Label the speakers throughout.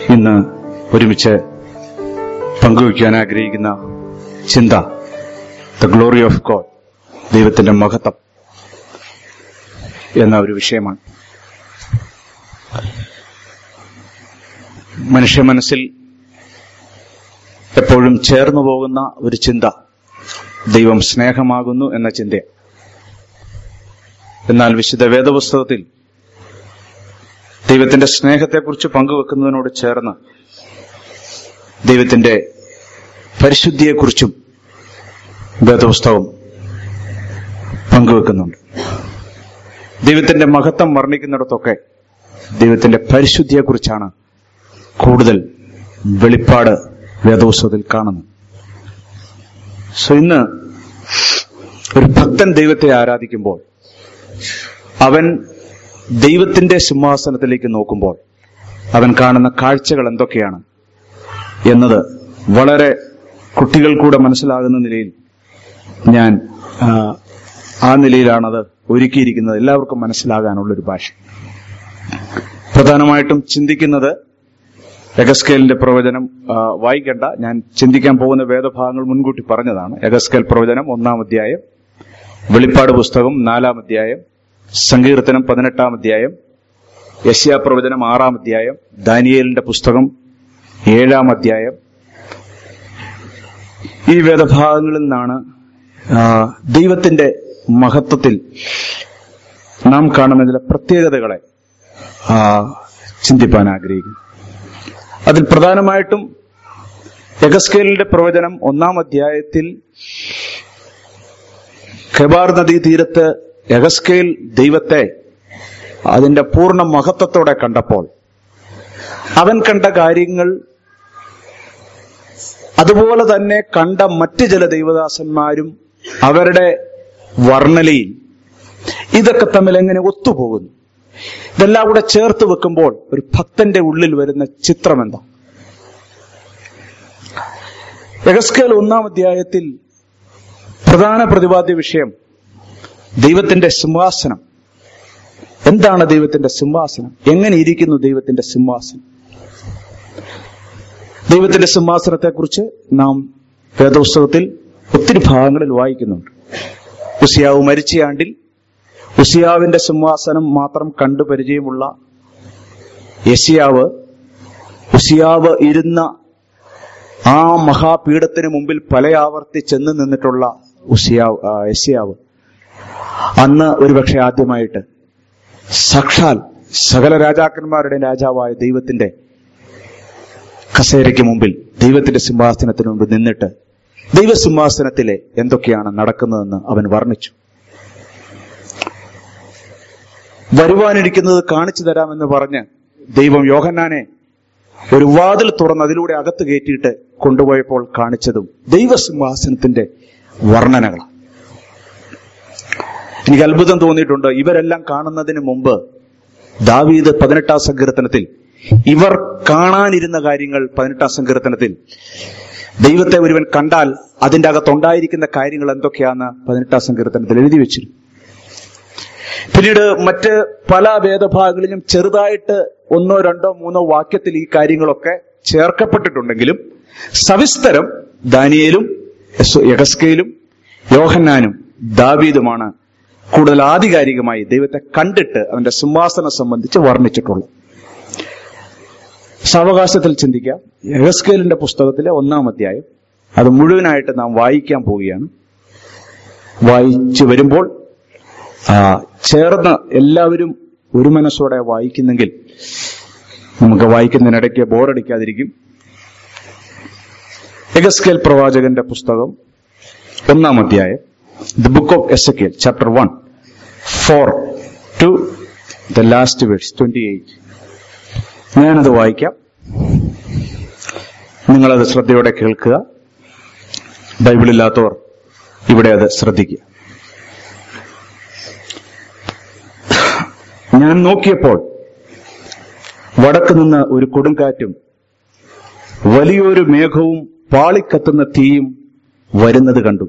Speaker 1: ഇന്ന് ഒരുമിച്ച് പങ്കുവയ്ക്കാൻ ആഗ്രഹിക്കുന്ന ചിന്ത ദ ഗ്ലോറി ഓഫ് ഗോഡ് ദൈവത്തിന്റെ മഹത്വം എന്ന ഒരു വിഷയമാണ് മനുഷ്യ മനസ്സിൽ എപ്പോഴും ചേർന്നു പോകുന്ന ഒരു ചിന്ത ദൈവം സ്നേഹമാകുന്നു എന്ന ചിന്ത എന്നാൽ വിശുദ്ധ വേദപുസ്തകത്തിൽ ദൈവത്തിന്റെ സ്നേഹത്തെക്കുറിച്ച് പങ്കുവെക്കുന്നതിനോട് ചേർന്ന് ദൈവത്തിന്റെ പരിശുദ്ധിയെക്കുറിച്ചും വേദപുസ്തകം പങ്കുവെക്കുന്നുണ്ട് ദൈവത്തിന്റെ മഹത്വം വർണ്ണിക്കുന്നിടത്തൊക്കെ ദൈവത്തിന്റെ പരിശുദ്ധിയെക്കുറിച്ചാണ് കൂടുതൽ വെളിപ്പാട് വേദപുസ്തകത്തിൽ കാണുന്നത് സോ ഇന്ന് ഒരു ഭക്തൻ ദൈവത്തെ ആരാധിക്കുമ്പോൾ അവൻ ദൈവത്തിന്റെ സിംഹാസനത്തിലേക്ക് നോക്കുമ്പോൾ അവൻ കാണുന്ന കാഴ്ചകൾ എന്തൊക്കെയാണ് എന്നത് വളരെ കുട്ടികൾ കൂടെ മനസ്സിലാകുന്ന നിലയിൽ ഞാൻ ആ, ആ നിലയിലാണത് ഒരുക്കിയിരിക്കുന്നത് എല്ലാവർക്കും മനസ്സിലാകാനുള്ള ഒരു ഭാഷ പ്രധാനമായിട്ടും ചിന്തിക്കുന്നത് എഗസ്കേലിന്റെ പ്രവചനം ആ, വായിക്കണ്ട ഞാൻ ചിന്തിക്കാൻ പോകുന്ന വേദഭാഗങ്ങൾ മുൻകൂട്ടി പറഞ്ഞതാണ് എഗസ്കേൽ പ്രവചനം ഒന്നാം അധ്യായം വെളിപ്പാട് പുസ്തകം നാലാം അധ്യായം സങ്കീർത്തനം പതിനെട്ടാം അധ്യായം യശ്യാ പ്രവചനം ആറാം അധ്യായം ദാനിയേലിന്റെ പുസ്തകം ഏഴാം അധ്യായം ഈ വേദഭാഗങ്ങളിൽ നിന്നാണ് ആ, ദൈവത്തിന്റെ മഹത്വത്തിൽ നാം കാണുന്ന ചില പ്രത്യേകതകളെ ആ, ചിന്തിപ്പാൻ ആഗ്രഹിക്കുന്നു അതിൽ പ്രധാനമായിട്ടും എഗസ്കേലിന്റെ പ്രവചനം ഒന്നാം അധ്യായത്തിൽ ഖെബാർ നദീ തീരത്ത് എഗസ്കേൽ ദൈവത്തെ അതിന്റെ പൂർണ്ണ മഹത്വത്തോടെ കണ്ടപ്പോൾ അവൻ കണ്ട കാര്യങ്ങൾ അതുപോലെ തന്നെ കണ്ട മറ്റ് ചില ദൈവദാസന്മാരും അവരുടെ വർണ്ണലയിൽ ഇതൊക്കെ തമ്മിൽ എങ്ങനെ ഒത്തുപോകുന്നു ഇതെല്ലാം കൂടെ ചേർത്ത് വെക്കുമ്പോൾ ഒരു ഭക്തന്റെ ഉള്ളിൽ വരുന്ന ചിത്രം എന്താ എഗസ്കേൽ ഒന്നാം അധ്യായത്തിൽ പ്രധാന പ്രതിപാദ്യ വിഷയം ദൈവത്തിന്റെ സിംഹാസനം എന്താണ് ദൈവത്തിന്റെ സിംഹാസനം എങ്ങനെ ഇരിക്കുന്നു ദൈവത്തിന്റെ സിംഹാസനം ദൈവത്തിന്റെ സിംഹാസനത്തെക്കുറിച്ച് നാം വേദോത്സവത്തിൽ ഒത്തിരി ഭാഗങ്ങളിൽ വായിക്കുന്നുണ്ട് ഉസിയാവ് മരിച്ച ആണ്ടിൽ ഉസിയാവിന്റെ സിംഹാസനം മാത്രം കണ്ടു പരിചയമുള്ള യസിയാവ് ഉസിയാവ് ഇരുന്ന ആ മഹാപീഠത്തിന് മുമ്പിൽ പലയാവർത്തി ചെന്ന് നിന്നിട്ടുള്ള ഉസിയാവ് ആ, യസിയാവ് അന്ന് ഒരുപക്ഷെ ആദ്യമായിട്ട് സാക്ഷാൽ സകല രാജാക്കന്മാരുടെ രാജാവായ ദൈവത്തിന്റെ കസേരയ്ക്ക് മുമ്പിൽ ദൈവത്തിന്റെ സിംഹാസനത്തിന് മുമ്പിൽ നിന്നിട്ട് ദൈവസിംഹാസനത്തിലെ എന്തൊക്കെയാണ് നടക്കുന്നതെന്ന് അവൻ വർണ്ണിച്ചു വരുവാനിരിക്കുന്നത് കാണിച്ചു തരാമെന്ന് പറഞ്ഞ് ദൈവം യോഹന്നാനെ ഒരു വാതിൽ തുറന്ന് അതിലൂടെ അകത്ത് കയറ്റിയിട്ട് കൊണ്ടുപോയപ്പോൾ കാണിച്ചതും ദൈവസിംഹാസനത്തിന്റെ വർണ്ണനകളാണ് എനിക്ക് അത്ഭുതം തോന്നിയിട്ടുണ്ട് ഇവരെല്ലാം കാണുന്നതിന് മുമ്പ് ദാവീദ് പതിനെട്ടാം സങ്കീർത്തനത്തിൽ ഇവർ കാണാനിരുന്ന കാര്യങ്ങൾ പതിനെട്ടാം സങ്കീർത്തനത്തിൽ ദൈവത്തെ ഒരുവൻ കണ്ടാൽ അതിന്റെ അകത്തുണ്ടായിരിക്കുന്ന കാര്യങ്ങൾ എന്തൊക്കെയാന്ന് പതിനെട്ടാം സങ്കീർത്തനത്തിൽ എഴുതി വെച്ചിരുന്നു പിന്നീട് മറ്റ് പല വേദഭാഗങ്ങളിലും ചെറുതായിട്ട് ഒന്നോ രണ്ടോ മൂന്നോ വാക്യത്തിൽ ഈ കാര്യങ്ങളൊക്കെ ചേർക്കപ്പെട്ടിട്ടുണ്ടെങ്കിലും സവിസ്തരം ദാനിയേലും യസ്- യഗസ്കേലും യോഹന്നാനും ദാവീദുമാണ് കൂടുതൽ ആധികാരികമായി ദൈവത്തെ കണ്ടിട്ട് അവന്റെ സിംഹാസനം സംബന്ധിച്ച് വർണ്ണിച്ചിട്ടുള്ളത് സാവകാശത്തിൽ ചിന്തിക്കാം യഗസ്കേലിന്റെ പുസ്തകത്തിലെ ഒന്നാം അധ്യായം അത് മുഴുവനായിട്ട് നാം വായിക്കാൻ പോവുകയാണ് വായിച്ചു വരുമ്പോൾ ആ, ചേർന്ന് എല്ലാവരും ഒരു മനസ്സോടെ വായിക്കുന്നെങ്കിൽ നമുക്ക് വായിക്കുന്നതിനിടയ്ക്ക് ബോറടിക്കാതിരിക്കും എഗസ്കേൽ പ്രവാചകന്റെ പുസ്തകം ഒന്നാം അധ്യായം the book of Ezekiel chapter one four to the last verse twenty eight ഞാനത് വായിക്കാം നിങ്ങളത് ശ്രദ്ധയോടെ കേൾക്കുക ബൈബിളില്ലാത്തവർ ഇവിടെ അത് ശ്രദ്ധിക്കുക ഞാൻ നോക്കിയപ്പോൾ വടക്ക് നിന്ന് ഒരു കൊടുങ്കാറ്റും വലിയൊരു മേഘവും പാളിക്കത്തുന്ന തീയും വരുന്നത് കണ്ടു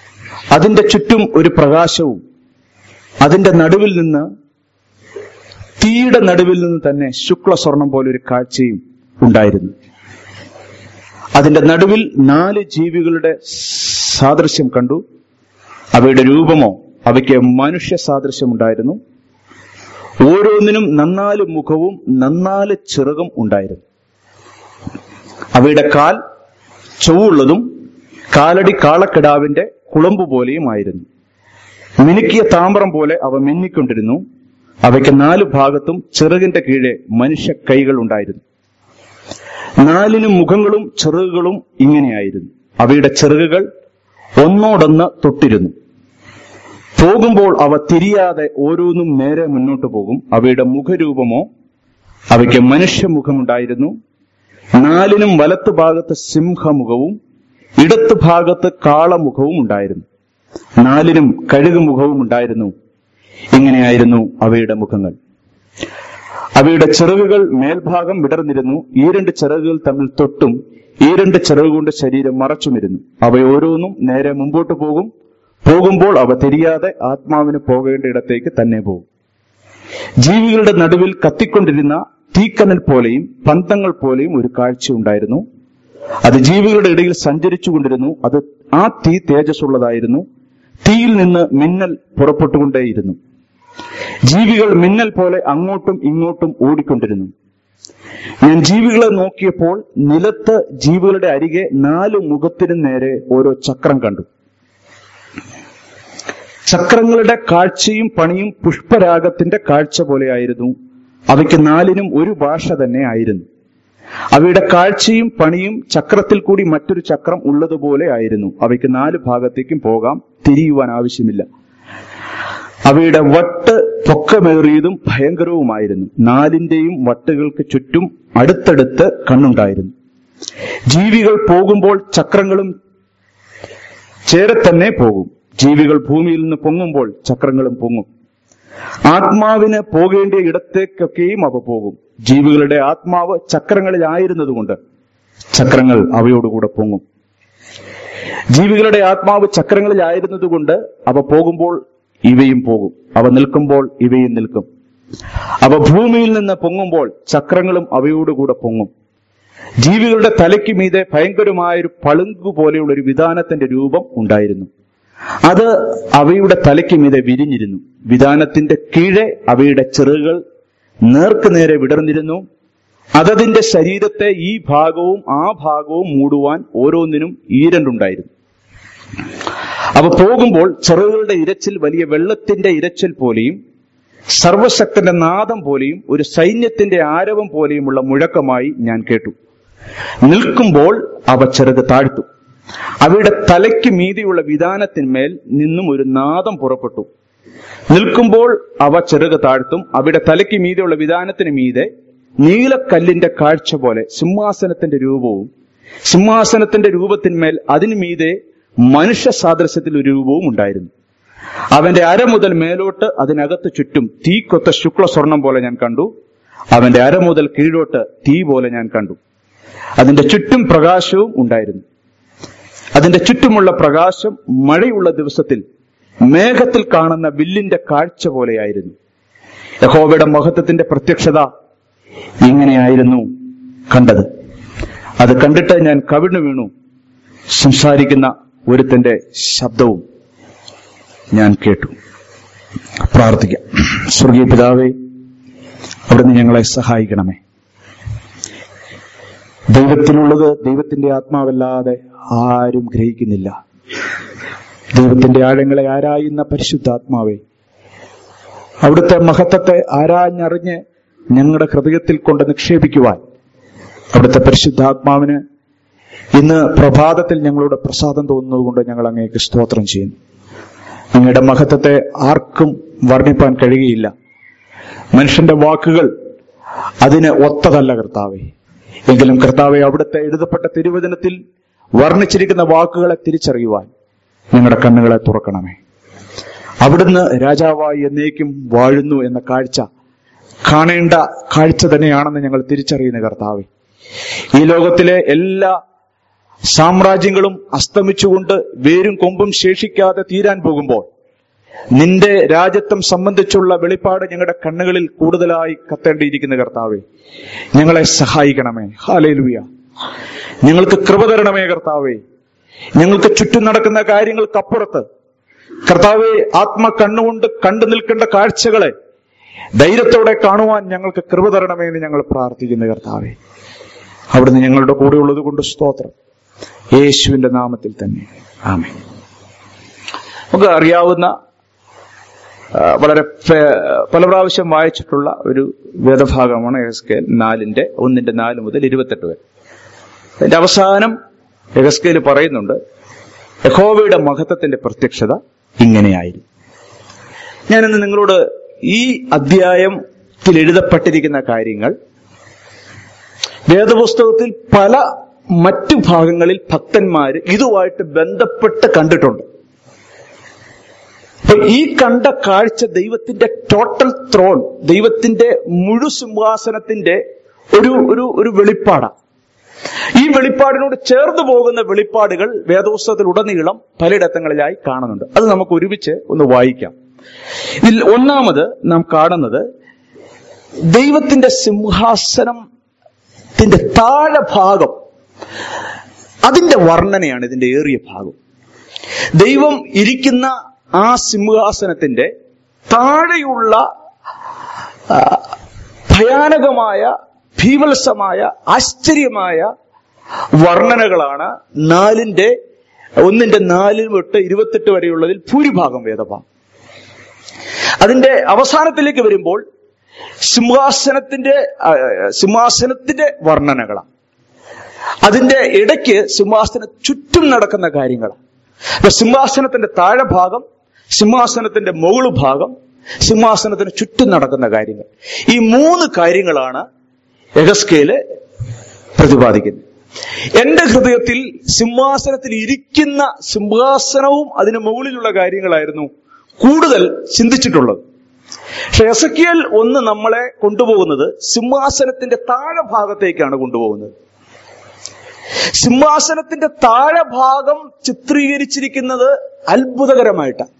Speaker 1: അതിന്റെ ചുറ്റും ഒരു പ്രകാശവും അതിന്റെ നടുവിൽ നിന്ന് തീയുടെ നടുവിൽ നിന്ന് തന്നെ ശുക്ലസ്വർണം പോലെ ഒരു കാഴ്ചയും ഉണ്ടായിരുന്നു അതിന്റെ നടുവിൽ നാല് ജീവികളുടെ സാദൃശ്യം കണ്ടു അവയുടെ രൂപമോ അവയ്ക്ക് മനുഷ്യ സാദൃശ്യം ഉണ്ടായിരുന്നു ഓരോന്നിനും നന്നാല് മുഖവും നന്നാല് ചിറകും ഉണ്ടായിരുന്നു അവയുടെ കാൽ ചൊവ്വുള്ളതും കാലടി കാളക്കിടാവിന്റെ കുളമ്പ് പോലെയുമായിരുന്നു മിനുക്കിയ താമ്രം പോലെ അവ മിന്നിക്കൊണ്ടിരുന്നു അവയ്ക്ക് നാല് ഭാഗത്തും ചിറകിന്റെ കീഴെ മനുഷ്യ കൈകൾ ഉണ്ടായിരുന്നു നാലിനും മുഖങ്ങളും ചിറകുകളും ഇങ്ങനെയായിരുന്നു അവയുടെ ചിറകുകൾ ഒന്നോടൊന്ന് തൊട്ടിരുന്നു പോകുമ്പോൾ അവ തിരിയാതെ ഓരോന്നും നേരെ മുന്നോട്ട് പോകും അവയുടെ മുഖരൂപമോ അവയ്ക്ക് മനുഷ്യമുഖമുണ്ടായിരുന്നു നാലിനും വലത്ത് ഭാഗത്ത് സിംഹമുഖവും ഇടത്ത് ഭാഗത്ത് കാളമുഖവും ഉണ്ടായിരുന്നു നാലിനും കഴുകുമുഖവും ഉണ്ടായിരുന്നു ഇങ്ങനെയായിരുന്നു അവയുടെ മുഖങ്ങൾ അവയുടെ ചിറകുകൾ മേൽഭാഗം വിടർന്നിരുന്നു ഈ രണ്ട് ചിറകുകൾ തമ്മിൽ തൊട്ടും ഈ രണ്ട് ചിറകുകൊണ്ട് ശരീരം മറച്ചുമിരുന്നു അവ ഓരോന്നും നേരെ മുമ്പോട്ട് പോകും പോകുമ്പോൾ അവ തിരിയാതെ ആത്മാവിന് പോകേണ്ട ഇടത്തേക്ക് തന്നെ പോകും ജീവികളുടെ നടുവിൽ കത്തിക്കൊണ്ടിരുന്ന തീക്കനൽ പോലെയും പന്തങ്ങൾ പോലെയും ഒരു കാഴ്ച ഉണ്ടായിരുന്നു അത് ജീവികളുടെ ഇടയിൽ സഞ്ചരിച്ചു കൊണ്ടിരുന്നു അത് ആ തീ തേജസ്സുള്ളതായിരുന്നു തീയിൽ നിന്ന് മിന്നൽ പുറപ്പെട്ടുകൊണ്ടേയിരുന്നു ജീവികൾ മിന്നൽ പോലെ അങ്ങോട്ടും ഇങ്ങോട്ടും ഓടിക്കൊണ്ടിരുന്നു ഞാൻ ജീവികളെ നോക്കിയപ്പോൾ നിലത്ത് ജീവികളുടെ അരികെ നാല് മുഖത്തിനു നേരെ ഓരോ ചക്രം കണ്ടു ചക്രങ്ങളുടെ കാഴ്ചയും പണിയും പുഷ്പരാഗത്തിന്റെ കാഴ്ച പോലെയായിരുന്നു അവയ്ക്ക് നാലിനും ഒരു ഭാഷ തന്നെ ആയിരുന്നു അവയുടെ കാഴ്ചയും പണിയും ചക്രത്തിൽ കൂടി മറ്റൊരു ചക്രം ഉള്ളതുപോലെ ആയിരുന്നു അവയ്ക്ക് നാല് ഭാഗത്തേക്കും പോകാം തിരിയുവാൻ ആവശ്യമില്ല അവയുടെ വട്ട് പൊക്കമേറിയതും ഭയങ്കരവുമായിരുന്നു നാലിന്റെയും വട്ടുകൾക്ക് ചുറ്റും അടുത്തടുത്ത് കണ്ണുണ്ടായിരുന്നു ജീവികൾ പോകുമ്പോൾ ചക്രങ്ങളും ചേരെ തന്നെ പോകും ജീവികൾ ഭൂമിയിൽ നിന്ന് പൊങ്ങുമ്പോൾ ചക്രങ്ങളും പൊങ്ങും ആത്മാവിന് പോകേണ്ട ഇടത്തേക്കൊക്കെയും അവ പോകും ജീവികളുടെ ആത്മാവ് ചക്രങ്ങളിലായിരുന്നതുകൊണ്ട് ചക്രങ്ങൾ അവയോടുകൂടെ പൊങ്ങും ജീവികളുടെ ആത്മാവ് ചക്രങ്ങളിലായിരുന്നതുകൊണ്ട് അവ പോകുമ്പോൾ ഇവയും പോകും അവ നിൽക്കുമ്പോൾ ഇവയും നിൽക്കും അവ ഭൂമിയിൽ നിന്ന് പൊങ്ങുമ്പോൾ ചക്രങ്ങളും അവയോടുകൂടെ പൊങ്ങും ജീവികളുടെ തലയ്ക്ക് മീതെ ഭയങ്കരമായൊരു പളുങ്കു പോലെയുള്ള ഒരു വിധാനത്തിന്റെ രൂപം ഉണ്ടായിരുന്നു അത് അവയുടെ തലയ്ക്ക് മീതെ വിരിഞ്ഞിരുന്നു വിധാനത്തിന്റെ കീഴെ അവയുടെ ചെറുകൾ നേർക്കുനേരെ വിടർന്നിരുന്നു അതതിന്റെ ശരീരത്തെ ഈ ഭാഗവും ആ ഭാഗവും മൂടുവാൻ ഓരോന്നിനും ഈരണ്ടുണ്ടായിരുന്നു അവ പോകുമ്പോൾ ചെറുകളുടെ ഇരച്ചിൽ വലിയ വെള്ളത്തിന്റെ ഇരച്ചിൽ പോലെയും സർവശക്തന്റെ നാദം പോലെയും ഒരു സൈന്യത്തിന്റെ ആരവം പോലെയുമുള്ള മുഴക്കമായി ഞാൻ കേട്ടു നിൽക്കുമ്പോൾ അവ ചെറുത് താഴ്ത്തു അവയുടെ തലയ്ക്ക് മീതിയുള്ള വിധാനത്തിന്മേൽ നിന്നും ഒരു നാദം പുറപ്പെട്ടു നിൽക്കുമ്പോൾ അവ ചെറുക താഴ്ത്തും അവയുടെ തലയ്ക്ക് മീതെയുള്ള വിധാനത്തിന് മീതെ നീലക്കല്ലിന്റെ കാഴ്ച പോലെ സിംഹാസനത്തിന്റെ രൂപവും സിംഹാസനത്തിന്റെ രൂപത്തിന്മേൽ അതിനു മീതെ മനുഷ്യ സാദൃശ്യത്തിൽ ഒരു രൂപവും ഉണ്ടായിരുന്നു അവന്റെ അര മുതൽ മേലോട്ട് അതിനകത്ത് ചുറ്റും തീ കൊത്ത ശുക്ല സ്വർണം പോലെ ഞാൻ കണ്ടു അവന്റെ അര മുതൽ കീഴോട്ട് തീ പോലെ ഞാൻ കണ്ടു അതിന്റെ ചുറ്റും പ്രകാശവും ഉണ്ടായിരുന്നു അതിന്റെ ചുറ്റുമുള്ള പ്രകാശം മഴയുള്ള ദിവസത്തിൽ മേഘത്തിൽ കാണുന്ന വില്ലിന്റെ കാഴ്ച പോലെയായിരുന്നു യഹോവയുടെ മഹത്വത്തിന്റെ പ്രത്യക്ഷത ഇങ്ങനെയായിരുന്നു കണ്ടത് അത് കണ്ടിട്ട് ഞാൻ കവിണ്ണു വീണു സംസാരിക്കുന്ന ഒരുത്തന്റെ ശബ്ദവും ഞാൻ കേട്ടു പ്രാർത്ഥിക്കാം സ്വർഗീയ പിതാവേ അവിടുന്ന് ഞങ്ങളെ സഹായിക്കണമേ ദൈവത്തിനുള്ളത് ദൈവത്തിന്റെ ആത്മാവല്ലാതെ ആരും ഗ്രഹിക്കുന്നില്ല ദൈവത്തിന്റെ ആഴങ്ങളെ ആരായുന്ന പരിശുദ്ധാത്മാവേ അവിടുത്തെ മഹത്വത്തെ ആരാഞ്ഞറിഞ്ഞ് ഞങ്ങളുടെ ഹൃദയത്തിൽ കൊണ്ട് നിക്ഷേപിക്കുവാൻ അവിടുത്തെ പരിശുദ്ധാത്മാവിന് ഇന്ന് പ്രഭാതത്തിൽ ഞങ്ങളുടെ പ്രസാദം തോന്നുന്നതുകൊണ്ട് ഞങ്ങൾ അങ്ങേക്ക് സ്തോത്രം ചെയ്യുന്നു അങ്ങയുടെ മഹത്വത്തെ ആർക്കും വർണ്ണിപ്പാൻ കഴിയുകയില്ല മനുഷ്യന്റെ വാക്കുകൾ അതിന് ഒത്തതല്ല കർത്താവെ എങ്കിലും കർത്താവെ അവിടുത്തെ എഴുതപ്പെട്ട തിരുവചനത്തിൽ വർണ്ണിച്ചിരിക്കുന്ന വാക്കുകളെ തിരിച്ചറിയുവാൻ ഞങ്ങളുടെ കണ്ണുകളെ തുറക്കണമേ അവിടുന്ന് രാജാവായി എന്നേക്കും വാഴുന്നു എന്ന കാഴ്ച കാണേണ്ട കാഴ്ച തന്നെയാണെന്ന് ഞങ്ങൾ തിരിച്ചറിയുന്ന കർത്താവെ ഈ ലോകത്തിലെ എല്ലാ സാമ്രാജ്യങ്ങളും അസ്തമിച്ചുകൊണ്ട് വേരും കൊമ്പും ശേഷിക്കാതെ തീരാൻ പോകുമ്പോൾ നിന്റെ രാജ്യത്വം സംബന്ധിച്ചുള്ള വെളിപ്പാട് ഞങ്ങളുടെ കണ്ണുകളിൽ കൂടുതലായി കത്തേണ്ടിയിരിക്കുന്ന കർത്താവെ ഞങ്ങളെ സഹായിക്കണമേ ഹാലേലുയ ഞങ്ങൾക്ക് കൃപ തരണമേ കർത്താവേ ഞങ്ങൾക്ക് ചുറ്റും നടക്കുന്ന കാര്യങ്ങൾക്കപ്പുറത്ത് കർത്താവെ ആത്മ കണ്ണുകൊണ്ട് കണ്ടു നിൽക്കേണ്ട കാഴ്ചകളെ ധൈര്യത്തോടെ കാണുവാൻ ഞങ്ങൾക്ക് കൃപ തരണമേ എന്ന് ഞങ്ങൾ പ്രാർത്ഥിക്കുന്നു കർത്താവെ അവിടുന്ന് ഞങ്ങളുടെ കൂടെ ഉള്ളത് കൊണ്ട് സ്തോത്രം യേശുവിന്റെ നാമത്തിൽ തന്നെ ആമേ നമുക്ക് അറിയാവുന്ന ആ, വളരെ ഫെ- പല പ്രാവശ്യം വായിച്ചിട്ടുള്ള ഒരു വേദഭാഗമാണ് എഹസ്കേൽ നാലിന്റെ ഒന്നിന്റെ നാല് മുതൽ ഇരുപത്തെട്ട് വരെ അതിന്റെ അവസാനം എഹസ്കേൽ പറയുന്നുണ്ട് യഹോവയുടെ മഹത്വത്തിന്റെ പ്രത്യക്ഷത ഇങ്ങനെയായിരുന്നു ഞാനിന്ന് നിങ്ങളോട് ഈ അധ്യായത്തിൽ എഴുതപ്പെട്ടിരിക്കുന്ന കാര്യങ്ങൾ വേദപുസ്തകത്തിൽ പല മറ്റു ഭാഗങ്ങളിൽ ഭക്തന്മാര് ഇതുമായിട്ട് ബന്ധപ്പെട്ട് കണ്ടിട്ടുണ്ട് അപ്പൊ ഈ കണ്ട കാഴ്ച ദൈവത്തിന്റെ ടോട്ടൽ ത്രോൺ ദൈവത്തിന്റെ മുഴു സിംഹാസനത്തിന്റെ ഒരു ഒരു ഒരു വെളിപ്പാടാണ് ഈ വെളിപ്പാടിനോട് ചേർന്ന് പോകുന്ന വെളിപ്പാടുകൾ വേദോത്സവത്തിൽ ഉടനീളം പലയിടത്തങ്ങളിലായി കാണുന്നുണ്ട് അത് നമുക്ക് ഒരുമിച്ച് ഒന്ന് വായിക്കാം ഇതിൽ ഒന്നാമത് നാം കാണുന്നത് ദൈവത്തിന്റെ സിംഹാസനത്തിന്റെ താഴെ ഭാഗം അതിന്റെ വർണ്ണനയാണ് ഇതിന്റെ ഏറിയ ഭാഗം ദൈവം ഇരിക്കുന്ന ആ സിംഹാസനത്തിന്റെ താഴെയുള്ള ആ, ഭയാനകമായ ഭീവത്സമായ ആശ്ചര്യമായ വർണ്ണനകളാണ് നാലിന്റെ ഒന്നിന്റെ നാലിൽ തൊട്ട് ഇരുപത്തെട്ട് വരെയുള്ളതിൽ ഭൂരിഭാഗം വേദഭാഗം അതിന്റെ അവസാനത്തിലേക്ക് വരുമ്പോൾ സിംഹാസനത്തിന്റെ ആ, സിംഹാസനത്തിന്റെ വർണ്ണനകളാണ് അതിന്റെ ഇടയ്ക്ക് സിംഹാസന ചുറ്റും നടക്കുന്ന കാര്യങ്ങളാണ് അപ്പൊ സിംഹാസനത്തിന്റെ താഴെ ഭാഗം സിംഹാസനത്തിന്റെ മുകളു ഭാഗം സിംഹാസനത്തിന് ചുറ്റും നടക്കുന്ന കാര്യങ്ങൾ ഈ മൂന്ന് കാര്യങ്ങളാണ് എഗസ്കേല് പ്രതിപാദിക്കുന്നത് എന്റെ ഹൃദയത്തിൽ സിംഹാസനത്തിൽ ഇരിക്കുന്ന സിംഹാസനവും അതിന് മുകളിലുള്ള കാര്യങ്ങളായിരുന്നു കൂടുതൽ ചിന്തിച്ചിട്ടുള്ളത് പക്ഷെ എസക്കിയൽ ഒന്ന് നമ്മളെ കൊണ്ടുപോകുന്നത് സിംഹാസനത്തിന്റെ താഴെ ഭാഗത്തേക്കാണ് കൊണ്ടുപോകുന്നത് സിംഹാസനത്തിന്റെ താഴെ ഭാഗം ചിത്രീകരിച്ചിരിക്കുന്നത് അത്ഭുതകരമായിട്ടാണ്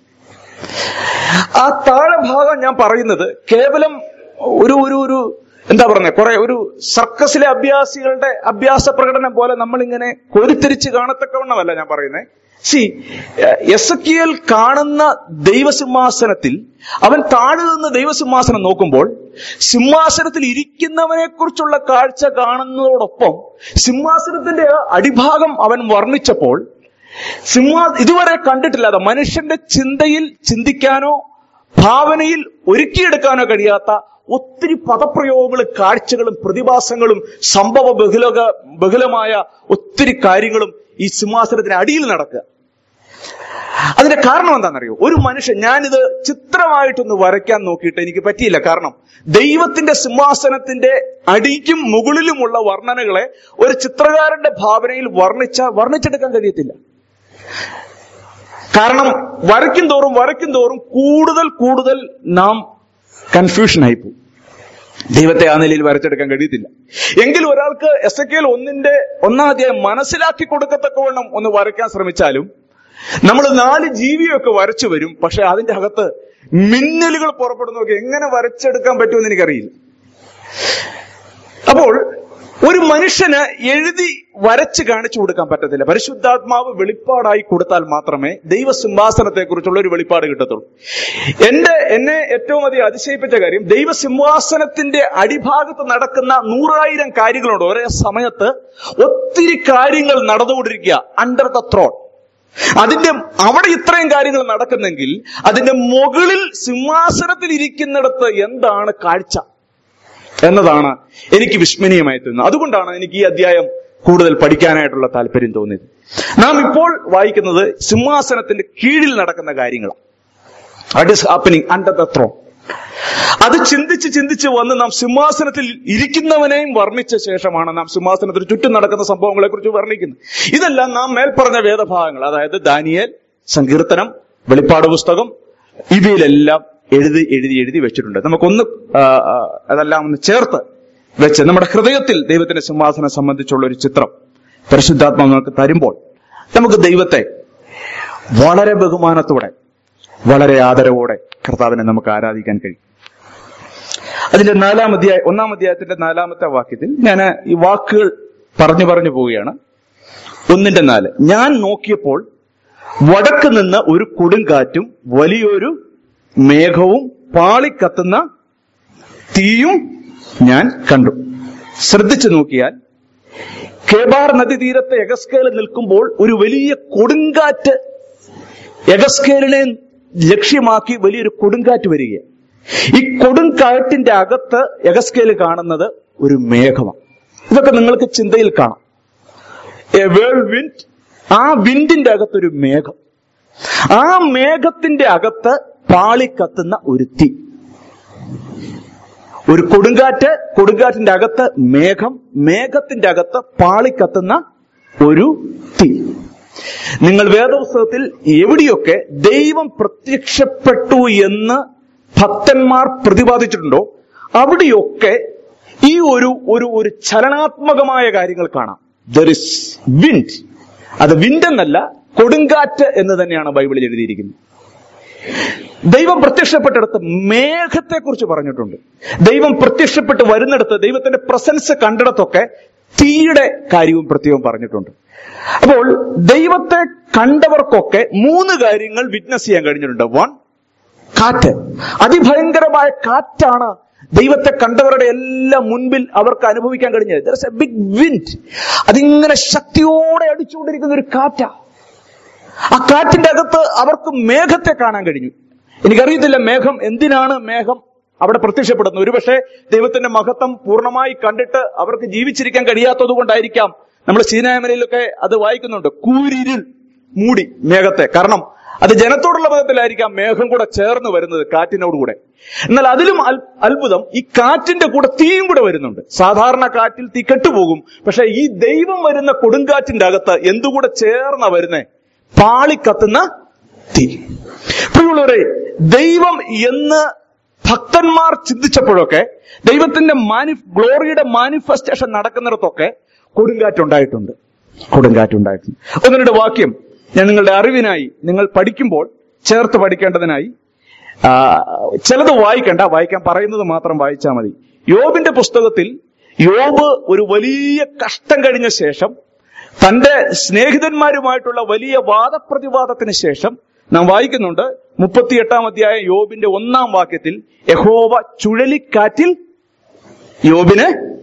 Speaker 1: ആ താഴെ ഭാഗം ഞാൻ പറയുന്നത് കേവലം ഒരു ഒരു ഒരു എന്താ പറയുന്നത് കുറെ ഒരു സർക്കസിലെ അഭ്യാസികളുടെ അഭ്യാസ പ്രകടനം പോലെ നമ്മളിങ്ങനെ കോരിത്തിരിച്ച് കാണത്തക്കവണ്ണമല്ല ഞാൻ പറയുന്നത് സി എസക്കിയൽ കാണുന്ന ദൈവസിംഹാസനത്തിൽ അവൻ താഴെ നിന്ന് ദൈവസിംഹാസനം നോക്കുമ്പോൾ സിംഹാസനത്തിൽ ഇരിക്കുന്നവനെ കുറിച്ചുള്ള കാഴ്ച കാണുന്നതോടൊപ്പം സിംഹാസനത്തിന്റെ അടിഭാഗം അവൻ വർണ്ണിച്ചപ്പോൾ സിംഹാ ഇതുവരെ കണ്ടിട്ടില്ലാത്ത മനുഷ്യന്റെ ചിന്തയിൽ ചിന്തിക്കാനോ ഭാവനയിൽ ഒരുക്കിയെടുക്കാനോ കഴിയാത്ത ഒത്തിരി പദപ്രയോഗങ്ങളും കാഴ്ചകളും പ്രതിഭാസങ്ങളും സംഭവ ബഹുലക ബഹുലമായ ഒത്തിരി കാര്യങ്ങളും ഈ സിംഹാസനത്തിന് അടിയിൽ നടക്കുക അതിന്റെ കാരണം എന്താണെന്നറിയോ ഒരു മനുഷ്യൻ ഞാനിത് ചിത്രമായിട്ടൊന്ന് വരയ്ക്കാൻ നോക്കിയിട്ട് എനിക്ക് പറ്റിയില്ല കാരണം ദൈവത്തിന്റെ സിംഹാസനത്തിന്റെ അടിക്കും മുകളിലുമുള്ള വർണ്ണനകളെ ഒരു ചിത്രകാരന്റെ ഭാവനയിൽ വർണ്ണിച്ച വർണ്ണിച്ചെടുക്കാൻ കഴിയത്തില്ല കാരണം വരയ്ക്കും തോറും വരയ്ക്കും തോറും കൂടുതൽ കൂടുതൽ നാം കൺഫ്യൂഷൻ ആയിപ്പോവും ദൈവത്തെ ആ നിലയിൽ വരച്ചെടുക്കാൻ കഴിയത്തില്ല എങ്കിൽ ഒരാൾക്ക് എസ് എ ഒന്നിന്റെ ഒന്നാം അധ്യായം മനസ്സിലാക്കി കൊടുക്കത്തക്കവണ്ണം ഒന്ന് വരയ്ക്കാൻ ശ്രമിച്ചാലും നമ്മൾ നാല് ജീവിയൊക്കെ വരച്ചു വരും പക്ഷെ അതിന്റെ അകത്ത് മിന്നലുകൾ പുറപ്പെടുന്നതൊക്കെ എങ്ങനെ വരച്ചെടുക്കാൻ പറ്റുമെന്ന് എനിക്കറിയില്ല അപ്പോൾ ഒരു മനുഷ്യന് എഴുതി വരച്ച് കാണിച്ചു കൊടുക്കാൻ പറ്റത്തില്ല പരിശുദ്ധാത്മാവ് വെളിപ്പാടായി കൊടുത്താൽ മാത്രമേ ദൈവസിംഹാസനത്തെ കുറിച്ചുള്ള ഒരു വെളിപ്പാട് കിട്ടത്തുള്ളൂ എന്റെ എന്നെ ഏറ്റവും അധികം അതിശയിപ്പിച്ച കാര്യം ദൈവസിംഹാസനത്തിന്റെ അടിഭാഗത്ത് നടക്കുന്ന നൂറായിരം കാര്യങ്ങളുണ്ട് ഒരേ സമയത്ത് ഒത്തിരി കാര്യങ്ങൾ നടന്നുകൊണ്ടിരിക്കുക അണ്ടർ ദ ത്രോൺ അതിന്റെ അവിടെ ഇത്രയും കാര്യങ്ങൾ നടക്കുന്നെങ്കിൽ അതിന്റെ മുകളിൽ സിംഹാസനത്തിൽ ഇരിക്കുന്നിടത്ത് എന്താണ് കാഴ്ച എന്നതാണ് എനിക്ക് വിസ്മരണീയമായി തോന്നുന്നത് അതുകൊണ്ടാണ് എനിക്ക് ഈ അധ്യായം കൂടുതൽ പഠിക്കാനായിട്ടുള്ള താല്പര്യം തോന്നിയത് നാം ഇപ്പോൾ വായിക്കുന്നത് സിംഹാസനത്തിന്റെ കീഴിൽ നടക്കുന്ന കാര്യങ്ങളാണ് it is happening under the throne അത് ചിന്തിച്ച് ചിന്തിച്ച് വന്ന് നാം സിംഹാസനത്തിൽ ഇരിക്കുന്നവനെയും വർണ്ണിച്ച ശേഷമാണ് നാം സിംഹാസനത്തിന് ചുറ്റും നടക്കുന്ന സംഭവങ്ങളെ കുറിച്ച് വർണ്ണിക്കുന്നത് ഇതെല്ലാം നാം മേൽപ്പറഞ്ഞ വേദഭാഗങ്ങൾ അതായത് ദാനിയേൽ സങ്കീർത്തനം വെളിപ്പാട് പുസ്തകം ഇവയിലെല്ലാം എഴുതി എഴുതി എഴുതി വെച്ചിട്ടുണ്ട് നമുക്കൊന്ന് ആ, ആ, അതെല്ലാം ഒന്ന് ചേർത്ത് വെച്ച് നമ്മുടെ ഹൃദയത്തിൽ ദൈവത്തിന്റെ സിംഹാസനം സംബന്ധിച്ചുള്ള ഒരു ചിത്രം പരിശുദ്ധാത്മാവ് നമുക്ക് തരുമ്പോൾ നമുക്ക് ദൈവത്തെ വളരെ ബഹുമാനത്തോടെ വളരെ ആദരവോടെ കർത്താവിനെ നമുക്ക് ആരാധിക്കാൻ കഴിയും അതിന്റെ നാലാം അധ്യായ ഒന്നാം അധ്യായത്തിന്റെ നാലാമത്തെ വാക്യത്തിൽ ഞാൻ ഈ വാക്കുകൾ പറഞ്ഞു പറഞ്ഞു പോവുകയാണ് ഒന്നിന്റെ നാല് ഞാൻ നോക്കിയപ്പോൾ വടക്ക് നിന്ന് ഒരു കൊടുങ്കാറ്റും വലിയൊരു മേഘവും പാളിക്കത്തുന്ന തീയും ഞാൻ കണ്ടു ശ്രദ്ധിച്ചു നോക്കിയാൽ കേബാർ നദീതീരത്തെ എഗസ്കേലിൽ നിൽക്കുമ്പോൾ ഒരു വലിയ കൊടുങ്കാറ്റ് എഗസ്കേലിനെ ലക്ഷ്യമാക്കി വലിയൊരു കൊടുങ്കാറ്റ് വരികയാണ് ഈ കൊടുങ്കാറ്റിന്റെ അകത്ത് എഗസ്കേല് കാണുന്നത് ഒരു മേഘമാണ് ഇതൊക്കെ നിങ്ങൾക്ക് ചിന്തയിൽ കാണാം എ വേൾ വിൻഡ് ആ വിൻഡിന്റെ അകത്തൊരു മേഘം ആ മേഘത്തിന്റെ അകത്ത് പാളിക്കത്തുന്ന ഒരു തീ ഒരു കൊടുങ്കാറ്റ് കൊടുങ്കാറ്റിന്റെ അകത്ത് മേഘം മേഘത്തിന്റെ അകത്ത് പാളിക്കത്തുന്ന ഒരു തീ നിങ്ങൾ വേദപുസ്തകത്തിൽ എവിടെയൊക്കെ ദൈവം പ്രത്യക്ഷപ്പെട്ടു എന്ന് ഭക്തന്മാർ പ്രതിപാദിച്ചിട്ടുണ്ടോ അവിടെയൊക്കെ ഈ ഒരു ഒരു ഒരു ചലനാത്മകമായ കാര്യങ്ങൾ കാണാം ദർ ഇസ് വിൻഡ് അത് വിൻഡ് എന്നല്ല കൊടുങ്കാറ്റ് എന്ന് തന്നെയാണ് ബൈബിളിൽ എഴുതിയിരിക്കുന്നത് ദൈവം പ്രത്യക്ഷപ്പെട്ടിടത്ത് മേഘത്തെക്കുറിച്ച് പറഞ്ഞിട്ടുണ്ട് ദൈവം പ്രത്യക്ഷപ്പെട്ട് വരുന്നിടത്ത് ദൈവത്തിന്റെ പ്രസൻസ് കണ്ടിടത്തൊക്കെ തീയുടെ കാര്യവും പ്രത്യേകം പറഞ്ഞിട്ടുണ്ട് അപ്പോൾ ദൈവത്തെ കണ്ടവർക്കൊക്കെ മൂന്ന് കാര്യങ്ങൾ വിറ്റ്നസ് ചെയ്യാൻ കഴിഞ്ഞിട്ടുണ്ട് വൺ കാറ്റ് അതിഭയങ്കരമായ കാറ്റാണ് ദൈവത്തെ കണ്ടവരുടെ എല്ലാം മുൻപിൽ അവർക്ക് അനുഭവിക്കാൻ കഴിഞ്ഞത് എ ബിഗ് വിൻഡ് അതിങ്ങനെ ശക്തിയോടെ അടിച്ചുകൊണ്ടിരിക്കുന്ന ഒരു കാറ്റാ ആ കാറ്റിന്റെ അകത്ത് അവർക്ക് മേഘത്തെ കാണാൻ കഴിഞ്ഞു എനിക്കറിയത്തില്ല മേഘം എന്തിനാണ് മേഘം അവിടെ പ്രത്യക്ഷപ്പെടുന്നത് ഒരുപക്ഷെ ദൈവത്തിന്റെ മഹത്വം പൂർണ്ണമായി കണ്ടിട്ട് അവർക്ക് ജീവിച്ചിരിക്കാൻ കഴിയാത്തത് കൊണ്ടായിരിക്കാം നമ്മൾ സീനായമലയിലൊക്കെ അത് വായിക്കുന്നുണ്ട് കൂരിരുൾ മൂടി മേഘത്തെ കാരണം അത് ജനത്തോടുള്ള വിധത്തിലായിരിക്കാം മേഘം കൂടെ ചേർന്ന് വരുന്നത് കാറ്റിനോടുകൂടെ എന്നാൽ അതിലും അൽ- അത്ഭുതം ഈ കാറ്റിന്റെ കൂടെ തീയും കൂടെ വരുന്നുണ്ട് സാധാരണ കാറ്റിൽ തീ കെട്ടുപോകും പക്ഷെ ഈ ദൈവം വരുന്ന കൊടുങ്കാറ്റിന്റെ അകത്ത് എന്തുകൂടെ ചേർന്ന വരുന്നേ പാളിക്കത്തുന്ന തീ പ്രിയമുള്ളവരെ ദൈവം എന്ന് ഭക്തന്മാർ ചിന്തിച്ചപ്പോഴൊക്കെ ദൈവത്തിന്റെ മാനി ഗ്ലോറിയുടെ മാനിഫെസ്റ്റേഷൻ നടക്കുന്നിടത്തൊക്കെ കൊടുങ്കാറ്റുണ്ടായിട്ടുണ്ട് കൊടുങ്കാറ്റുണ്ടായിട്ടുണ്ട് ഒന്ന് രണ്ട് വാക്യം ഞാൻ നിങ്ങളുടെ അറിവിനായി നിങ്ങൾ പഠിക്കുമ്പോൾ ചേർത്ത് പഠിക്കേണ്ടതിനായി ആ, ചിലത് വായിക്കണ്ട വായിക്കാൻ പറയുന്നത് മാത്രം വായിച്ചാൽ മതി യോബിന്റെ പുസ്തകത്തിൽ യോബ് ഒരു വലിയ കഷ്ടം കഴിഞ്ഞ ശേഷം തന്റെ സ്നേഹിതന്മാരുമായിട്ടുള്ള വലിയ വാദപ്രതിവാദത്തിന് ശേഷം നാം വായിക്കുന്നുണ്ട് മുപ്പത്തിയെട്ടാം അധ്യായം യോബിന്റെ ഒന്നാം വാക്യത്തിൽ യഹോവ ചുഴലിക്കാറ്റിൽ യോബിന്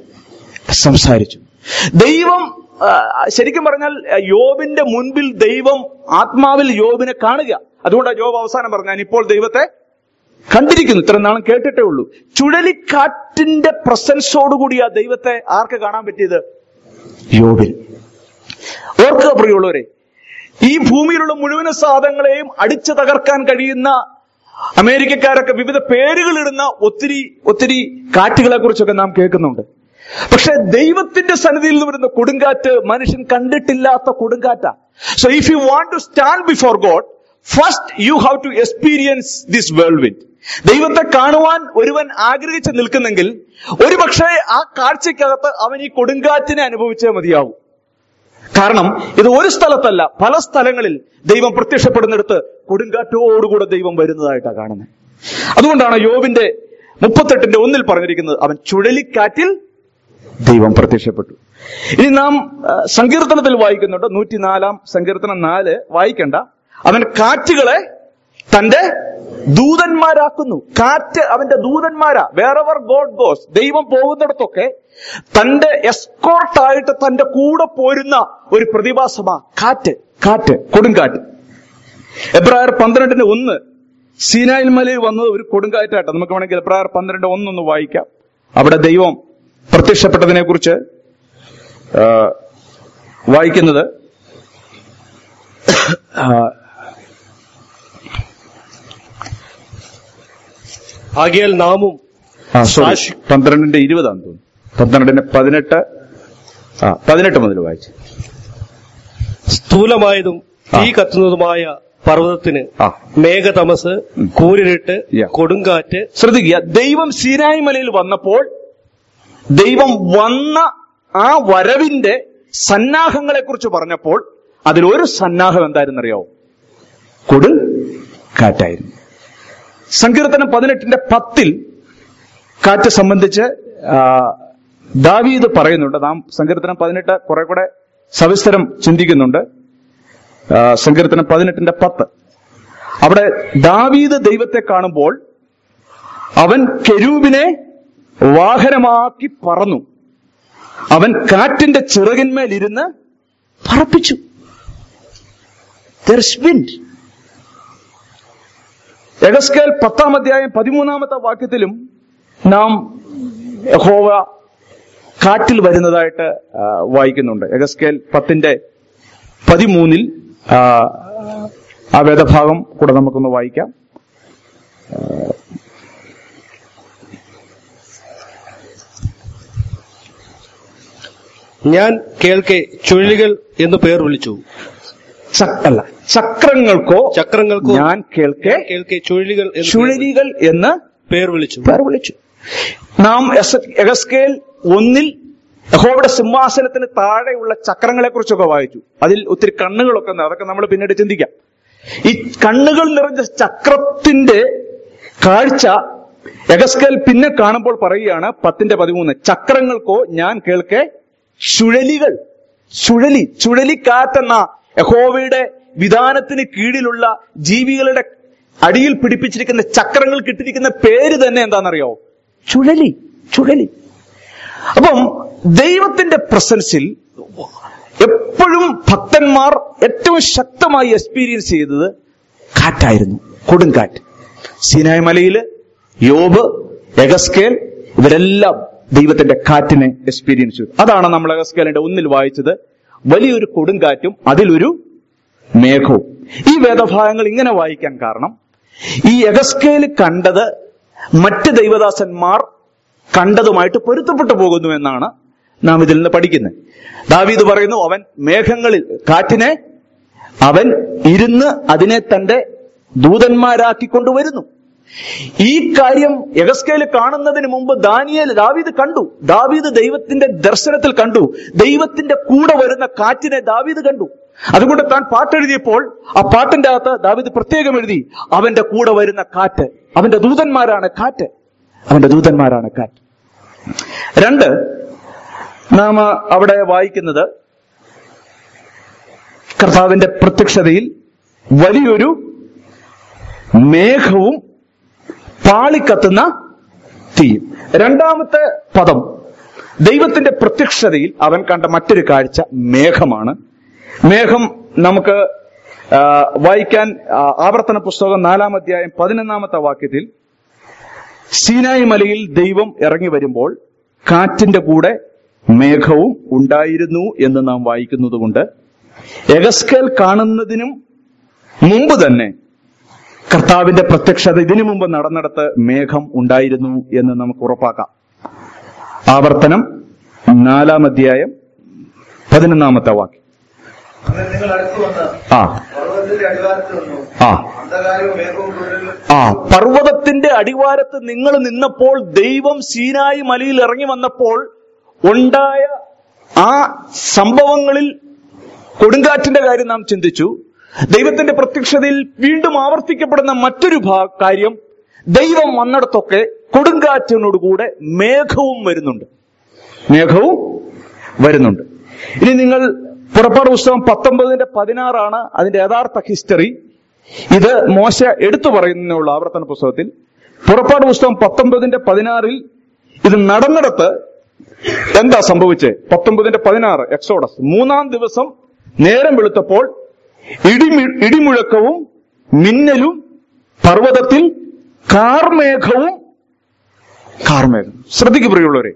Speaker 1: സംസാരിച്ചു ദൈവം ആ, ശരിക്കും പറഞ്ഞാൽ ആ, യോബിന്റെ മുൻപിൽ ദൈവം ആത്മാവിൽ യോബിനെ കാണുക അതുകൊണ്ടാണ് യോബ് അവസാനം പറഞ്ഞു ഞാൻ ഇപ്പോൾ ദൈവത്തെ കണ്ടിരിക്കുന്നു ഇത്ര നാളും കേട്ടിട്ടേ ഉള്ളൂ ചുഴലിക്കാറ്റിന്റെ പ്രസൻസോടുകൂടി ആ ദൈവത്തെ ആർക്ക് കാണാൻ പറ്റിയത് യോബിന് ഓർക്കുക പ്രിയമുള്ളവരെ ഈ ഭൂമിയിലുള്ള മുഴുവൻ സാധനങ്ങളെയും അടിച്ചു തകർക്കാൻ കഴിയുന്ന അമേരിക്കക്കാരൊക്കെ വിവിധ പേരുകളിടുന്ന ഒത്തിരി ഒത്തിരി കാറ്റുകളെ കുറിച്ചൊക്കെ നാം കേൾക്കുന്നുണ്ട് പക്ഷെ ദൈവത്തിന്റെ സന്നിധിയിൽ നിന്ന് വരുന്ന കൊടുങ്കാറ്റ് മനുഷ്യൻ കണ്ടിട്ടില്ലാത്ത കൊടുങ്കാറ്റാ so if you want to stand before God first you have to experience this whirlwind ദൈവത്തെ കാണുവാൻ ഒരുവൻ ആഗ്രഹിച്ച് നിൽക്കുന്നെങ്കിൽ ഒരുപക്ഷെ ആ കാഴ്ചക്കകത്ത് അവൻ ഈ കൊടുങ്കാറ്റിനെ അനുഭവിച്ചേ മതിയാവും കാരണം ഇത് ഒരു സ്ഥലത്തല്ല പല സ്ഥലങ്ങളിൽ ദൈവം പ്രത്യക്ഷപ്പെടുന്നിടത്ത് കൊടുങ്കാറ്റോടുകൂടെ ദൈവം വരുന്നതായിട്ടാണ് കാണുന്നത് അതുകൊണ്ടാണ് യോബിന്റെ മുപ്പത്തെട്ടിന്റെ ഒന്നിൽ പറഞ്ഞിരിക്കുന്നത് അവൻ ചുഴലിക്കാറ്റിൽ ദൈവം പ്രത്യക്ഷപ്പെട്ടു ഇനി നാം ആ, സങ്കീർത്തനത്തിൽ വായിക്കുന്നുണ്ട് നൂറ്റിനാലാം സങ്കീർത്തനം നാല് വായിക്കണ്ട അവൻ കാറ്റുകളെ തന്റെ ദൂതന്മാരാക്കുന്നു കാറ്റ് അവന്റെ ദൂതന്മാരാ വേറെവർ ഗോഡ് ഗോസ് ദൈവം പോകുന്നിടത്തൊക്കെ തന്റെ എസ്കോർട്ടായിട്ട് തന്റെ കൂടെ പോരുന്ന ഒരു പ്രതിഭാസമാ കാറ്റ് കാറ്റ് കൊടുങ്കാറ്റ് എബ്രായർ പന്ത്രണ്ടിന്റെ ഒന്ന് സീനായിൽ മലയിൽ വന്നത് ഒരു കൊടുങ്കാറ്റായിട്ട് നമുക്ക് വേണമെങ്കിൽ എബ്രായർ പന്ത്രണ്ട് ഒന്നൊന്ന് വായിക്കാം അവിടെ ദൈവം പ്രത്യക്ഷപ്പെട്ടതിനെ കുറിച്ച് വായിക്കുന്നത് ആ,
Speaker 2: ആകയാൽ നാമും
Speaker 1: ആ, sorry.
Speaker 2: സാക്ഷി-
Speaker 1: പന്ത്രണ്ടിന്റെ ഇരുപതാന്ന് തോന്നുന്നു പന്ത്രണ്ടിന്റെ പതിനെട്ട് ആ പതിനെട്ട് മുതൽ വായിച്ചു
Speaker 2: സ്ഥൂലമായതും
Speaker 1: ആ.
Speaker 2: തീ കത്തുന്നതുമായ പർവ്വതത്തിന്
Speaker 1: ആ
Speaker 2: മേഘതമസ്
Speaker 1: ഉം.
Speaker 2: കൂരിരുട്ട്
Speaker 1: Yeah.
Speaker 2: കൊടുങ്കാറ്റ്
Speaker 1: ശ്രദ്ധിക്കുക ദൈവം സീനായി മലയിൽ വന്നപ്പോൾ ദൈവം വന്ന ആ വരവിന്റെ സന്നാഹങ്ങളെ കുറിച്ച് പറഞ്ഞപ്പോൾ അതിലൊരു സന്നാഹം എന്തായിരുന്നറിയാവോ കൊടു കാറ്റായിരുന്നു സങ്കീർത്തനം പതിനെട്ടിന്റെ പത്തിൽ കാറ്റ് സംബന്ധിച്ച് ആ, ദാവീദ് പറയുന്നുണ്ട് നാം സങ്കീർത്തനം പതിനെട്ട് കുറെ കൂടെ സവിസ്തരം ചിന്തിക്കുന്നുണ്ട് ആ, സങ്കീർത്തനം പതിനെട്ടിന്റെ പത്ത് അവിടെ ദാവീദ് ദൈവത്തെ കാണുമ്പോൾ അവൻ കെരൂബിനെ വാഹനമാക്കി പറന്നു അവൻ കാറ്റിന്റെ ചിറകിന്മേൽ ഇരുന്ന് പറപ്പിച്ചു There's wind. എഗസ്കേൽ പത്താം അധ്യായം പതിമൂന്നാമത്തെ വാക്യത്തിലും നാം യഹോവ കാറ്റിൽ വരുന്നതായിട്ട് ആ, വായിക്കുന്നുണ്ട് എഗസ്കേൽ പത്തിന്റെ പതിമൂന്നിൽ ആ, ആ വേദഭാഗം കൂടെ നമുക്കൊന്ന് വായിക്കാം
Speaker 2: ഞാൻ കേൾക്കെ ചുഴലികൾ എന്ന് പേർ വിളിച്ചു
Speaker 1: ച- അല്ല ചക്രങ്ങൾക്കോ
Speaker 2: ചക്രങ്ങൾക്കോ
Speaker 1: ഞാൻ കേൾക്കെ
Speaker 2: കേൾക്കെ ചുഴലികൾ എന്ന് പേർ
Speaker 1: ചുഴലികൾ എന്ന്
Speaker 2: പേർ വിളിച്ചു
Speaker 1: പേർ വിളിച്ചു നാം എസ- എഗസ്കേൽ ഒന്നിൽ യഹോവയുടെ സിംഹാസനത്തിന് താഴെയുള്ള ചക്രങ്ങളെ കുറിച്ചൊക്കെ വായിച്ചു അതിൽ ഒത്തിരി കണ്ണുകളൊക്കെ ഉണ്ട് അതൊക്കെ നമ്മൾ പിന്നീട് ചിന്തിക്കാം ഈ കണ്ണുകൾ നിറഞ്ഞ ചക്രത്തിന്റെ കാഴ്ച എഗസ്കേൽ പിന്നെ കാണുമ്പോൾ പറയുകയാണ് പത്തിന്റെ പതിമൂന്ന് ചക്രങ്ങൾക്കോ ഞാൻ കേൾക്കെ ചുഴലികൾ ചുഴലി ചുഴലിക്കാറ്റെന്ന യഹോവയുടെ വിധാനത്തിന് കീഴിലുള്ള ജീവികളുടെ അടിയിൽ പിടിപ്പിച്ചിരിക്കുന്ന ചക്രങ്ങൾ കിട്ടിയിരിക്കുന്ന പേര് തന്നെ എന്താണെന്നറിയോ ചുഴലി ചുഴലി അപ്പം ദൈവത്തിന്റെ പ്രസൻസിൽ എപ്പോഴും ഭക്തന്മാർ ഏറ്റവും ശക്തമായി എക്സ്പീരിയൻസ് ചെയ്തത് കാറ്റായിരുന്നു കൊടുങ്കാറ്റ് സീനായ് മലയില് യോബ് എഗസ്കേൽ ഇവരെല്ലാം ദൈവത്തിന്റെ കാറ്റിനെ എക്സ്പീരിയൻസ് ചെയ്തു അതാണ് നമ്മൾ എഗസ്കേലിന്റെ ഒന്നിൽ വായിച്ചത് വലിയൊരു കൊടുങ്കാറ്റും അതിലൊരു മേഘവും ഈ വേദഭാഗങ്ങൾ ഇങ്ങനെ വായിക്കാൻ കാരണം ഈ എഗസ്കേല് കണ്ടത് മറ്റ് ദൈവദാസന്മാർ കണ്ടതുമായിട്ട് പൊരുത്തപ്പെട്ടു പോകുന്നു എന്നാണ് നാം ഇതിൽ നിന്ന് പഠിക്കുന്നത് ദാവീദ് പറയുന്നു അവൻ മേഘങ്ങളിൽ കാറ്റിനെ അവൻ ഇരുന്ന് അതിനെ തന്റെ ദൂതന്മാരാക്കി കൊണ്ടുവരുന്നു ഈ കാര്യം യഗസ്കേല് കാണുന്നതിന് മുമ്പ് ദാനിയേൽ ദാവീദ് കണ്ടു ദാവീദ് ദൈവത്തിന്റെ ദർശനത്തിൽ കണ്ടു ദൈവത്തിന്റെ കൂടെ വരുന്ന കാറ്റിനെ ദാവീദ് കണ്ടു അതുകൊണ്ട് താൻ പാട്ടെഴുതിയപ്പോൾ ആ പാട്ടിന്റെ അകത്ത് ദാവീദ് പ്രത്യേകം എഴുതി അവന്റെ കൂടെ വരുന്ന കാറ്റ് അവന്റെ ദൂതന്മാരാണ് കാറ്റ് അവന്റെ ദൂതന്മാരാണ് കാറ്റ് രണ്ട് നാം അവിടെ വായിക്കുന്നത് കർത്താവിന്റെ പ്രത്യക്ഷതയിൽ വലിയൊരു മേഘവും പാളിക്കത്തുന്ന തീയും രണ്ടാമത്തെ പദം ദൈവത്തിന്റെ പ്രത്യക്ഷതയിൽ അവൻ കണ്ട മറ്റൊരു കാഴ്ച മേഘമാണ് മേഘം നമുക്ക് ആ, വായിക്കാൻ ആ, ആവർത്തന പുസ്തകം നാലാം അധ്യായം പതിനൊന്നാമത്തെ വാക്യത്തിൽ സീനായി മലയിൽ ദൈവം ഇറങ്ങി വരുമ്പോൾ കാറ്റിന്റെ കൂടെ മേഘവും ഉണ്ടായിരുന്നു എന്ന് നാം വായിക്കുന്നത് കൊണ്ട് എഗസ്കേൽ കാണുന്നതിനും മുമ്പ് തന്നെ കർത്താവിന്റെ പ്രത്യക്ഷത ഇതിനു മുമ്പ് നടന്നിടത്ത് മേഘം ഉണ്ടായിരുന്നു എന്ന് നമുക്ക് ഉറപ്പാക്കാം ആവർത്തനം നാലാം അധ്യായം പതിനൊന്നാമത്തെ വാക്യം
Speaker 3: അങ്ങനെ നിങ്ങൾ അടുത്തു വന്ന്
Speaker 1: ആ
Speaker 3: പർവ്വതത്തിന്റെ അടിവാരത്ത് വന്നു
Speaker 1: ആ
Speaker 3: അന്ധകാരവും മേഘവും കുഴലും
Speaker 1: ആ പർവ്വതത്തിന്റെ അടിവാരത്ത് നിങ്ങൾ നിന്നപ്പോൾ ദൈവം സീനായി മലയിൽ ഇറങ്ങി വന്നപ്പോൾ ഉണ്ടായ ആ സംഭവങ്ങളിൽ കൊടുങ്കാറ്റിന്റെ കാര്യം നാം ചിന്തിച്ചു ദൈവത്തിന്റെ പ്രത്യക്ഷതയിൽ വീണ്ടും ആവർത്തിക്കപ്പെടുന്ന മറ്റൊരു ഭാ കാര്യം ദൈവം വന്നിടത്തൊക്കെ കൊടുങ്കാറ്റിനോടുകൂടെ മേഘവും വരുന്നുണ്ട് മേഘവും വരുന്നുണ്ട് ഇനി നിങ്ങൾ പുറപ്പാട് പുസ്തകം പത്തൊമ്പതിന്റെ പതിനാറാണ് അതിന്റെ യഥാർത്ഥ ഹിസ്റ്ററി ഇത് മോശ എടുത്തു പറയുന്നുള്ള ആവർത്തന പുസ്തകത്തിൽ പുറപ്പാട് പുസ്തകം പത്തൊമ്പതിന്റെ പതിനാറിൽ ഇത് നടന്നിടത്ത് എന്താ സംഭവിച്ചത് പത്തൊമ്പതിന്റെ പതിനാറ് എക്സോഡസ് മൂന്നാം ദിവസം നേരം വെളുത്തപ്പോൾ ഇടിമി ഇടിമുഴക്കവും മിന്നലും പർവ്വതത്തിൽ കാർമേഘവും കാർമേഘം ശ്രദ്ധിക്കു പ്രിയമുള്ളവരെ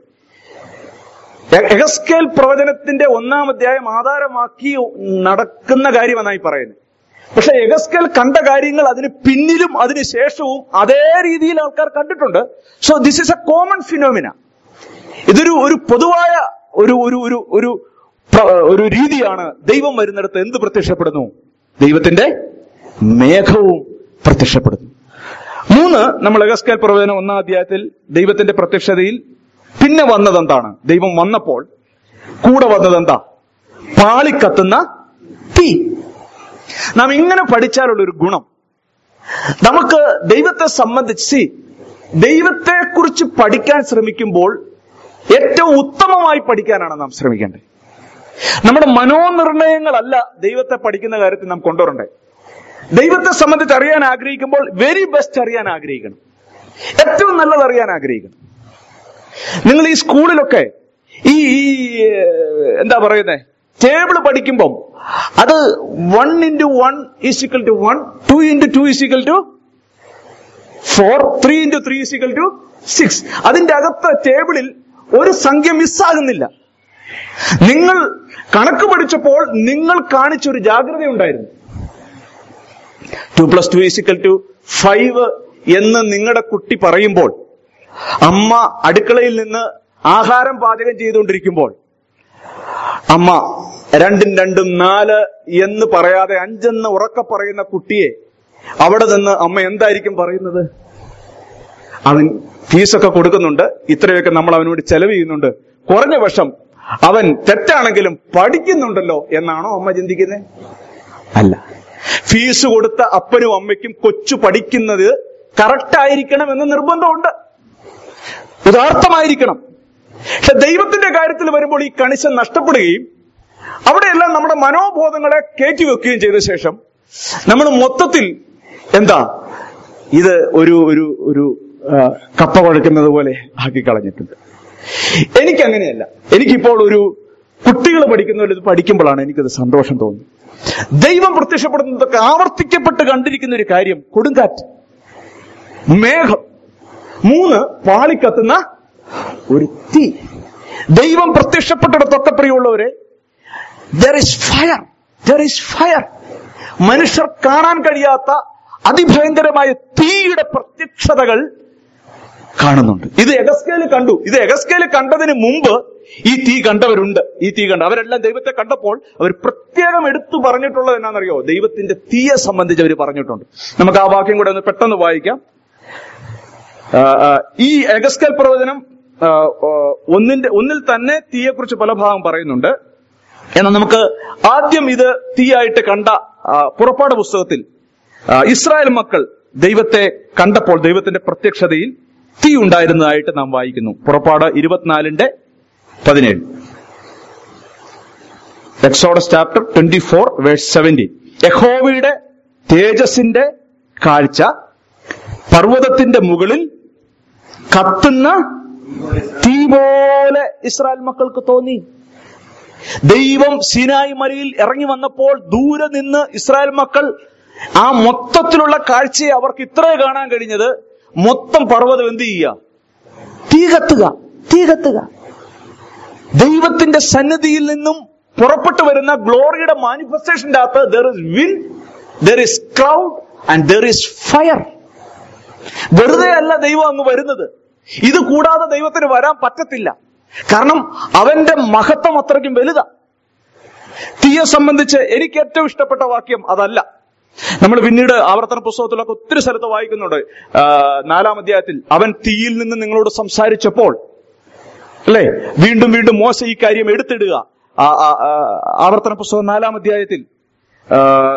Speaker 1: എ- എഹസ്കേൽ പ്രവചനത്തിന്റെ ഒന്നാം അധ്യായം ആധാരമാക്കി നടക്കുന്ന കാര്യമെന്നായി പറയുന്നത് പക്ഷെ എഗസ്കേൽ കണ്ട കാര്യങ്ങൾ അതിന് പിന്നിലും അതിന് ശേഷവും അതേ രീതിയിൽ ആൾക്കാർ കണ്ടിട്ടുണ്ട് so this is a common phenomena ഇതൊരു ഒരു പൊതുവായ ഒരു ഒരു ഒരു ഒരു പ്ര- ഒരു രീതിയാണ് ദൈവം വരുന്നിടത്ത് എന്ത് പ്രത്യക്ഷപ്പെടുന്നു ദൈവത്തിന്റെ മേഘവും പ്രത്യക്ഷപ്പെടുന്നു മൂന്ന് നമ്മൾ എഗസ്കേൽ പ്രവചനം ഒന്നാം അധ്യായത്തിൽ ദൈവത്തിന്റെ പ്രത്യക്ഷതയിൽ പിന്നെ വന്നത് എന്താണ് ദൈവം വന്നപ്പോൾ കൂടെ വന്നത് എന്താ പാളിക്കത്തുന്ന തീ നാം ഇങ്ങനെ പഠിച്ചാലുള്ള ഒരു ഗുണം നമുക്ക് ദൈവത്തെ സംബന്ധിച്ച് ദൈവത്തെ കുറിച്ച് പഠിക്കാൻ ശ്രമിക്കുമ്പോൾ ഏറ്റവും ഉത്തമമായി പഠിക്കാനാണ് നാം ശ്രമിക്കേണ്ടത് നമ്മുടെ മനോനിർണയങ്ങളല്ല ദൈവത്തെ പഠിക്കുന്ന കാര്യത്തിൽ നാം കൊണ്ടുവരണ്ടേ ദൈവത്തെ സംബന്ധിച്ച് അറിയാൻ ആഗ്രഹിക്കുമ്പോൾ വെരി ബെസ്റ്റ് അറിയാൻ ആഗ്രഹിക്കണം ഏറ്റവും നല്ലത് അറിയാൻ ആഗ്രഹിക്കണം നിങ്ങൾ ഈ സ്കൂളിലൊക്കെ ഈ ഈ, ഏഹ്, എന്താ പറയുന്നത് ടേബിൾ പഠിക്കുമ്പം അത് one into one is equal to one two into two is equal to four three into three is equal to six അതിന്റെ അകത്ത് ടേബിളിൽ ഒരു സംഖ്യ മിസ്സാകുന്നില്ല നിങ്ങൾ കണക്ക് പഠിച്ചപ്പോൾ നിങ്ങൾ കാണിച്ചൊരു ജാഗ്രത ഉണ്ടായിരുന്നു two plus two is equal to five എന്ന് നിങ്ങളുടെ കുട്ടി പറയുമ്പോൾ അമ്മ അടുക്കളയിൽ നിന്ന് ആഹാരം പാചകം ചെയ്തുകൊണ്ടിരിക്കുമ്പോൾ അമ്മ രണ്ടും രണ്ടും നാല് എന്ന് പറയാതെ അഞ്ചെന്ന് ഉറക്കെ പറയുന്ന കുട്ടിയെ അവിടെ നിന്ന് അമ്മ എന്തായിരിക്കും പറയുന്നത് അവൻ ഫീസൊക്കെ കൊടുക്കുന്നുണ്ട് ഇത്രയൊക്കെ നമ്മൾ അവനോട് ചെലവ് ചെയ്യുന്നുണ്ട് കുറഞ്ഞ പക്ഷം അവൻ തെറ്റാണെങ്കിലും പഠിക്കുന്നുണ്ടല്ലോ എന്നാണോ അമ്മ ചിന്തിക്കുന്നത് അല്ല ഫീസ് കൊടുത്ത അപ്പനും അമ്മയ്ക്കും കൊച്ചു പഠിക്കുന്നത് കറക്റ്റ് ആയിരിക്കണം എന്ന് നിർബന്ധമുണ്ട് യഥാർത്ഥമായിരിക്കണം പക്ഷെ ദൈവത്തിന്റെ കാര്യത്തിൽ വരുമ്പോൾ ഈ കണിശം നഷ്ടപ്പെടുകയും അവിടെയെല്ലാം നമ്മുടെ മനോബോധങ്ങളെ കയറ്റിവെക്കുകയും ചെയ്ത ശേഷം നമ്മൾ മൊത്തത്തിൽ എന്താ ഇത് ഒരു ഒരു ഒരു ആ, കപ്പ കുഴക്കുന്നത് പോലെ ആക്കി കളഞ്ഞിട്ടുണ്ട് എനിക്കങ്ങനെയല്ല എനിക്കിപ്പോൾ ഒരു കുട്ടികൾ പഠിക്കുന്ന പോലെ ഇത് പഠിക്കുമ്പോഴാണ് എനിക്കത് സന്തോഷം തോന്നുന്നത് ദൈവം പ്രത്യക്ഷപ്പെടുന്നതൊക്കെ ആവർത്തിക്കപ്പെട്ട് കണ്ടിരിക്കുന്ന ഒരു കാര്യം കൊടുങ്കാറ്റ് മേഘം മൂന്ന് പാളിക്കത്തുന്ന ഒരു തീ ദൈവം പ്രത്യക്ഷപ്പെട്ടിടത്തൊക്കെ പ്രിയമുള്ളവരെ there is fire there is fire മനുഷ്യർ കാണാൻ കഴിയാത്ത അതിഭയങ്കരമായ തീയുടെ പ്രത്യക്ഷതകൾ കാണുന്നുണ്ട് ഇത് എഗസ്കേല് കണ്ടു ഇത് എഗസ്കേല് കണ്ടതിന് മുമ്പ് ഈ തീ കണ്ടവരുണ്ട് ഈ തീ കണ്ട അവരെല്ലാം ദൈവത്തെ കണ്ടപ്പോൾ അവർ പ്രത്യേകം എടുത്തു പറഞ്ഞിട്ടുള്ളത് എന്നാണെന്നറിയോ ദൈവത്തിന്റെ തീയെ സംബന്ധിച്ച് അവർ പറഞ്ഞിട്ടുണ്ട് നമുക്ക് ആ വാക്യം കൂടെ ഒന്ന് പെട്ടെന്ന് വായിക്കാം ആ, ആ, ഈ എഗസ്കൽ പ്രവചനം ആ, ആ, ഒന്നിന്റെ ഒന്നിൽ തന്നെ തീയെക്കുറിച്ച് പല ഭാഗം പറയുന്നുണ്ട് എന്നാൽ നമുക്ക് ആദ്യം ഇത് തീയായിട്ട് കണ്ട ആ, പുറപ്പാട് പുസ്തകത്തിൽ ആ, ഇസ്രായേൽ മക്കൾ ദൈവത്തെ കണ്ടപ്പോൾ ദൈവത്തിന്റെ പ്രത്യക്ഷതയിൽ തീ ഉണ്ടായിരുന്നതായിട്ട് നാം വായിക്കുന്നു പുറപ്പാട് ഇരുപത്തിനാലിന്റെ പതിനേഴ് Exodus chapter twenty four verse seventy യഹോവയുടെ തേജസിന്റെ കാഴ്ച പർവ്വതത്തിന്റെ മുകളിൽ കത്തുന്ന തീ പോലെ ഇസ്രായേൽ മക്കൾക്ക് തോന്നി ദൈവം സിനായി മലയിൽ ഇറങ്ങി വന്നപ്പോൾ ദൂരെ നിന്ന് ഇസ്രായേൽ മക്കൾ ആ മൊത്തത്തിലുള്ള കാഴ്ചയെ അവർക്ക് ഇത്രേ കാണാൻ കഴിഞ്ഞത് മൊത്തം പർവ്വതം എന്ത് ചെയ്യുക തീ കത്തുക തീ കത്തുക ദൈവത്തിന്റെ സന്നിധിയിൽ നിന്നും പുറപ്പെട്ടു വരുന്ന ഗ്ലോറിയുടെ മാനിഫെസ്റ്റേഷന്റെ അകത്ത് there is wind there is cloud and there is fire വെറുതെ അല്ല ദൈവം അങ്ങ് വരുന്നത് ഇത് കൂടാതെ ദൈവത്തിന് വരാൻ പറ്റത്തില്ല കാരണം അവന്റെ മഹത്വം അത്രയ്ക്കും വലുതാ തീയെ സംബന്ധിച്ച് എനിക്ക് ഏറ്റവും ഇഷ്ടപ്പെട്ട വാക്യം അതല്ല നമ്മൾ പിന്നീട് ആവർത്തന പുസ്തകത്തിലൊക്കെ ഒത്തിരി സ്ഥലത്ത് വായിക്കുന്നുണ്ട് ആ, നാലാം അധ്യായത്തിൽ അവൻ തീയിൽ നിന്ന് നിങ്ങളോട് സംസാരിച്ചപ്പോൾ അല്ലേ വീണ്ടും വീണ്ടും മോശ ഈ കാര്യം എടുത്തിടുക ആ, ആ, ആ, ആവർത്തന പുസ്തകം നാലാം അധ്യായത്തിൽ ആ,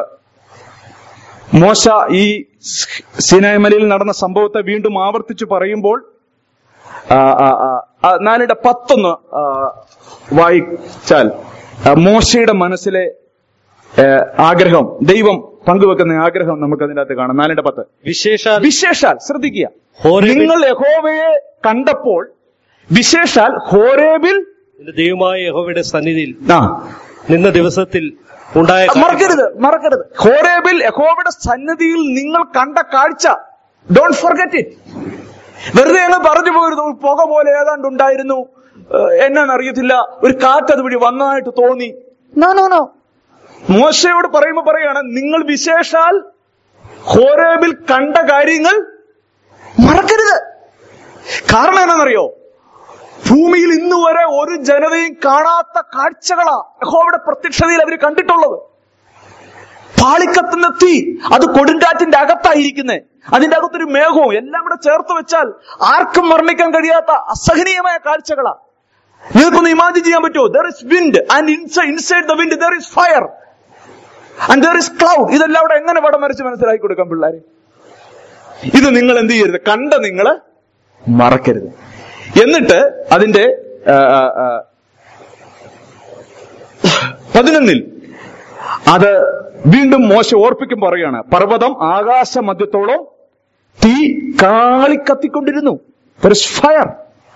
Speaker 1: മോശ ഈ സിനായ്മലയിൽ നടന്ന സംഭവത്തെ വീണ്ടും ആവർത്തിച്ചു പറയുമ്പോൾ ആ, ആ, ആ, ആ, നാലിന്റെ പത്തൊന്ന് ആ, വായിച്ചാൽ ആ, മോശയുടെ മനസ്സിലെ ഏ, ആഗ്രഹം ദൈവം പങ്കുവെക്കുന്ന ആഗ്രഹം നമുക്ക് അതിന്റെ അകത്ത് കാണാം നാലിന്റെ പത്ത്
Speaker 2: വിശേഷാൽ
Speaker 1: വിശേഷാൽ ശ്രദ്ധിക്കുക
Speaker 2: ഹോരേബിൽ-
Speaker 1: നിങ്ങൾ യഹോവയെ കണ്ടപ്പോൾ വിശേഷാൽ ഹോരേബിൽ
Speaker 2: നിന്റെ ദൈവമായ യഹോവയുടെ സന്നിധിയിൽ
Speaker 1: ആ
Speaker 2: നിന്ന ദിവസത്തിൽ ഉണ്ടായ കാര്യം-
Speaker 1: മറക്കരുത് മറക്കരുത് ഹോരേബിൽ യഹോവയുടെ സന്നിധിയിൽ നിങ്ങൾ കണ്ട കാഴ്ച ഡോണ്ട് ഫോർഗറ്റ് ഇറ്റ് വെറുതെ അങ്ങ് പറഞ്ഞു പോയിരുന്നു ഒരു പുക പോലെ ഏതാണ്ട് ഉണ്ടായിരുന്നു ഏഹ് എന്നാന്നറിയത്തില്ല ഒരു കാറ്റ് അതുവഴി വന്നതായിട്ട് തോന്നി നോ നോ നോ മോശയോട് പറയുമ്പോൾ പറയാണ് നിങ്ങൾ വിശേഷാൽ ഹോരേബിൽ കണ്ട കാര്യങ്ങൾ മറക്കരുത് കാരണം എന്നാണെന്നറിയോ ഭൂമിയിൽ ഇന്ന് വരെ ഒരു ജനതയും കാണാത്ത കാഴ്ചകളാ യഹോവയുടെ പ്രത്യക്ഷതയിൽ അവർ കണ്ടിട്ടുള്ളത് പാളിക്കത്തുന്ന തീ അത് കൊടുങ്കാറ്റിന്റെ അകത്തായിരിക്കുന്നേ അതിന്റെ അകത്തൊരു മേഘവും എല്ലാം കൂടെ ചേർത്ത് വെച്ചാൽ ആർക്കും വർണ്ണിക്കാൻ കഴിയാത്ത അസഹനീയമായ കാഴ്ചകളാ നിങ്ങൾക്കൊന്ന് ഇമാജിൻ ചെയ്യാൻ പറ്റുമോ there is wind and inside inside the wind there is fire and there is cloud ഇതെല്ലാം അവിടെ എങ്ങനെ പടം വരച്ച് മനസ്സിലാക്കി കൊടുക്കാം പിള്ളേരെ ഇത് നിങ്ങൾ എന്ത് ചെയ്യരുത് കണ്ട നിങ്ങൾ മറക്കരുത് എന്നിട്ട് അതിന്റെ ആ, ആ, ആ, പതിനൊന്നിൽ അത് വീണ്ടും മോശ ഓർപ്പിക്കും പറയാണ് പർവ്വതം ആകാശ മധ്യത്തോളം തീ കാളിക്കത്തിക്കൊണ്ടിരുന്നു ഫയർ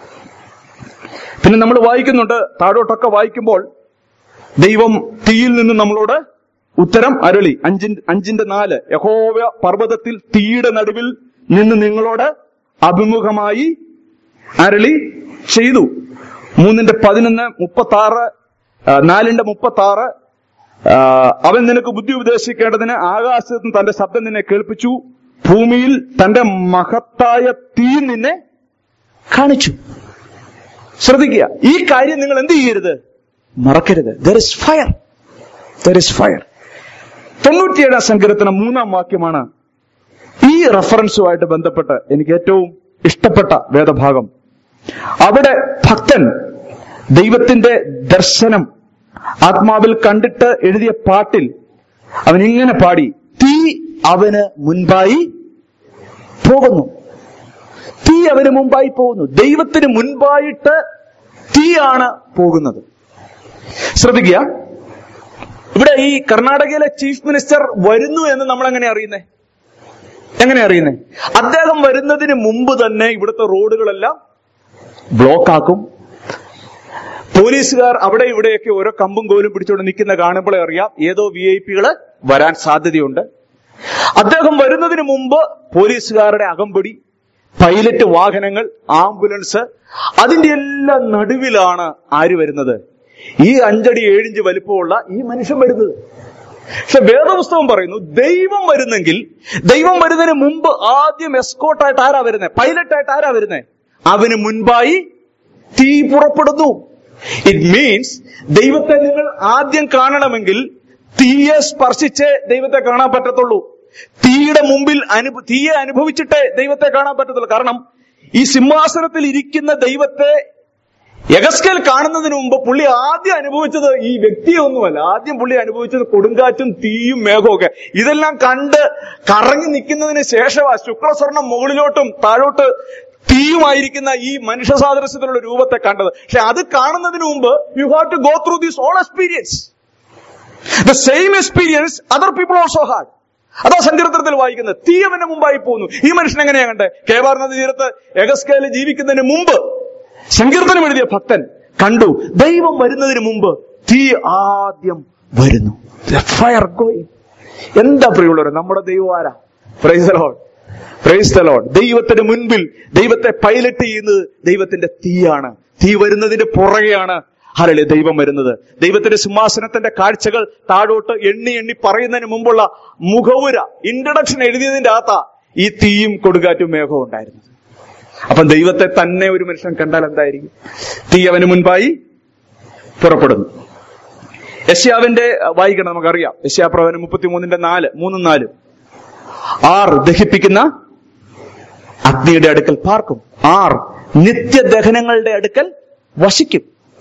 Speaker 1: പിന്നെ നമ്മൾ വായിക്കുന്നുണ്ട് താഴോട്ടൊക്കെ വായിക്കുമ്പോൾ ദൈവം തീയിൽ നിന്ന് നമ്മളോട് ഉത്തരം അരുളി അഞ്ചിന്റെ അഞ്ചിന്റെ നാല് യഹോവ പർവ്വതത്തിൽ തീയുടെ നടുവിൽ നിന്ന് നിങ്ങളോട് അഭിമുഖമായി അരളി ചെയ്തു മൂന്നിന്റെ പതിനൊന്ന് മുപ്പത്തി ആറ് നാലിന്റെ മുപ്പത്തി ആറ് അവൻ നിനക്ക് ബുദ്ധി ഉപദേശിക്കേണ്ടതിന് ആകാശത്ത് നിന്ന് തന്റെ ശബ്ദം നിന്നെ കേൾപ്പിച്ചു ഭൂമിയിൽ തന്റെ മഹത്തായ തീ നിന്നെ കാണിച്ചു ശ്രദ്ധിക്കുക ഈ കാര്യം നിങ്ങൾ എന്ത് ചെയ്യരുത് മറക്കരുത് there is fire there is fire തൊണ്ണൂറ്റിയേഴാം സങ്കീർത്തനം മൂന്നാം വാക്യമാണ് ഈ റെഫറൻസുമായിട്ട് ബന്ധപ്പെട്ട് എനിക്ക് ഏറ്റവും ഇഷ്ടപ്പെട്ട വേദഭാഗം അവിടെ ഭക്തൻ ദൈവത്തിന്റെ ദർശനം ആത്മാവിൽ കണ്ടിട്ട് എഴുതിയ പാട്ടിൽ അവൻ ഇങ്ങനെ പാടി തീ അവന് മുൻപായി പോകുന്നു തീ അവന് മുമ്പായി പോകുന്നു ദൈവത്തിന് മുൻപായിട്ട് തീയാണ് പോകുന്നത് ശ്രദ്ധിക്കുക ഇവിടെ ഈ കർണാടകയിലെ ചീഫ് മിനിസ്റ്റർ വരുന്നു എന്ന് നമ്മൾ എങ്ങനെ അറിയുന്നേ എങ്ങനെ അറിയുന്നേ അദ്ദേഹം വരുന്നതിന് മുമ്പ് തന്നെ ഇവിടുത്തെ റോഡുകളെല്ലാം ബ്ലോക്ക് ആക്കും പോലീസുകാർ അവിടെ ഇവിടെയൊക്കെ ഓരോ കമ്പും കോലും പിടിച്ചുകൊണ്ട് നിൽക്കുന്ന കാണുമ്പോഴേ അറിയാം ഏതോ വി ഐ പികള് വരാൻ സാധ്യതയുണ്ട് അദ്ദേഹം വരുന്നതിന് മുമ്പ് പോലീസുകാരുടെ അകമ്പടി പൈലറ്റ് വാഹനങ്ങൾ ആംബുലൻസ് അതിന്റെ എല്ലാം നടുവിലാണ് ആര് വരുന്നത് ഈ അഞ്ചടി ഏഴിഞ്ച് വലിപ്പമുള്ള ഈ മനുഷ്യൻ വരുന്നത് പക്ഷെ വേദപുസ്തകം പറയുന്നു ദൈവം വരുന്നെങ്കിൽ ദൈവം വരുന്നതിന് മുമ്പ് ആദ്യം എസ്കോട്ടായിട്ട് ആരാ വരുന്നത് പൈലറ്റായിട്ട് ആരാ വരുന്നത് അവന് മുൻപായി തീ പുറപ്പെടുന്നു ഇറ്റ് മീൻസ് ദൈവത്തെ നിങ്ങൾ ആദ്യം കാണണമെങ്കിൽ തീയെ സ്പർശിച്ചേ ദൈവത്തെ കാണാൻ പറ്റത്തുള്ളൂ തീയുടെ മുമ്പിൽ അനുഭ തീയെ അനുഭവിച്ചിട്ടേ ദൈവത്തെ കാണാൻ പറ്റത്തുള്ളൂ കാരണം ഈ സിംഹാസനത്തിൽ ഇരിക്കുന്ന ദൈവത്തെ യഗസ്കേൽ കാണുന്നതിന് മുമ്പ് പുള്ളി ആദ്യം അനുഭവിച്ചത് ഈ വ്യക്തിയെ ഒന്നുമല്ല ആദ്യം പുള്ളി അനുഭവിച്ചത് കൊടുങ്കാറ്റും തീയും മേഘവും ഒക്കെ ഇതെല്ലാം കണ്ട് കറങ്ങി നിൽക്കുന്നതിന് ശേഷമാ ശുക്ലസ്വർണം മുകളിലോട്ടും താഴോട്ട് തീയുമായിരിക്കുന്ന ഈ മനുഷ്യ സാദൃശ്യത്തിലുള്ള രൂപത്തെ കണ്ടത് പക്ഷെ അത് കാണുന്നതിന് മുമ്പ് you have to go through this all experience the same experience other people also had അതാ സങ്കീർത്തനത്തിൽ വായിക്കുന്നത് തീ അവന്റെ മുമ്പായി പോകുന്നു ഈ മനുഷ്യൻ എങ്ങനെയാ കണ്ടേ കേവാർ നദി തീരത്ത് എഗസ്കേല് ജീവിക്കുന്നതിന് മുമ്പ് സങ്കീർത്തനം എഴുതിയ ഭക്തൻ കണ്ടു ദൈവം വരുന്നതിന് മുമ്പ് തീ ആദ്യം വരുന്നു ഫയർ ഗോയിങ് എന്താ പ്രിയുള്ളവരെ നമ്മുടെ ദൈവം ആരാ പ്രൈസ് ലോഡ് പ്രൈസ് ലോഡ് ദൈവത്തിന് മുൻപിൽ ദൈവത്തെ പൈലറ്റ് ചെയ്യുന്നത് ദൈവത്തിന്റെ തീയാണ് തീ വരുന്നതിന്റെ പുറകെയാണ് ഹരളി ദൈവം വരുന്നത് ദൈവത്തിന്റെ സിംഹാസനത്തിന്റെ കാഴ്ചകൾ താഴോട്ട് എണ്ണി എണ്ണി പറയുന്നതിന് മുമ്പുള്ള മുഖവുര ഇൻട്രഡക്ഷൻ എഴുതിയതിന്റെ അകത്താ ഈ തീയും കൊടുങ്കാറ്റും മേഘവും ഉണ്ടായിരുന്നത് അപ്പം ദൈവത്തെ തന്നെ ഒരു മനുഷ്യൻ കണ്ടാൽ എന്തായിരിക്കും തീ അവന് മുൻപായി പുറപ്പെടുന്നു യശ്യാവിന്റെ വായിക്കണം നമുക്കറിയാം യശ്യാപ്രവന് മുപ്പത്തിമൂന്നിന്റെ നാല് മൂന്നും നാലും ആർ ദഹിപ്പിക്കുന്ന അഗ്നിയുടെ അടുക്കൽ പാർക്കും ആർ നിത്യദഹനങ്ങളുടെ അടുക്കൽ വശിക്കും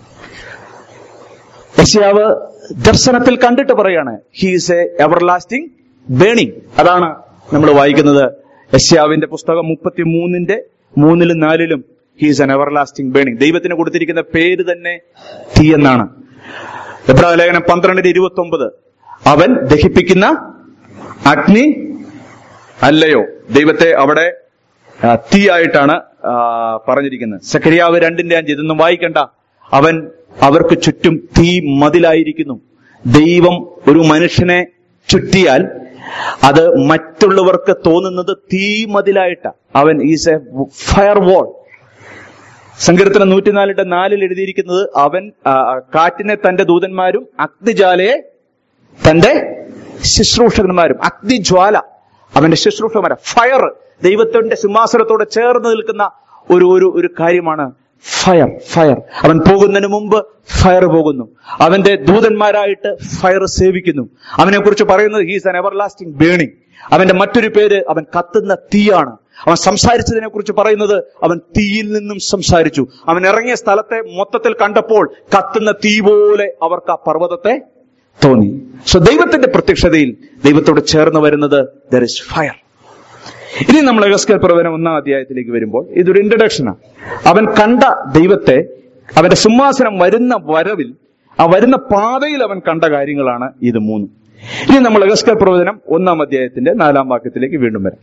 Speaker 1: യശ്യാവ് ദർശനത്തിൽ കണ്ടിട്ട് പറയാണ് ഹീസ് എ എവർലാസ്റ്റിംഗ് ബേണിംഗ് അതാണ് നമ്മൾ വായിക്കുന്നത് യശ്യാവിന്റെ പുസ്തകം മുപ്പത്തി മൂന്നിന്റെ മൂന്നിലും നാലിലും ഹീസ് എൻ എവർലാസ്റ്റിംഗ് ബേണിംഗ് ദൈവത്തിന് കൊടുത്തിരിക്കുന്ന പേര് തന്നെ തീ എന്നാണ് എബ്രാ ലേഖനം പന്ത്രണ്ടിന്റെ ഇരുപത്തി ഒമ്പത് അവൻ ദഹിപ്പിക്കുന്ന അഗ്നി അല്ലയോ ദൈവത്തെ അവിടെ ആ, തീയായിട്ടാണ് ആ, പറഞ്ഞിരിക്കുന്നത് സക്കരിയാവ് രണ്ടിന്റെ അഞ്ച് ഇതൊന്നും വായിക്കണ്ട അവൻ അവർക്ക് ചുറ്റും തീ മതിലായിരിക്കുന്നു ദൈവം ഒരു മനുഷ്യനെ ചുറ്റിയാൽ അത് മറ്റുള്ളവർക്ക് തോന്നുന്നത് തീ മതിലായിട്ട അവൻ ഈസ് എ ഫയർ വോൾ സങ്കീർത്തനം നൂറ്റിനാലിന്റെ നാലിൽ എഴുതിയിരിക്കുന്നത് അവൻ ആ, കാറ്റിനെ തന്റെ ദൂതന്മാരും അഗ്നിജാലയെ തന്റെ ശുശ്രൂഷകന്മാരും അഗ്നിജ്വാല അവന്റെ ശുശ്രൂഷകന്മാര ഫയർ ദൈവത്തിന്റെ സിംഹാസനത്തോട് ചേർന്ന് നിൽക്കുന്ന ഒരു ഒരു ഒരു കാര്യമാണ് ഫയർ ഫയർ അവൻ പോകുന്നതിന് മുമ്പ് ഫയർ പോകുന്നു അവന്റെ ദൂതന്മാരായിട്ട് ഫയർ സേവിക്കുന്നു അവനെ കുറിച്ച് പറയുന്നത് ഹീസ് ആൻ എവർലാസ്റ്റിംഗ് ബേണിംഗ് അവന്റെ മറ്റൊരു പേര് അവൻ കത്തുന്ന തീയാണ് അവൻ സംസാരിച്ചതിനെ കുറിച്ച് പറയുന്നത് അവൻ തീയിൽ നിന്നും സംസാരിച്ചു അവൻ ഇറങ്ങിയ സ്ഥലത്തെ മൊത്തത്തിൽ കണ്ടപ്പോൾ കത്തുന്ന തീ പോലെ അവർക്ക് ആ പർവ്വതത്തെ തോന്നി സോ ദൈവത്തിന്റെ പ്രത്യക്ഷതയിൽ ദൈവത്തോട് ചേർന്ന് വരുന്നത് ദർ ഇസ് ഫയർ ഇനി നമ്മൾ എഗസ്കേൽ പ്രവചനം ഒന്നാം അധ്യായത്തിലേക്ക് വരുമ്പോൾ ഇതൊരു ഇൻട്രഡക്ഷനാണ് അവൻ കണ്ട ദൈവത്തെ അവന്റെ സിംഹാസനം വരുന്ന വരവിൽ ആ വരുന്ന പാതയിൽ അവൻ കണ്ട കാര്യങ്ങളാണ് ഇത് മൂന്നും ഇനി നമ്മൾ എഗസ്കേൽ പ്രവചനം ഒന്നാം അധ്യായത്തിന്റെ നാലാം വാക്യത്തിലേക്ക് വീണ്ടും വരാം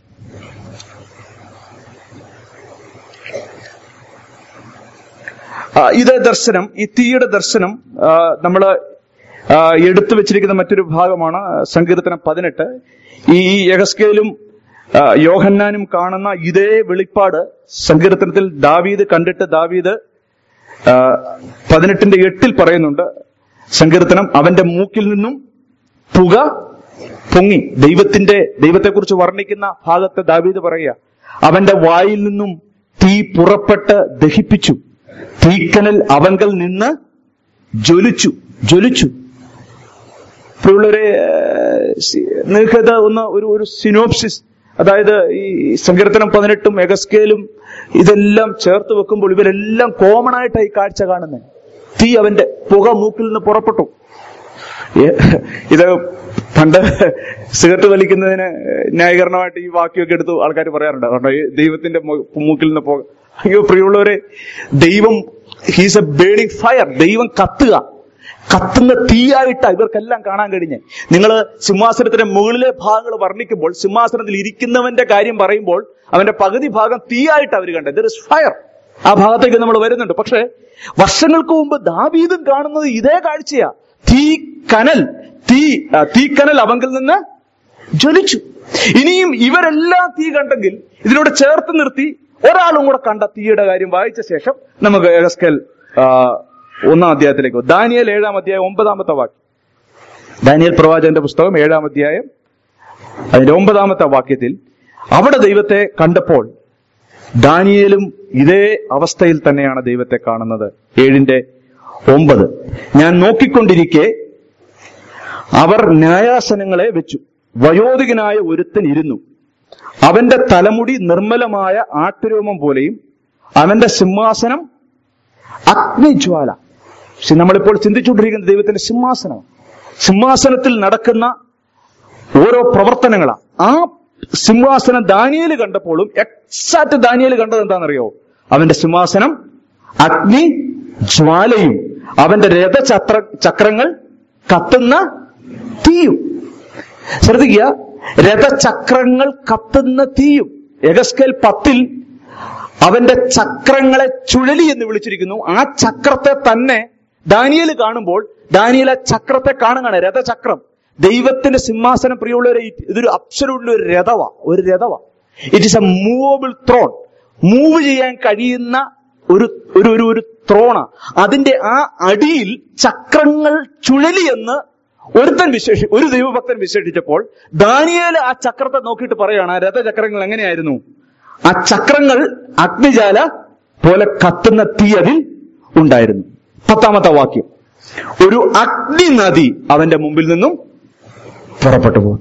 Speaker 1: ആ, ഇത് ദർശനം ഈ തീയുടെ ദർശനം നമ്മൾ എടുത്തു വെച്ചിരിക്കുന്ന മറ്റൊരു ഭാഗമാണ് സങ്കീർത്തനം പതിനെട്ട് ഈ യഹസ്കേലും ആ, യോഹന്നാനും കാണുന്ന ഇതേ വെളിപ്പാട് സങ്കീർത്തനത്തിൽ ദാവീദ് കണ്ടിട്ട് ദാവീദ് ആ, പതിനെട്ടിന്റെ എട്ടിൽ പറയുന്നുണ്ട് സങ്കീർത്തനം അവന്റെ മൂക്കിൽ നിന്നും പുക പൊങ്ങി ദൈവത്തിന്റെ ദൈവത്തെക്കുറിച്ച് വർണ്ണിക്കുന്ന ഭാഗത്ത് ദാവീദ് പറയുക അവന്റെ വായിൽ നിന്നും തീ പുറപ്പെട്ട് ദഹിപ്പിച്ചു തീക്കനൽ അവങ്കൽ നിന്ന് ജ്വലിച്ചു ജ്വലിച്ചു പ്രിയമുള്ളവരെ നിങ്ങൾക്കത് ഒന്ന് ഒരു ഒരു സിനോപ്സിസ് അതായത് ഈ സങ്കീർത്തനം പതിനെട്ടും എഗസ്കേലും ഇതെല്ലാം ചേർത്ത് വെക്കുമ്പോൾ ഇവരെല്ലാം കോമൺ ആയിട്ടാണ് ഈ കാഴ്ച കാണുന്നത് തീ അവന്റെ പുക മൂക്കിൽ നിന്ന് പുറപ്പെട്ടു ഏ- ഇത് പണ്ട് സിഗരറ്റ് വലിക്കുന്നതിന് ന്യായീകരണമായിട്ട് ഈ വാക്യമൊക്കെ എടുത്ത് ആൾക്കാർ പറയാറുണ്ട് കാരണം ഈ ദൈവത്തിന്റെ മു- മൂക്കിൽ നിന്ന് പോക അയ്യോ പ്രിയമുള്ളവരെ ദൈവം ഹീസ് എ ബേണിംഗ് ഫയർ ദൈവം കത്തുക കത്തുന്ന തീയായിട്ടാ ഇവർക്കെല്ലാം കാണാൻ കഴിഞ്ഞ് നിങ്ങൾ സിംഹാസനത്തിന്റെ മുകളിലെ ഭാഗങ്ങൾ വർണ്ണിക്കുമ്പോൾ സിംഹാസനത്തിൽ ഇരിക്കുന്നവന്റെ കാര്യം പറയുമ്പോൾ അവന്റെ പകുതി ഭാഗം തീയായിട്ട് അവർ കണ്ടത് ദർ ഇസ് ഫയർ ആ ഭാഗത്തേക്ക് നമ്മൾ വരുന്നുണ്ട് പക്ഷേ വർഷങ്ങൾക്ക് മുമ്പ് ദാവീദും കാണുന്നത് ഇതേ കാഴ്ചയാ തീ കനൽ തീ ആ, തീക്കനൽ അവങ്കിൽ നിന്ന് ജ്വലിച്ചു ഇനിയും ഇവരെല്ലാം തീ കണ്ടെങ്കിൽ ഇതിനോട് ചേർത്ത് നിർത്തി ഒരാളും കൂടെ കണ്ട തീയുടെ കാര്യം വായിച്ച ശേഷം നമുക്ക് എഗസ്കൽ ഒന്നാം അധ്യായത്തിലേക്ക് പോകും. ദാനിയേൽ ഏഴാം അധ്യായം ഒമ്പതാമത്തെ വാക്യം ദാനിയേൽ പ്രവാചകന്റെ പുസ്തകം ഏഴാം അധ്യായം അതിന്റെ ഒമ്പതാമത്തെ വാക്യത്തിൽ അവിടെ ദൈവത്തെ കണ്ടപ്പോൾ ദാനിയേലും ഇതേ അവസ്ഥയിൽ തന്നെയാണ് ദൈവത്തെ കാണുന്നത് ഏഴിന്റെ ഒമ്പത് ഞാൻ നോക്കിക്കൊണ്ടിരിക്കെ അവർ ന്യായാസനങ്ങളെ വെച്ചു വയോധികനായ ഒരുത്തൻ ഇരുന്നു അവന്റെ തലമുടി നിർമ്മലമായ ആട്ടുരോമം പോലെയും അവന്റെ സിംഹാസനം അഗ്നിജ്വാല പക്ഷെ നമ്മളിപ്പോൾ ചിന്തിച്ചുകൊണ്ടിരിക്കുന്ന ദൈവത്തിന്റെ സിംഹാസനം സിംഹാസനത്തിൽ നടക്കുന്ന ഓരോ പ്രവർത്തനങ്ങളാ ആ സിംഹാസനം ദാനിയേല് കണ്ടപ്പോഴും എക്സാക്ട് ദാനിയേല് കണ്ടത് എന്താണെന്നറിയോ അവന്റെ സിംഹാസനം അഗ്നി ജ്വാലയും അവന്റെ രഥചക്ര ചക്രങ്ങൾ കത്തുന്ന തീയും ശ്രദ്ധിക്കുക രഥചക്രങ്ങൾ കത്തുന്ന തീയും എഗസ്കേൽ പത്തിൽ അവന്റെ ചക്രങ്ങളെ ചുഴലി എന്ന് വിളിച്ചിരിക്കുന്നു ആ ചക്രത്തെ തന്നെ ദാനിയേൽ കാണുമ്പോൾ ദാനിയേൽ ആ ചക്രത്തെ കാണുകയാണ് രഥചക്രം ദൈവത്തിന്റെ സിംഹാസനം പ്രിയമുള്ളവരെ ഇതൊരു അബ്സലൂട്ട്ലി ഒരു രഥവ ഒരു രഥവ it is a movable throne move ചെയ്യാൻ കഴിയുന്ന ഒരു ഒരു ഒരു ഒരു ത്രോണ അതിന്റെ ആ അടിയിൽ ചക്രങ്ങൾ ചുഴലി എന്ന് ഒരുത്തൻ വിശേഷി ഒരു ദൈവഭക്തൻ വിശേഷിച്ചപ്പോൾ ദാനിയേൽ ആ ചക്രത്തെ നോക്കിയിട്ട് പറയാണ് ആ രഥചക്രങ്ങൾ എങ്ങനെയായിരുന്നു ആ ചക്രങ്ങൾ അഗ്നിജാല പോലെ കത്തുന്ന തീ അതിൽ ഉണ്ടായിരുന്നു പത്താമത്തെ വാക്യം ഒരു അഗ്നി നദി അവന്റെ മുമ്പിൽ നിന്നും പുറപ്പെട്ടു പോകും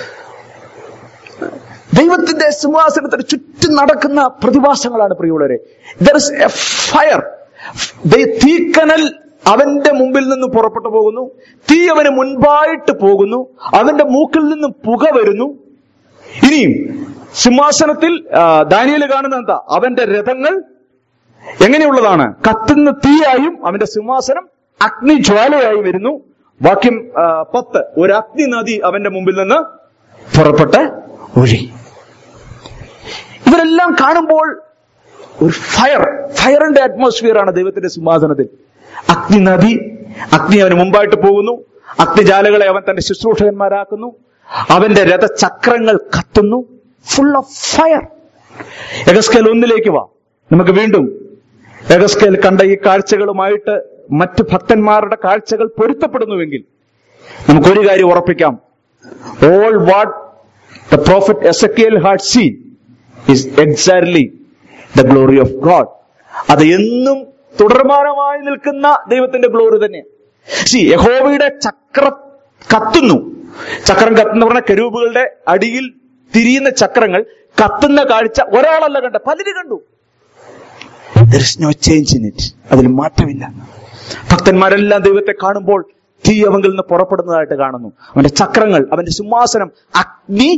Speaker 1: ദൈവത്തിന്റെ സിംഹാസനത്തിന് ചുറ്റും നടക്കുന്ന പ്രതിഭാസങ്ങളാണ് പ്രിയമുള്ളവരെ ദർ ഇസ് എ ഫയർ തീക്കനൽ അവന്റെ മുമ്പിൽ നിന്ന് പുറപ്പെട്ടു പോകുന്നു തീ അവന് മുൻപായിട്ട് പോകുന്നു അവന്റെ മൂക്കിൽ നിന്ന് പുക വരുന്നു ഇനിയും സിംഹാസനത്തിൽ ദാനിയൽ കാണുന്ന എന്താ അവന്റെ രഥങ്ങൾ എങ്ങനെയുള്ളതാണ് കത്തുന്ന തീയായും അവന്റെ സിംഹാസനം അഗ്നിജ്വാലയായി വരുന്നു വാക്യം ആ, പത്ത് ഒരു അഗ്നി നദി അവന്റെ മുമ്പിൽ നിന്ന് പുറപ്പെട്ട് ഒഴുകി ഇവരെല്ലാം കാണുമ്പോൾ ഒരു ഫയർ ഫയറിന്റെ അറ്റ്മോസ്ഫിയർ ആണ് ദൈവത്തിന്റെ സിംഹാസനത്തിൽ അഗ്നി നദി അഗ്നി അവന് മുമ്പായിട്ട് പോകുന്നു അഗ്നിജാലകളെ അവൻ തന്റെ ശുശ്രൂഷകന്മാരാക്കുന്നു അവന്റെ രഥചക്രങ്ങൾ കത്തുന്നു ഫുൾ ഓഫ് ഫയർ എഗസ്കേൽ ഒന്നിലേക്ക് വാ നമുക്ക് വീണ്ടും എഗസ്കേൽ കണ്ട ഈ കാഴ്ചകളുമായിട്ട് മറ്റ് ഭക്തന്മാരുടെ കാഴ്ചകൾ പൊരുത്തപ്പെടുന്നുവെങ്കിൽ നമുക്കൊരു കാര്യം ഉറപ്പിക്കാം all what the prophet Ezekiel had seen is exactly the glory of God അത് എന്നും തുടർമാനമായി നിൽക്കുന്ന ദൈവത്തിന്റെ ഗ്ലോറി തന്നെ സി യഹോവയുടെ ചക്ര കത്തുന്നു ചക്രം കത്തുന്ന പറഞ്ഞ കരൂപുകളുടെ അടിയിൽ തിരിയുന്ന ചക്രങ്ങൾ കത്തുന്ന കാഴ്ച ഒരാളല്ല കണ്ട പലര് കണ്ടു there is no change in it അതിൽ മാറ്റമില്ല ഭക്തന്മാരെല്ലാം ദൈവത്തെ കാണുമ്പോൾ തീ അവങ്കിൽ നിന്ന് പുറപ്പെടുന്നതായിട്ട് കാണുന്നു അവന്റെ ചക്രങ്ങൾ അവന്റെ സിംഹാസനം അഗ്നി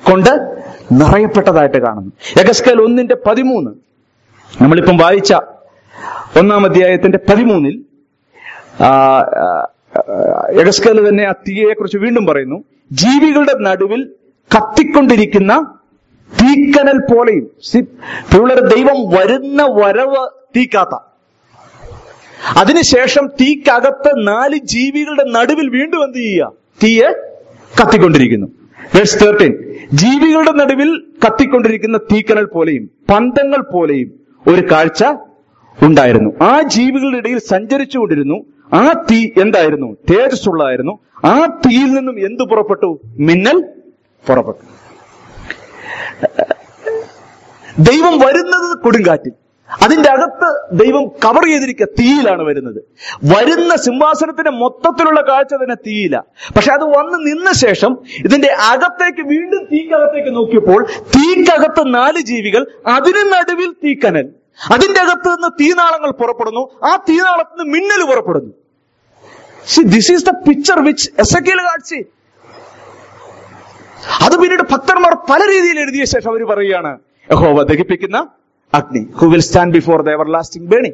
Speaker 1: കൊണ്ട് നിറയപ്പെട്ടതായിട്ട് കാണുന്നു യഗസ്കേൽ ഒന്നിന്റെ പതിമൂന്ന് നമ്മളിപ്പം വായിച്ച ഒന്നാം അധ്യായത്തിന്റെ പതിമൂന്നിൽ ആ, ആ, യഗസ്കേൽ തന്നെ ആ തീയെ കുറിച്ച് വീണ്ടും പറയുന്നു ജീവികളുടെ നടുവിൽ കത്തിക്കൊണ്ടിരിക്കുന്ന തീക്കനൽ പോലെയും സി- പിള്ളേർ ദൈവം വരുന്ന വരവ് തീക്കാത്ത അതിനുശേഷം തീക്കകത്ത് നാല് ജീവികളുടെ നടുവിൽ വീണ്ടും എന്ത് ചെയ്യുക തീയെ കത്തിക്കൊണ്ടിരിക്കുന്നു വേഴ്സ് തേർട്ടീൻ ജീവികളുടെ നടുവിൽ കത്തിക്കൊണ്ടിരിക്കുന്ന തീക്കനൽ പോലെയും പന്തങ്ങൾ പോലെയും ഒരു കാഴ്ച ഉണ്ടായിരുന്നു ആ ജീവികളുടെ ഇടയിൽ സഞ്ചരിച്ചുകൊണ്ടിരുന്നു ആ തീ എന്തായിരുന്നു തേജസ്സുള്ളതായിരുന്നു ആ തീയിൽ നിന്നും എന്ത് പുറപ്പെട്ടു മിന്നൽ പുറപ്പെട്ടു ദൈവം വരുന്നത് കൊടുങ്കാറ്റിൽ അതിന്റെ അകത്ത് ദൈവം കവർ ചെയ്തിരിക്കുക തീയിലാണ് വരുന്നത് വരുന്ന സിംഹാസനത്തിന്റെ മൊത്തത്തിലുള്ള കാഴ്ച തന്നെ തീയില പക്ഷെ അത് വന്ന് നിന്ന ശേഷം ഇതിന്റെ അകത്തേക്ക് വീണ്ടും തീക്കകത്തേക്ക് നോക്കിയപ്പോൾ തീക്കകത്ത് നാല് ജീവികൾ അതിന് നടുവിൽ തീക്കനൽ അതിന്റെ അകത്ത് നിന്ന് തീനാളങ്ങൾ പുറപ്പെടുന്നു ആ തീനാളത്ത് നിന്ന് മിന്നൽ പുറപ്പെടുന്നു this is the picture which Ezekiel കാഴ്ച അത് പിന്നീട് ഭക്തന്മാർ പല രീതിയിൽ എഴുതിയ ശേഷം അവർ പറയുകയാണ് യഹോവ ദഹിപ്പിക്കുന്ന അഗ്നി who will stand before the everlasting burning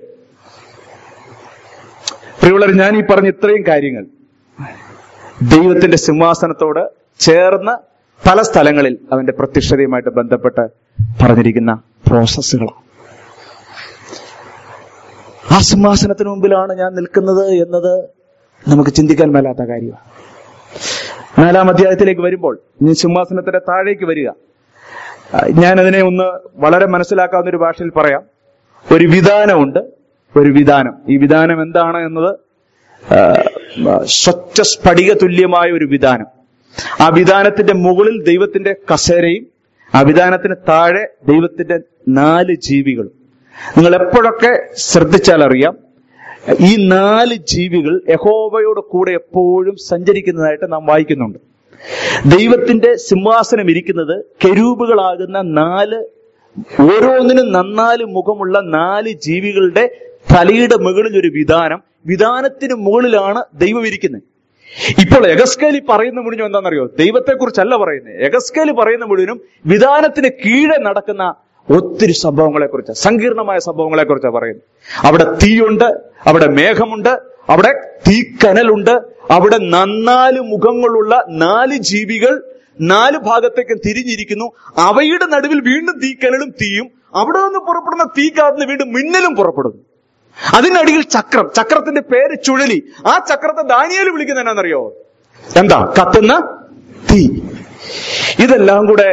Speaker 1: പ്രിയുള്ളവർ ഞാൻ ഈ പറഞ്ഞ ഇത്രയും കാര്യങ്ങൾ ദൈവത്തിന്റെ സിംഹാസനത്തോട് ചേർന്ന് പല സ്ഥലങ്ങളിൽ അവന്റെ പ്രത്യക്ഷതയുമായിട്ട് ബന്ധപ്പെട്ട് പറഞ്ഞിരിക്കുന്ന പ്രോസസ്സുകളാണ് ആ സിംഹാസനത്തിന് മുമ്പിലാണ് ഞാൻ നിൽക്കുന്നത് എന്നത് നമുക്ക് ചിന്തിക്കാൻ മേലാത്ത കാര്യമാണ് നാലാം അധ്യായത്തിലേക്ക് വരുമ്പോൾ ഇനി സിംഹാസനത്തിന്റെ താഴേക്ക് വരിക ആ, ഞാനതിനെ ഒന്ന് വളരെ മനസ്സിലാക്കാവുന്ന ഒരു ഭാഷയിൽ പറയാം ഒരു വിധാനമുണ്ട് ഒരു വിധാനം ഈ വിധാനം എന്താണ് എന്നത് ആ, സ്വച്ഛ സ്ഫടിക തുല്യമായ ഒരു വിധാനം ആ വിധാനത്തിന്റെ മുകളിൽ ദൈവത്തിന്റെ കസേരയും ആ വിധാനത്തിന് താഴെ ദൈവത്തിന്റെ നാല് ജീവികളും നിങ്ങൾ എപ്പോഴൊക്കെ ശ്രദ്ധിച്ചാൽ അറിയാം ഈ നാല് ജീവികൾ യഹോവയോട് കൂടെ എപ്പോഴും സഞ്ചരിക്കുന്നതായിട്ട് നാം വായിക്കുന്നുണ്ട് ദൈവത്തിന്റെ സിംഹാസനം ഇരിക്കുന്നത് കെരൂപുകളാകുന്ന നാല് ഓരോന്നിനും നന്നാല് മുഖമുള്ള നാല് ജീവികളുടെ തലയുടെ മുകളിൽ ഒരു വിധാനം വിധാനത്തിന് മുകളിലാണ് ദൈവം ഇരിക്കുന്നത് ഇപ്പോൾ എഗസ്കേലി പറയുന്ന മുഴുവൻ എന്താണെന്നറിയോ ദൈവത്തെക്കുറിച്ചല്ല പറയുന്നത് എഗസ്കേലി പറയുന്ന മുഴുവനും വിധാനത്തിന് കീഴെ നടക്കുന്ന ഒത്തിരി സംഭവങ്ങളെ കുറിച്ച് സങ്കീർണമായ സംഭവങ്ങളെ കുറിച്ചാണ് പറയുന്നത് അവിടെ തീയുണ്ട് അവിടെ മേഘമുണ്ട് അവിടെ തീക്കനലുണ്ട് അവിടെ നന്നാല് മുഖങ്ങളുള്ള നാല് ജീവികൾ നാല് ഭാഗത്തേക്കും തിരിഞ്ഞിരിക്കുന്നു അവയുടെ നടുവിൽ വീണ്ടും തീക്കനലും തീയും അവിടെ നിന്ന് പുറപ്പെടുന്ന തീക്കകത്ത് വീണ്ടും മിന്നലും പുറപ്പെടുന്നു അതിനടിയിൽ ചക്രം ചക്രത്തിന്റെ പേര് ചുഴലി ആ ചക്രത്തെ ദാനിയേൽ വിളിക്കുന്ന എന്നാണെന്നറിയോ എന്താ കത്തുന്ന തീ ഇതെല്ലാം കൂടെ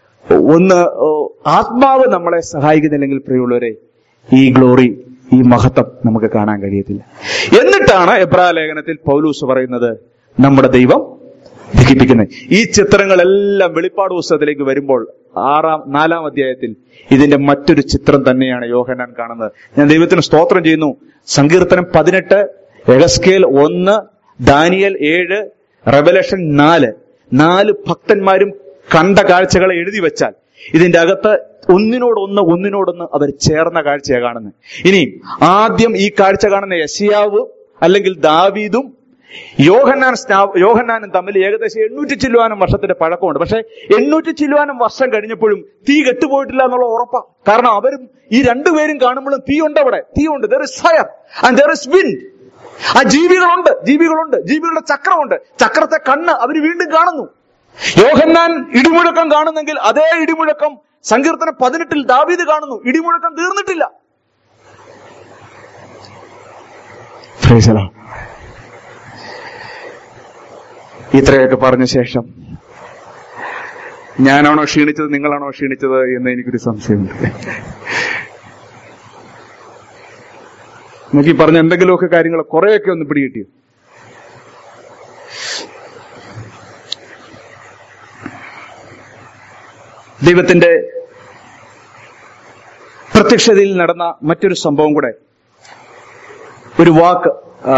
Speaker 1: ഒന്ന് ഓ, ആത്മാവ് നമ്മളെ സഹായിക്കുന്നില്ലെങ്കിൽ പ്രിയമുള്ളവരെ ഈ ഗ്ലോറി ഈ മഹത്വം നമുക്ക് കാണാൻ കഴിയത്തില്ല എന്നിട്ടാണ് എബ്രാ ലേഖനത്തിൽ പൗലൂസ് പറയുന്നത് നമ്മുടെ ദൈവം ദഹിപ്പിക്കുന്നത് ഈ ചിത്രങ്ങളെല്ലാം വെളിപ്പാട് പുസ്തകത്തിലേക്ക് വരുമ്പോൾ ആറാം നാലാം അധ്യായത്തിൽ ഇതിന്റെ മറ്റൊരു ചിത്രം തന്നെയാണ് യോഹനാൻ കാണുന്നത് ഞാൻ ദൈവത്തിന് സ്തോത്രം ചെയ്യുന്നു സങ്കീർത്തനം പതിനെട്ട് എഗസ്കേൽ ഒന്ന് ദാനിയൽ ഏഴ് റെവലേഷൻ നാല് നാല് ഭക്തന്മാരും കണ്ട കാഴ്ചകളെ എഴുതി വെച്ചാൽ ഇതിന്റെ അകത്ത് ഒന്നിനോടൊന്ന് ഒന്നിനോടൊന്ന് അവർ ചേർന്ന കാഴ്ചയാണ് കാണുന്നത് ഇനി ആദ്യം ഈ കാഴ്ച കാണുന്ന യശിയാവ് അല്ലെങ്കിൽ ദാവീദും യോഹന്നാൻ സ്നാ- യോഹന്നാനും തമ്മിൽ ഏകദേശം എണ്ണൂറ്റി ചില്ലുവാനും വർഷത്തിന്റെ പഴക്കമുണ്ട് പക്ഷെ എണ്ണൂറ്റി ചില്ലുവാനും വർഷം കഴിഞ്ഞപ്പോഴും തീ കെട്ടുപോയിട്ടില്ല എന്നുള്ള ഉറപ്പാ കാരണം അവരും ഈ രണ്ടുപേരും കാണുമ്പോഴും തീ ഉണ്ട് അവിടെ തീ ഉണ്ട് there is fire and there is wind ആ ജീവികളുണ്ട് ജീവികളുണ്ട് ജീവികളുടെ ചക്രമുണ്ട് ചക്രത്തെ കണ്ണ് അവർ വീണ്ടും കാണുന്നു യോഹന്നാൻ ഇടിമുഴക്കം കാണുന്നെങ്കിൽ അതേ ഇടിമുഴക്കം സങ്കീർത്തനം പതിനെട്ടിൽ ദാവീദ് കാണുന്നു ഇടിമുഴക്കം തീർന്നിട്ടില്ല Praise the Lord. ഇത്രയൊക്കെ പറഞ്ഞ ശേഷം ഞാനാണോ ക്ഷീണിച്ചത് നിങ്ങളാണോ ക്ഷീണിച്ചത് എന്ന് എനിക്കൊരു സംശയമുണ്ട് നമുക്ക് ഈ പറഞ്ഞ എന്തെങ്കിലുമൊക്കെ കാര്യങ്ങൾ കുറെയൊക്കെ ഒന്ന് പിടികിട്ടിയോ ദൈവത്തിന്റെ പ്രത്യക്ഷതയിൽ നടന്ന മറ്റൊരു സംഭവം കൂടെ ഒരു വാക്ക് ആ,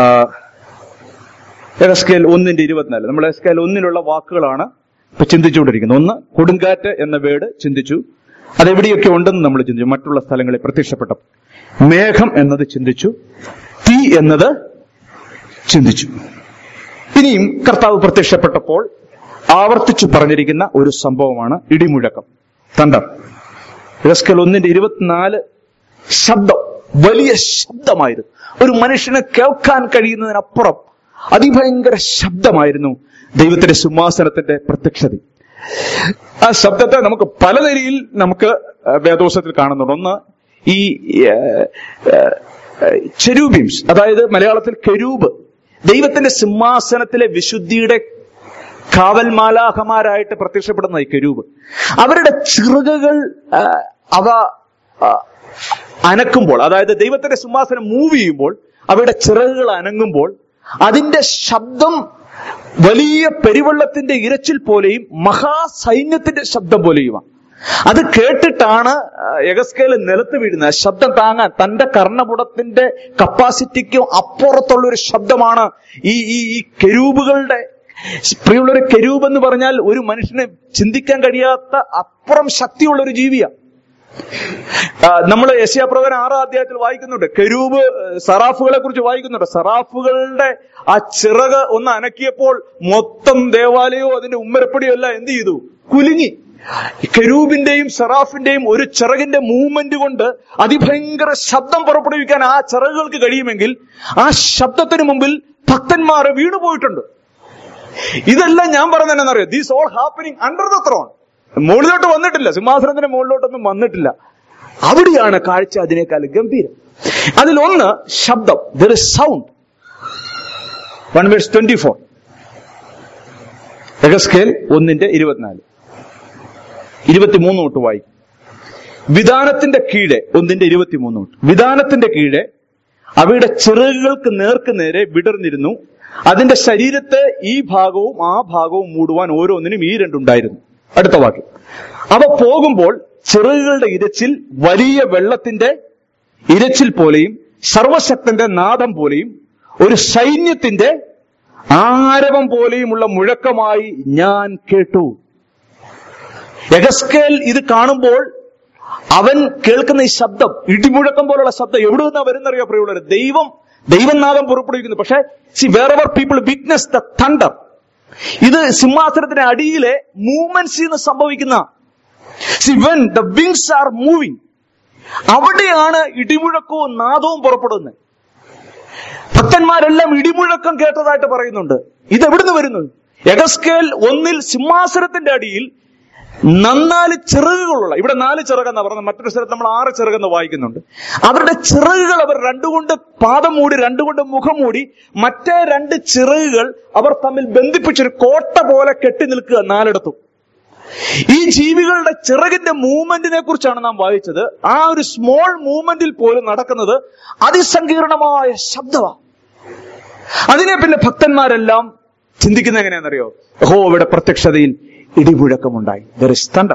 Speaker 1: എസ്കേൽ ഒന്നിന്റെ ഇരുപത്തിനാല് നമ്മൾ എസ്കേൽ ഒന്നിലുള്ള വാക്കുകളാണ് ഇപ്പൊ ചിന്തിച്ചുകൊണ്ടിരിക്കുന്നത് ഒന്ന് കൊടുങ്കാറ്റ് എന്ന വേർഡ് ചിന്തിച്ചു അതെവിടെയൊക്കെ ഉണ്ടെന്ന് നമ്മൾ ചിന്തിച്ചു മറ്റുള്ള സ്ഥലങ്ങളിൽ പ്രത്യക്ഷപ്പെട്ടപ്പോൾ മേഘം എന്നത് ചിന്തിച്ചു തീ എന്നത് ചിന്തിച്ചു ഇനിയും കർത്താവ് പ്രത്യക്ഷപ്പെട്ടപ്പോൾ ആവർത്തിച്ചു പറഞ്ഞിരിക്കുന്ന ഒരു സംഭവമാണ് ഇടിമുഴക്കം തണ്ടർ ഇറസ്കൽ ഒന്നിന്റെ ഇരുപത്തിനാല് ശബ്ദം വലിയ ശബ്ദമായിരുന്നു ഒരു മനുഷ്യന് കേൾക്കാൻ കഴിയുന്നതിനപ്പുറം അതിഭയങ്കര ശബ്ദമായിരുന്നു ദൈവത്തിന്റെ സിംഹാസനത്തിന്റെ പ്രത്യക്ഷത ആ ശബ്ദത്തെ നമുക്ക് പല നിലയിൽ നമുക്ക് ആ, വേദോസത്തിൽ കാണുന്നുണ്ട് ഒന്ന് ഈ ചെരൂബിംസ് അതായത് മലയാളത്തിൽ കെരൂബ് ദൈവത്തിന്റെ സിംഹാസനത്തിലെ വിശുദ്ധിയുടെ കാവൽമാലാഹമാരായിട്ട് പ്രത്യക്ഷപ്പെടുന്ന ഈ കെരൂബ് അവരുടെ ചിറകുകൾ ആ, അവ ആ, അനക്കുമ്പോൾ അതായത് ദൈവത്തിന്റെ സിംഹാസനം മൂവ് ചെയ്യുമ്പോൾ അവയുടെ ചിറകുകൾ അനങ്ങുമ്പോൾ അതിന്റെ ശബ്ദം വലിയ പെരുവെള്ളത്തിന്റെ ഇരച്ചിൽ പോലെയും മഹാസൈന്യത്തിന്റെ ശബ്ദം പോലെയുമാണ് അത് കേട്ടിട്ടാണ് യഗസ്കേല് നിലത്ത് വീഴുന്നത് ആ ശബ്ദം താങ്ങാൻ തന്റെ കർണപുടത്തിന്റെ കപ്പാസിറ്റിക്കും അപ്പുറത്തുള്ള ഒരു ശബ്ദമാണ് ഈ ഈ ഈ കെരൂബുകളുടെ പ്രിയുള്ള ഒരു കെരൂബ് എന്ന് പറഞ്ഞാൽ ഒരു മനുഷ്യനെ ചിന്തിക്കാൻ കഴിയാത്ത അപ്പുറം ശക്തിയുള്ള ഒരു ജീവിയാണ് നമ്മൾ യശയാപ്രവൻ ആറാം അധ്യായത്തിൽ വായിക്കുന്നുണ്ട് കെരൂബ് സറാഫുകളെ കുറിച്ച് വായിക്കുന്നുണ്ട് സറാഫുകളുടെ ആ ചിറക് ഒന്ന് അനക്കിയപ്പോൾ മൊത്തം ദേവാലയവും അതിന്റെ ഉമ്മരപ്പടിയും എല്ലാം എന്ത് ചെയ്തു കുലുങ്ങി കെരൂബിന്റെയും സറാഫിന്റെയും ഒരു ചിറകിന്റെ മൂവ്മെന്റ് കൊണ്ട് അതിഭയങ്കര ശബ്ദം പുറപ്പെടുവിക്കാൻ ആ ചിറകുകൾക്ക് കഴിയുമെങ്കിൽ ആ ശബ്ദത്തിന് മുമ്പിൽ ഭക്തന്മാർ വീണുപോയിട്ടുണ്ട് ഇതെല്ലാം ഞാൻ പറഞ്ഞതെന്നറിയോ these all happening under the throne മുകളിലോട്ട് വന്നിട്ടില്ല സിംഹാസനത്തിന്റെ മുകളിലോട്ടൊന്നും വന്നിട്ടില്ല അവിടെയാണ് കാഴ്ച അതിനേക്കാൾ ഗംഭീരം അതിലൊന്ന് ശബ്ദം there is sound one verse twenty four Ezekiel ഒന്നിന്റെ ഇരുപത്തിനാല് ഇരുപത്തിമൂന്ന് തൊട്ട് വായിക്കും വിധാനത്തിന്റെ കീഴെ ഒന്നിന്റെ ഇരുപത്തിമൂന്ന് തൊട്ട് വിധാനത്തിന്റെ കീഴെ അവയുടെ ചിറകുകൾക്ക് നേർക്ക് നേരെ വിടർന്നിരുന്നു അതിന്റെ ശരീരത്തെ ഈ ഭാഗവും ആ ഭാഗവും മൂടുവാൻ ഓരോന്നിനും ഈ രണ്ടുണ്ടായിരുന്നു അടുത്ത വാക്യം അവ പോകുമ്പോൾ ചിറകുകളുടെ ഇരച്ചിൽ വലിയ വെള്ളത്തിന്റെ ഇരച്ചിൽ പോലെയും സർവശക്തന്റെ നാദം പോലെയും ഒരു സൈന്യത്തിന്റെ ആരവം പോലെയുമുള്ള മുഴക്കമായി ഞാൻ കേട്ടു എഗസ്കേൽ ഇത് കാണുമ്പോൾ അവൻ കേൾക്കുന്ന ഈ ശബ്ദം ഇടിമുഴക്കം പോലുള്ള ശബ്ദം എവിടെ നിന്നാ വരുന്നറിയോ പ്രിയുള്ളവർ ദൈവം ദൈവനാഥം പുറപ്പെടുവിക്കുന്നു പക്ഷെ see wherever people witness the thunder ഇത് സിംഹാസനത്തിന്റെ അടിയിലെ മൂവ്മെന്റ്സ് നിന്ന് സംഭവിക്കുന്ന see when the wings are moving അവിടെയാണ് ഇടിമുഴക്കവും നാദവും പുറപ്പെടുന്നത് ഭക്തന്മാരെല്ലാം ഇടിമുഴക്കം കേട്ടതായിട്ട് പറയുന്നുണ്ട് ഇത് എവിടുന്ന് വരുന്നു എഗസ്കേൽ ഒന്നിൽ സിംഹാസനത്തിന്റെ അടിയിൽ നന്നാല് ചിറകുകളുള്ള ഇവിടെ നാല് ചിറകെന്നാ പറഞ്ഞത് മറ്റൊരു സ്ഥലത്ത് നമ്മൾ ആറ് ചിറകെന്ന് വായിക്കുന്നുണ്ട് അവരുടെ ചിറകുകൾ അവർ രണ്ടുകൊണ്ട് പാദം മൂടി രണ്ടുകൊണ്ട് മുഖം മൂടി മറ്റേ രണ്ട് ചിറകുകൾ അവർ തമ്മിൽ ബന്ധിപ്പിച്ചൊരു കോട്ട പോലെ കെട്ടി നിൽക്കുക നാലിടത്തും ഈ ജീവികളുടെ ചിറകിന്റെ മൂവ്മെന്റിനെ കുറിച്ചാണ് നാം വായിച്ചത് ആ ഒരു സ്മോൾ മൂവ്മെന്റിൽ പോലും നടക്കുന്നത് അതിസങ്കീർണമായ ശബ്ദമാണ് അതിനെ പിന്നെ ഭക്തന്മാരെല്ലാം ചിന്തിക്കുന്ന എങ്ങനെയാണെന്നറിയോ യഹോവയുടെ പ്രത്യക്ഷതയിൽ ഇടിമുഴക്കമുണ്ടായി ദർ ഇസ് തണ്ടർ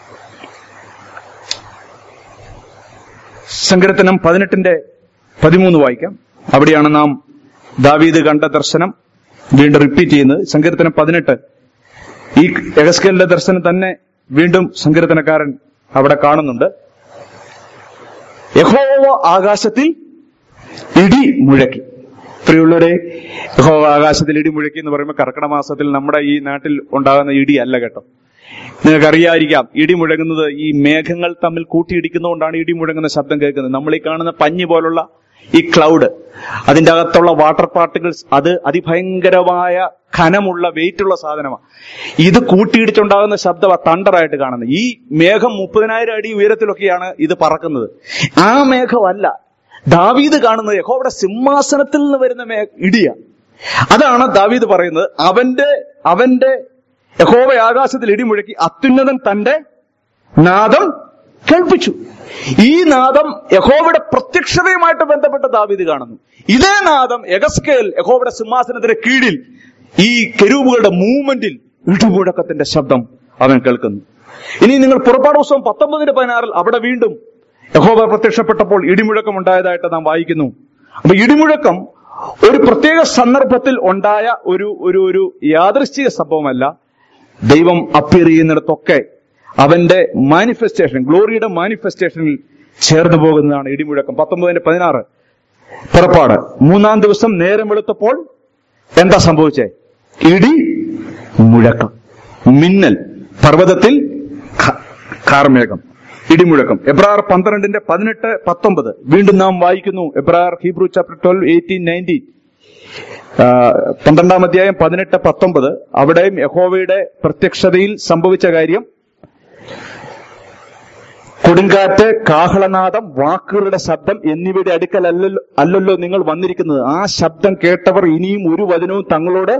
Speaker 1: സങ്കീർത്തനം പതിനെട്ടിന്റെ പതിമൂന്ന് വായിക്കാം അവിടെയാണ് നാം ദാവീദ് കണ്ട ദർശനം വീണ്ടും റിപ്പീറ്റ് ചെയ്യുന്നത് സങ്കീർത്തനം പതിനെട്ട് ഈ എഗസ്കേലിന്റെ ദർശനം തന്നെ വീണ്ടും സങ്കീർത്തനക്കാരൻ അവിടെ കാണുന്നുണ്ട് യഹോവ ആകാശത്തിൽ ഇടി മുഴക്കി പ്രിയുള്ളവരെ യഹോവ ആകാശത്തിൽ ഇടി മുഴക്കി എന്ന് പറയുമ്പോൾ കർക്കിടക മാസത്തിൽ നമ്മുടെ ഈ നാട്ടിൽ ഉണ്ടാകുന്ന ഇടി അല്ല കേട്ടോ നിങ്ങൾക്ക് അറിയാതിരിക്കാം ഇടി മുഴങ്ങുന്നത് ഈ മേഘങ്ങൾ തമ്മിൽ കൂട്ടിയിടിക്കുന്നതുകൊണ്ടാണ് ഇടി മുഴങ്ങുന്ന ശബ്ദം കേൾക്കുന്നത് നമ്മൾ ഈ കാണുന്ന പഞ്ഞി പോലുള്ള ഈ ക്ലൗഡ് അതിന്റെ അകത്തുള്ള വാട്ടർ പാർട്ടിക്കിൾസ് അത് അതിഭയങ്കരമായ ഖനമുള്ള വെയിറ്റ് ഉള്ള സാധനമാണ് ഇത് കൂട്ടിയിടിച്ചുണ്ടാകുന്ന ശബ്ദം തണ്ടറായിട്ട് കാണുന്നത് ഈ മേഘം മുപ്പതിനായിരം അടി ഉയരത്തിലൊക്കെയാണ് ഇത് പറക്കുന്നത് ആ മേഘമല്ല ദാവീദ് കാണുന്നത് യഹോവയുടെ സിംഹാസനത്തിൽ നിന്ന് വരുന്ന മേ ഇടിയ അതാണ് ദാവീദ് പറയുന്നത് അവന്റെ അവന്റെ യഹോവ ആകാശത്തിൽ ഇടിമുഴക്കി അത്യുന്നതൻ തന്റെ നാദം കേൾപ്പിച്ചു ഈ നാദം യഹോവയുടെ പ്രത്യക്ഷതയുമായിട്ട് ബന്ധപ്പെട്ട ദാവീദ് കാണുന്നു ഇതേ നാദം എഗസ്കേൽ യഹോവയുടെ സിംഹാസനത്തിന്റെ കീഴിൽ ഈ കെരൂബുകളുടെ മൂവ്മെന്റിൽ ഇടിമുഴക്കത്തിന്റെ ശബ്ദം അവൻ കേൾക്കുന്നു ഇനി നിങ്ങൾ പുറപ്പാട് ദിവസം പത്തൊമ്പതിന് പതിനാറിൽ അവിടെ വീണ്ടും യഹോവ പ്രത്യക്ഷപ്പെട്ടപ്പോൾ ഇടിമുഴക്കം ഉണ്ടായതായിട്ട് നാം വായിക്കുന്നു അപ്പൊ ഇടിമുഴക്കം ഒരു പ്രത്യേക സന്ദർഭത്തിൽ ഉണ്ടായ ഒരു ഒരു ഒരു യാദൃശ്ചിക സംഭവമല്ല ദൈവം അപ്പിയർ ചെയ്യുന്നിടത്തൊക്കെ അവന്റെ മാനിഫെസ്റ്റേഷൻ ഗ്ലോറിയുടെ മാനിഫെസ്റ്റേഷനിൽ ചേർന്ന് പോകുന്നതാണ് ഇടിമുഴക്കം പത്തൊമ്പതിന്റെ പതിനാറ് പുറപ്പാട് മൂന്നാം ദിവസം നേരം വെളുത്തപ്പോൾ എന്താ സംഭവിച്ചേ ഇടി മുഴക്കം മിന്നൽ പർവ്വതത്തിൽ ഖ- കാർമേഘം ഇടിമുഴക്കം എബ്രാർ പന്ത്രണ്ടിന്റെ പതിനെട്ട് പത്തൊമ്പത് വീണ്ടും നാം വായിക്കുന്നു എബ്രാർ Hebrew chapter twelve eighteen nineteen പന്ത്രണ്ടാം അധ്യായം പതിനെട്ട് പത്തൊമ്പത് അവിടെയും യഹോവയുടെ പ്രത്യക്ഷതയിൽ സംഭവിച്ച കാര്യം കൊടുങ്കാറ്റ് കാഹളനാദം വാക്കുകളുടെ ശബ്ദം എന്നിവയുടെ അടുക്കൽ അല്ലല്ലോ അല്ലല്ലോ നിങ്ങൾ വന്നിരിക്കുന്നത് ആ ശബ്ദം കേട്ടവർ ഇനിയും ഒരു വചനവും തങ്ങളോട്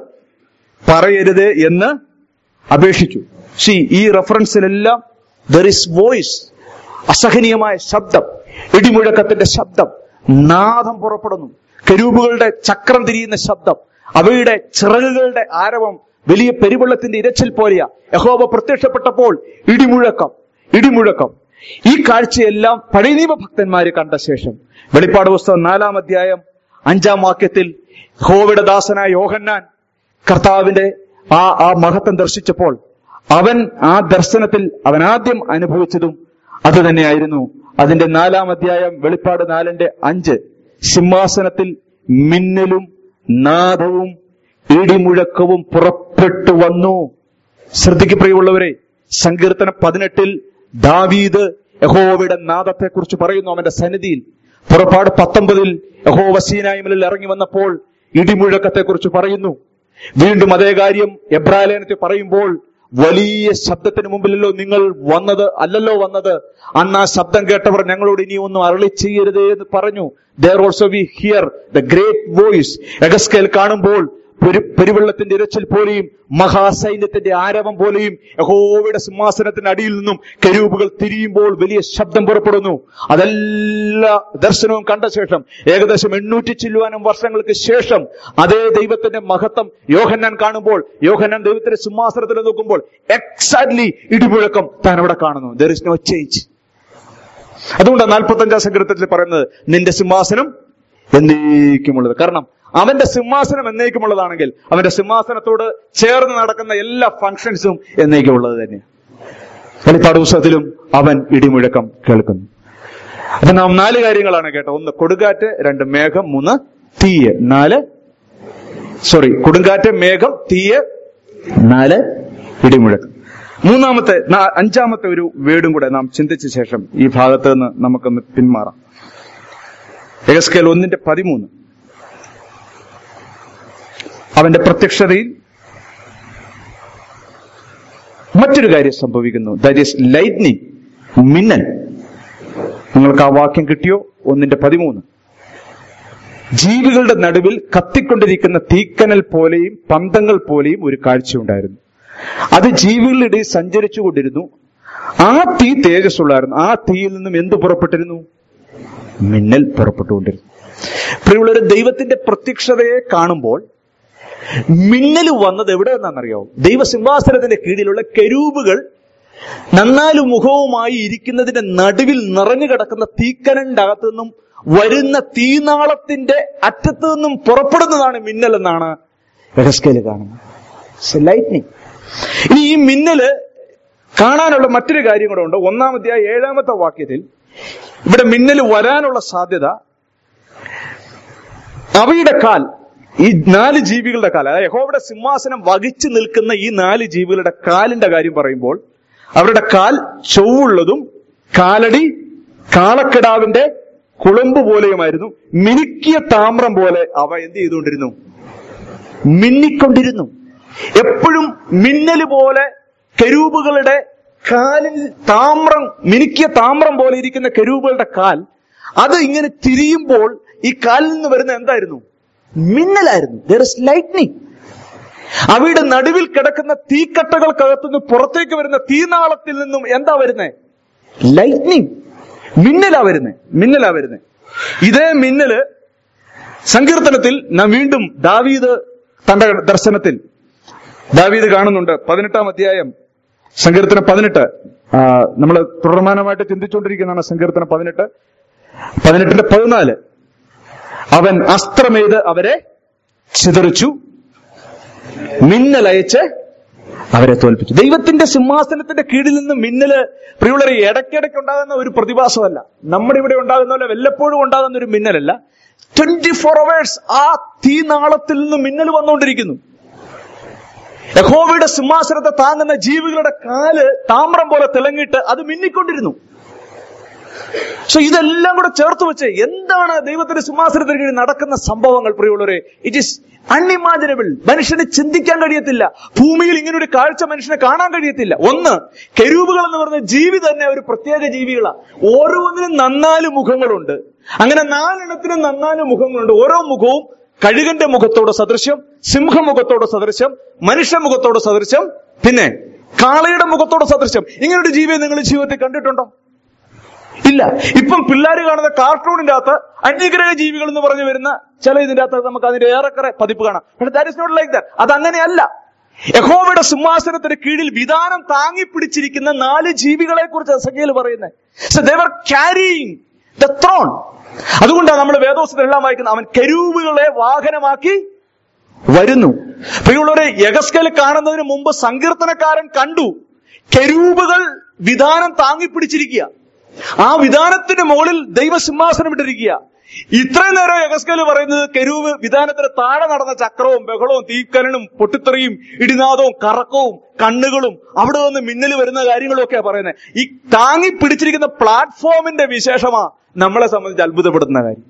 Speaker 1: പറയരുത് എന്ന് അപേക്ഷിച്ചു സി ഈ റെഫറൻസിലെല്ലാം ദർ ഇസ് വോയിസ് അസഹനീയമായ ശബ്ദം ഇടിമുഴക്കത്തിന്റെ ശബ്ദം നാദം പുറപ്പെടുന്നു കരൂപുകളുടെ ചക്രം തിരിയുന്ന ശബ്ദം അവയുടെ ചിറകുകളുടെ ആരവം വലിയ പെരുവെള്ളത്തിന്റെ ഇരച്ചിൽ പോലെയാ യഹോവ പ്രത്യക്ഷപ്പെട്ടപ്പോൾ ഇടിമുഴക്കം ഇടിമുഴക്കം ഈ കാഴ്ചയെല്ലാം പഴയ നിയമ ഭക്തന്മാര് കണ്ട ശേഷം വെളിപ്പാട് പുസ്തകം നാലാം അധ്യായം അഞ്ചാം വാക്യത്തിൽ യഹോവയുടെ ദാസനായ യോഹന്നാൻ കർത്താവിന്റെ ആ ആ മഹത്വം ദർശിച്ചപ്പോൾ അവൻ ആ ദർശനത്തിൽ അവൻ ആദ്യം അനുഭവിച്ചതും അത് തന്നെയായിരുന്നു അതിന്റെ നാലാം അധ്യായം വെളിപ്പാട് നാലിന്റെ അഞ്ച് സിംഹാസനത്തിൽ മിന്നലും നാദവും ഇടിമുഴക്കവും പുറപ്പെട്ടു വന്നു ശ്രദ്ധിക്ക് പ്രിയമുള്ളവരെ സങ്കീർത്തനം പതിനെട്ടിൽ ദാവീദ് യഹോവയുടെ നാദത്തെ കുറിച്ച് പറയുന്നു അവന്റെ സന്നിധിയിൽ പുറപ്പാട് പത്തൊമ്പതിൽ യഹോവ സീനായ്മലിൽ ഇറങ്ങി വന്നപ്പോൾ ഇടിമുഴക്കത്തെ കുറിച്ച് പറയുന്നു വീണ്ടും അതേ കാര്യം എബ്രാലേനത്തിൽ പറയുമ്പോൾ വലിയ ശബ്ദത്തിന് മുമ്പിലല്ലോ നിങ്ങൾ വന്നത് അല്ലല്ലോ വന്നത് അന്ന് ആ ശബ്ദം കേട്ടവർ ഞങ്ങളോട് ഇനി ഒന്നും അരളി ചെയ്യരുതേ എന്ന് പറഞ്ഞു there also we hear the great voice Ezekiel കാണുമ്പോൾ പെരു- പെരുവെള്ളത്തിന്റെ ഇരച്ചിൽ പോലെയും മഹാസൈന്യത്തിന്റെ ആരവം പോലെയും യഹോവയുടെ സിംഹാസനത്തിന്റെ അടിയിൽ നിന്നും കരൂപുകൾ തിരിയുമ്പോൾ വലിയ ശബ്ദം പുറപ്പെടുന്നു അതെല്ലാ ദർശനവും കണ്ട ശേഷം ഏകദേശം എണ്ണൂറ്റി ചില്ലുവാനും വർഷങ്ങൾക്ക് ശേഷം അതേ ദൈവത്തിന്റെ മഹത്വം യോഹന്നാൻ കാണുമ്പോൾ യോഹന്നാൻ ദൈവത്തിന്റെ സിംഹാസനത്തിൽ നോക്കുമ്പോൾ എക്സാക്ട്ലി ഇടിമുഴക്കം താൻ അവിടെ കാണുന്നു ദർ ഇസ് നോ ചേഞ്ച് അതുകൊണ്ടാണ് നാൽപ്പത്തഞ്ചാം സങ്കീർത്തത്തിൽ പറയുന്നത് നിന്റെ സിംഹാസനം എന്നേക്കുമുള്ളത് കാരണം അവന്റെ സിംഹാസനം എന്നേക്കുമുള്ളതാണെങ്കിൽ അവന്റെ സിംഹാസനത്തോട് ചേർന്ന് നടക്കുന്ന എല്ലാ ഫങ്ഷൻസും എന്നേക്കുമുള്ളത് തന്നെ വെളിപ്പാട് പുസ്തകത്തിലും അവൻ ഇടിമുഴക്കം കേൾക്കുന്നു അപ്പൊ നാം നാല് കാര്യങ്ങളാണ് കേട്ടോ ഒന്ന് കൊടുങ്കാറ്റ് രണ്ട് മേഘം മൂന്ന് തീയ് നാല് സോറി കൊടുങ്കാറ്റ് മേഘം തീയ് നാല് ഇടിമുഴക്കം മൂന്നാമത്തെ നാ- അഞ്ചാമത്തെ ഒരു വേർഡും കൂടെ നാം ചിന്തിച്ച ശേഷം ഈ ഭാഗത്ത് നിന്ന് നമുക്കൊന്ന് പിന്മാറാം എഗസ്കേൽ ഒന്നിന്റെ പതിമൂന്ന് അവന്റെ പ്രത്യക്ഷതയിൽ മറ്റൊരു കാര്യം സംഭവിക്കുന്നു ദാറ്റ് ഈസ് ലൈറ്റ്നിങ് മിന്നൽ നിങ്ങൾക്ക് ആ വാക്യം കിട്ടിയോ ഒന്നിന്റെ പതിമൂന്ന് ജീവികളുടെ നടുവിൽ കത്തിക്കൊണ്ടിരിക്കുന്ന തീക്കനൽ പോലെയും പന്തങ്ങൾ പോലെയും ഒരു കാഴ്ചയുണ്ടായിരുന്നു അത് ജീവികളുടെ ഇടയിൽ സഞ്ചരിച്ചു കൊണ്ടിരുന്നു ആ തീ തേജസ്സുള്ളായിരുന്നു ആ തീയിൽ നിന്നും എന്ത് പുറപ്പെട്ടിരുന്നു മിന്നൽ പുറപ്പെട്ടുകൊണ്ടിരുന്നു പ്രിയമുള്ളവർ ദൈവത്തിന്റെ പ്രത്യക്ഷതയെ കാണുമ്പോൾ മിന്നൽ വന്നത് എവിടെ നിന്നാണെന്നറിയാവോ ദൈവസിംഹാസനത്തിന്റെ കീഴിലുള്ള കരൂപുകൾ നന്നാലും മുഖവുമായി ഇരിക്കുന്നതിന്റെ നടുവിൽ നിറഞ്ഞു കിടക്കുന്ന തീക്കനന്റെ അകത്തു നിന്നും വരുന്ന തീനാളത്തിന്റെ അറ്റത്തു നിന്നും പുറപ്പെടുന്നതാണ് മിന്നൽ എന്നാണ് എഹസ്കേല് കാണുന്നത് ലൈറ്റ്നിങ് ഇനി ഈ മിന്നല് കാണാനുള്ള മറ്റൊരു കാര്യം കൂടെ ഉണ്ട് ഒന്നാമത്തെ ഏഴാമത്തെ വാക്യത്തിൽ ഇവിടെ മിന്നൽ വരാനുള്ള സാധ്യത അവയുടെ കാൽ ഈ നാല് ജീവികളുടെ കാൽ അതായത് യഹോവയുടെ സിംഹാസനം വഹിച്ചു നിൽക്കുന്ന ഈ നാല് ജീവികളുടെ കാലിന്റെ കാര്യം പറയുമ്പോൾ അവരുടെ കാൽ ചൊവ്വുള്ളതും കാലടി കാളക്കിടാവിന്റെ കുളമ്പ് പോലെയുമായിരുന്നു മിനുക്കിയ താമ്രം പോലെ അവ എന്ത് ചെയ്തുകൊണ്ടിരുന്നു മിന്നിക്കൊണ്ടിരുന്നു എപ്പോഴും മിന്നല് പോലെ കരൂപുകളുടെ കാലിൽ താമ്രം മിനുക്കിയ താമ്രം പോലെ ഇരിക്കുന്ന കരൂപുകളുടെ കാൽ അത് ഇങ്ങനെ തിരിയുമ്പോൾ ഈ കാലിൽ നിന്ന് വരുന്ന എന്തായിരുന്നു മിന്നലായിരുന്നു ദർ ഇസ് ലൈറ്റ്നിങ് അവയുടെ നടുവിൽ കിടക്കുന്ന തീക്കട്ടകൾക്കകത്തുനിന്ന് പുറത്തേക്ക് വരുന്ന തീനാളത്തിൽ നിന്നും എന്താ വരുന്നേ ലൈറ്റ്നിങ് മിന്നലാ വരുന്നേ മിന്നലാ വരുന്നേ ഇതേ മിന്നല് സങ്കീർത്തനത്തിൽ നാം വീണ്ടും ദാവീദ് തന്റെ ദർശനത്തിൽ ദാവീദ് കാണുന്നുണ്ട് പതിനെട്ടാം അധ്യായം സങ്കീർത്തനം പതിനെട്ട് നമ്മൾ തുടർമാനമായിട്ട് ചിന്തിച്ചുകൊണ്ടിരിക്കുന്നതാണ് സങ്കീർത്തനം പതിനെട്ട് പതിനെട്ടിന്റെ പതിനാല് അവൻ അസ്ത്രമെയ്ത് അവരെ ചിതറിച്ചു മിന്നലയച്ച് അവരെ തോൽപ്പിച്ചു ദൈവത്തിന്റെ സിംഹാസനത്തിന്റെ കീഴിൽ നിന്ന് മിന്നല് പ്രിയുള്ളവരെ ഇടയ്ക്കിടയ്ക്ക് ഉണ്ടാകുന്ന ഒരു പ്രതിഭാസമല്ല നമ്മുടെ ഇവിടെ ഉണ്ടാകുന്ന പോലെ വല്ലപ്പോഴും ഉണ്ടാകുന്ന ഒരു മിന്നലല്ല ട്വന്റി ഫോർ അവേഴ്സ് ആ തീനാളത്തിൽ നിന്ന് മിന്നൽ വന്നുകൊണ്ടിരിക്കുന്നു യഹോവയുടെ സിംഹാസനത്തെ താങ്ങുന്ന ജീവികളുടെ കാല് താമ്രം പോലെ തിളങ്ങിയിട്ട് അത് മിന്നിക്കൊണ്ടിരുന്നു സോ ഇതെല്ലാം കൂടെ ചേർത്ത് വെച്ച് എന്താണ് ദൈവത്തിന്റെ സിംഹാസനത്തിന് കീഴിൽ നടക്കുന്ന സംഭവങ്ങൾ പ്രിയമുള്ളവരെ ഇറ്റ് ഈസ് അൺഇമാജിനബിൾ മനുഷ്യന് ചിന്തിക്കാൻ കഴിയത്തില്ല ഭൂമിയിൽ ഇങ്ങനെ ഒരു കാഴ്ച മനുഷ്യനെ കാണാൻ കഴിയത്തില്ല ഒന്ന് കെരൂപുകൾ എന്ന് പറഞ്ഞ ജീവി തന്നെ ഒരു പ്രത്യേക ജീവികളാണ് ഓരോന്നിനും നന്നാല് മുഖങ്ങളുണ്ട് അങ്ങനെ നാലെണ്ണത്തിനും നന്നാല് മുഖങ്ങളുണ്ട് ഓരോ മുഖവും കഴുകന്റെ മുഖത്തോട് സദൃശ്യം സിംഹമുഖത്തോട് സദൃശ്യം മനുഷ്യ മുഖത്തോട് സദൃശ്യം പിന്നെ കാളയുടെ മുഖത്തോട് സദൃശ്യം ഇങ്ങനെ ഒരു ജീവിയെ നിങ്ങൾ ജീവിതത്തിൽ കണ്ടിട്ടുണ്ടോ ഇല്ല ഇപ്പം പിള്ളേർ കാണുന്ന കാർട്ടൂണിന്റെ അകത്ത് അന്യഗ്രഹ ജീവികൾ എന്ന് പറഞ്ഞു വരുന്ന ചില ഇതിന്റെ അകത്ത് നമുക്ക് അതിന്റെ ഏറെക്കുറെ പതിപ്പ് കാണാം പക്ഷെ that is not like that അത് അങ്ങനെയല്ല യഹോവയുടെ സിംഹാസനത്തിന് കീഴിൽ വിധാനം താങ്ങി പിടിച്ചിരിക്കുന്ന നാല് ജീവികളെ കുറിച്ച് സംഖ്യയിൽ പറയുന്നത് so they were carrying the throne അതുകൊണ്ടാണ് നമ്മൾ വേദോസത്തിലെല്ലാം വായിക്കുന്നത് അവൻ കരൂപുകളെ വാഹനമാക്കി വരുന്നു പ്രിയമുള്ളവരെ യഗസ്കൽ കാണുന്നതിന് മുമ്പ് സങ്കീർത്തനക്കാരൻ കണ്ടു കരൂപുകൾ വിധാനം താങ്ങി പിടിച്ചിരിക്കുക ആ വിധാനത്തിന് മുകളിൽ ദൈവസിംഹാസനം ഇട്ടിരിക്കുക ഇത്രയും നേരം യഗസ്കല് പറയുന്നത് കരൂവ് വിധാനത്തിന് താഴെ നടന്ന ചക്രവും ബഹളവും തീക്കനനും പൊട്ടിത്തെറിയും ഇടിനാദവും കറക്കവും കണ്ണുകളും അവിടെ നിന്ന് മിന്നൽ വരുന്ന കാര്യങ്ങളും ഒക്കെയാ പറയുന്നത് ഈ താങ്ങി പിടിച്ചിരിക്കുന്ന പ്ലാറ്റ്ഫോമിന്റെ വിശേഷമാ നമ്മളെ സംബന്ധിച്ച് അത്ഭുതപ്പെടുത്തുന്ന കാര്യം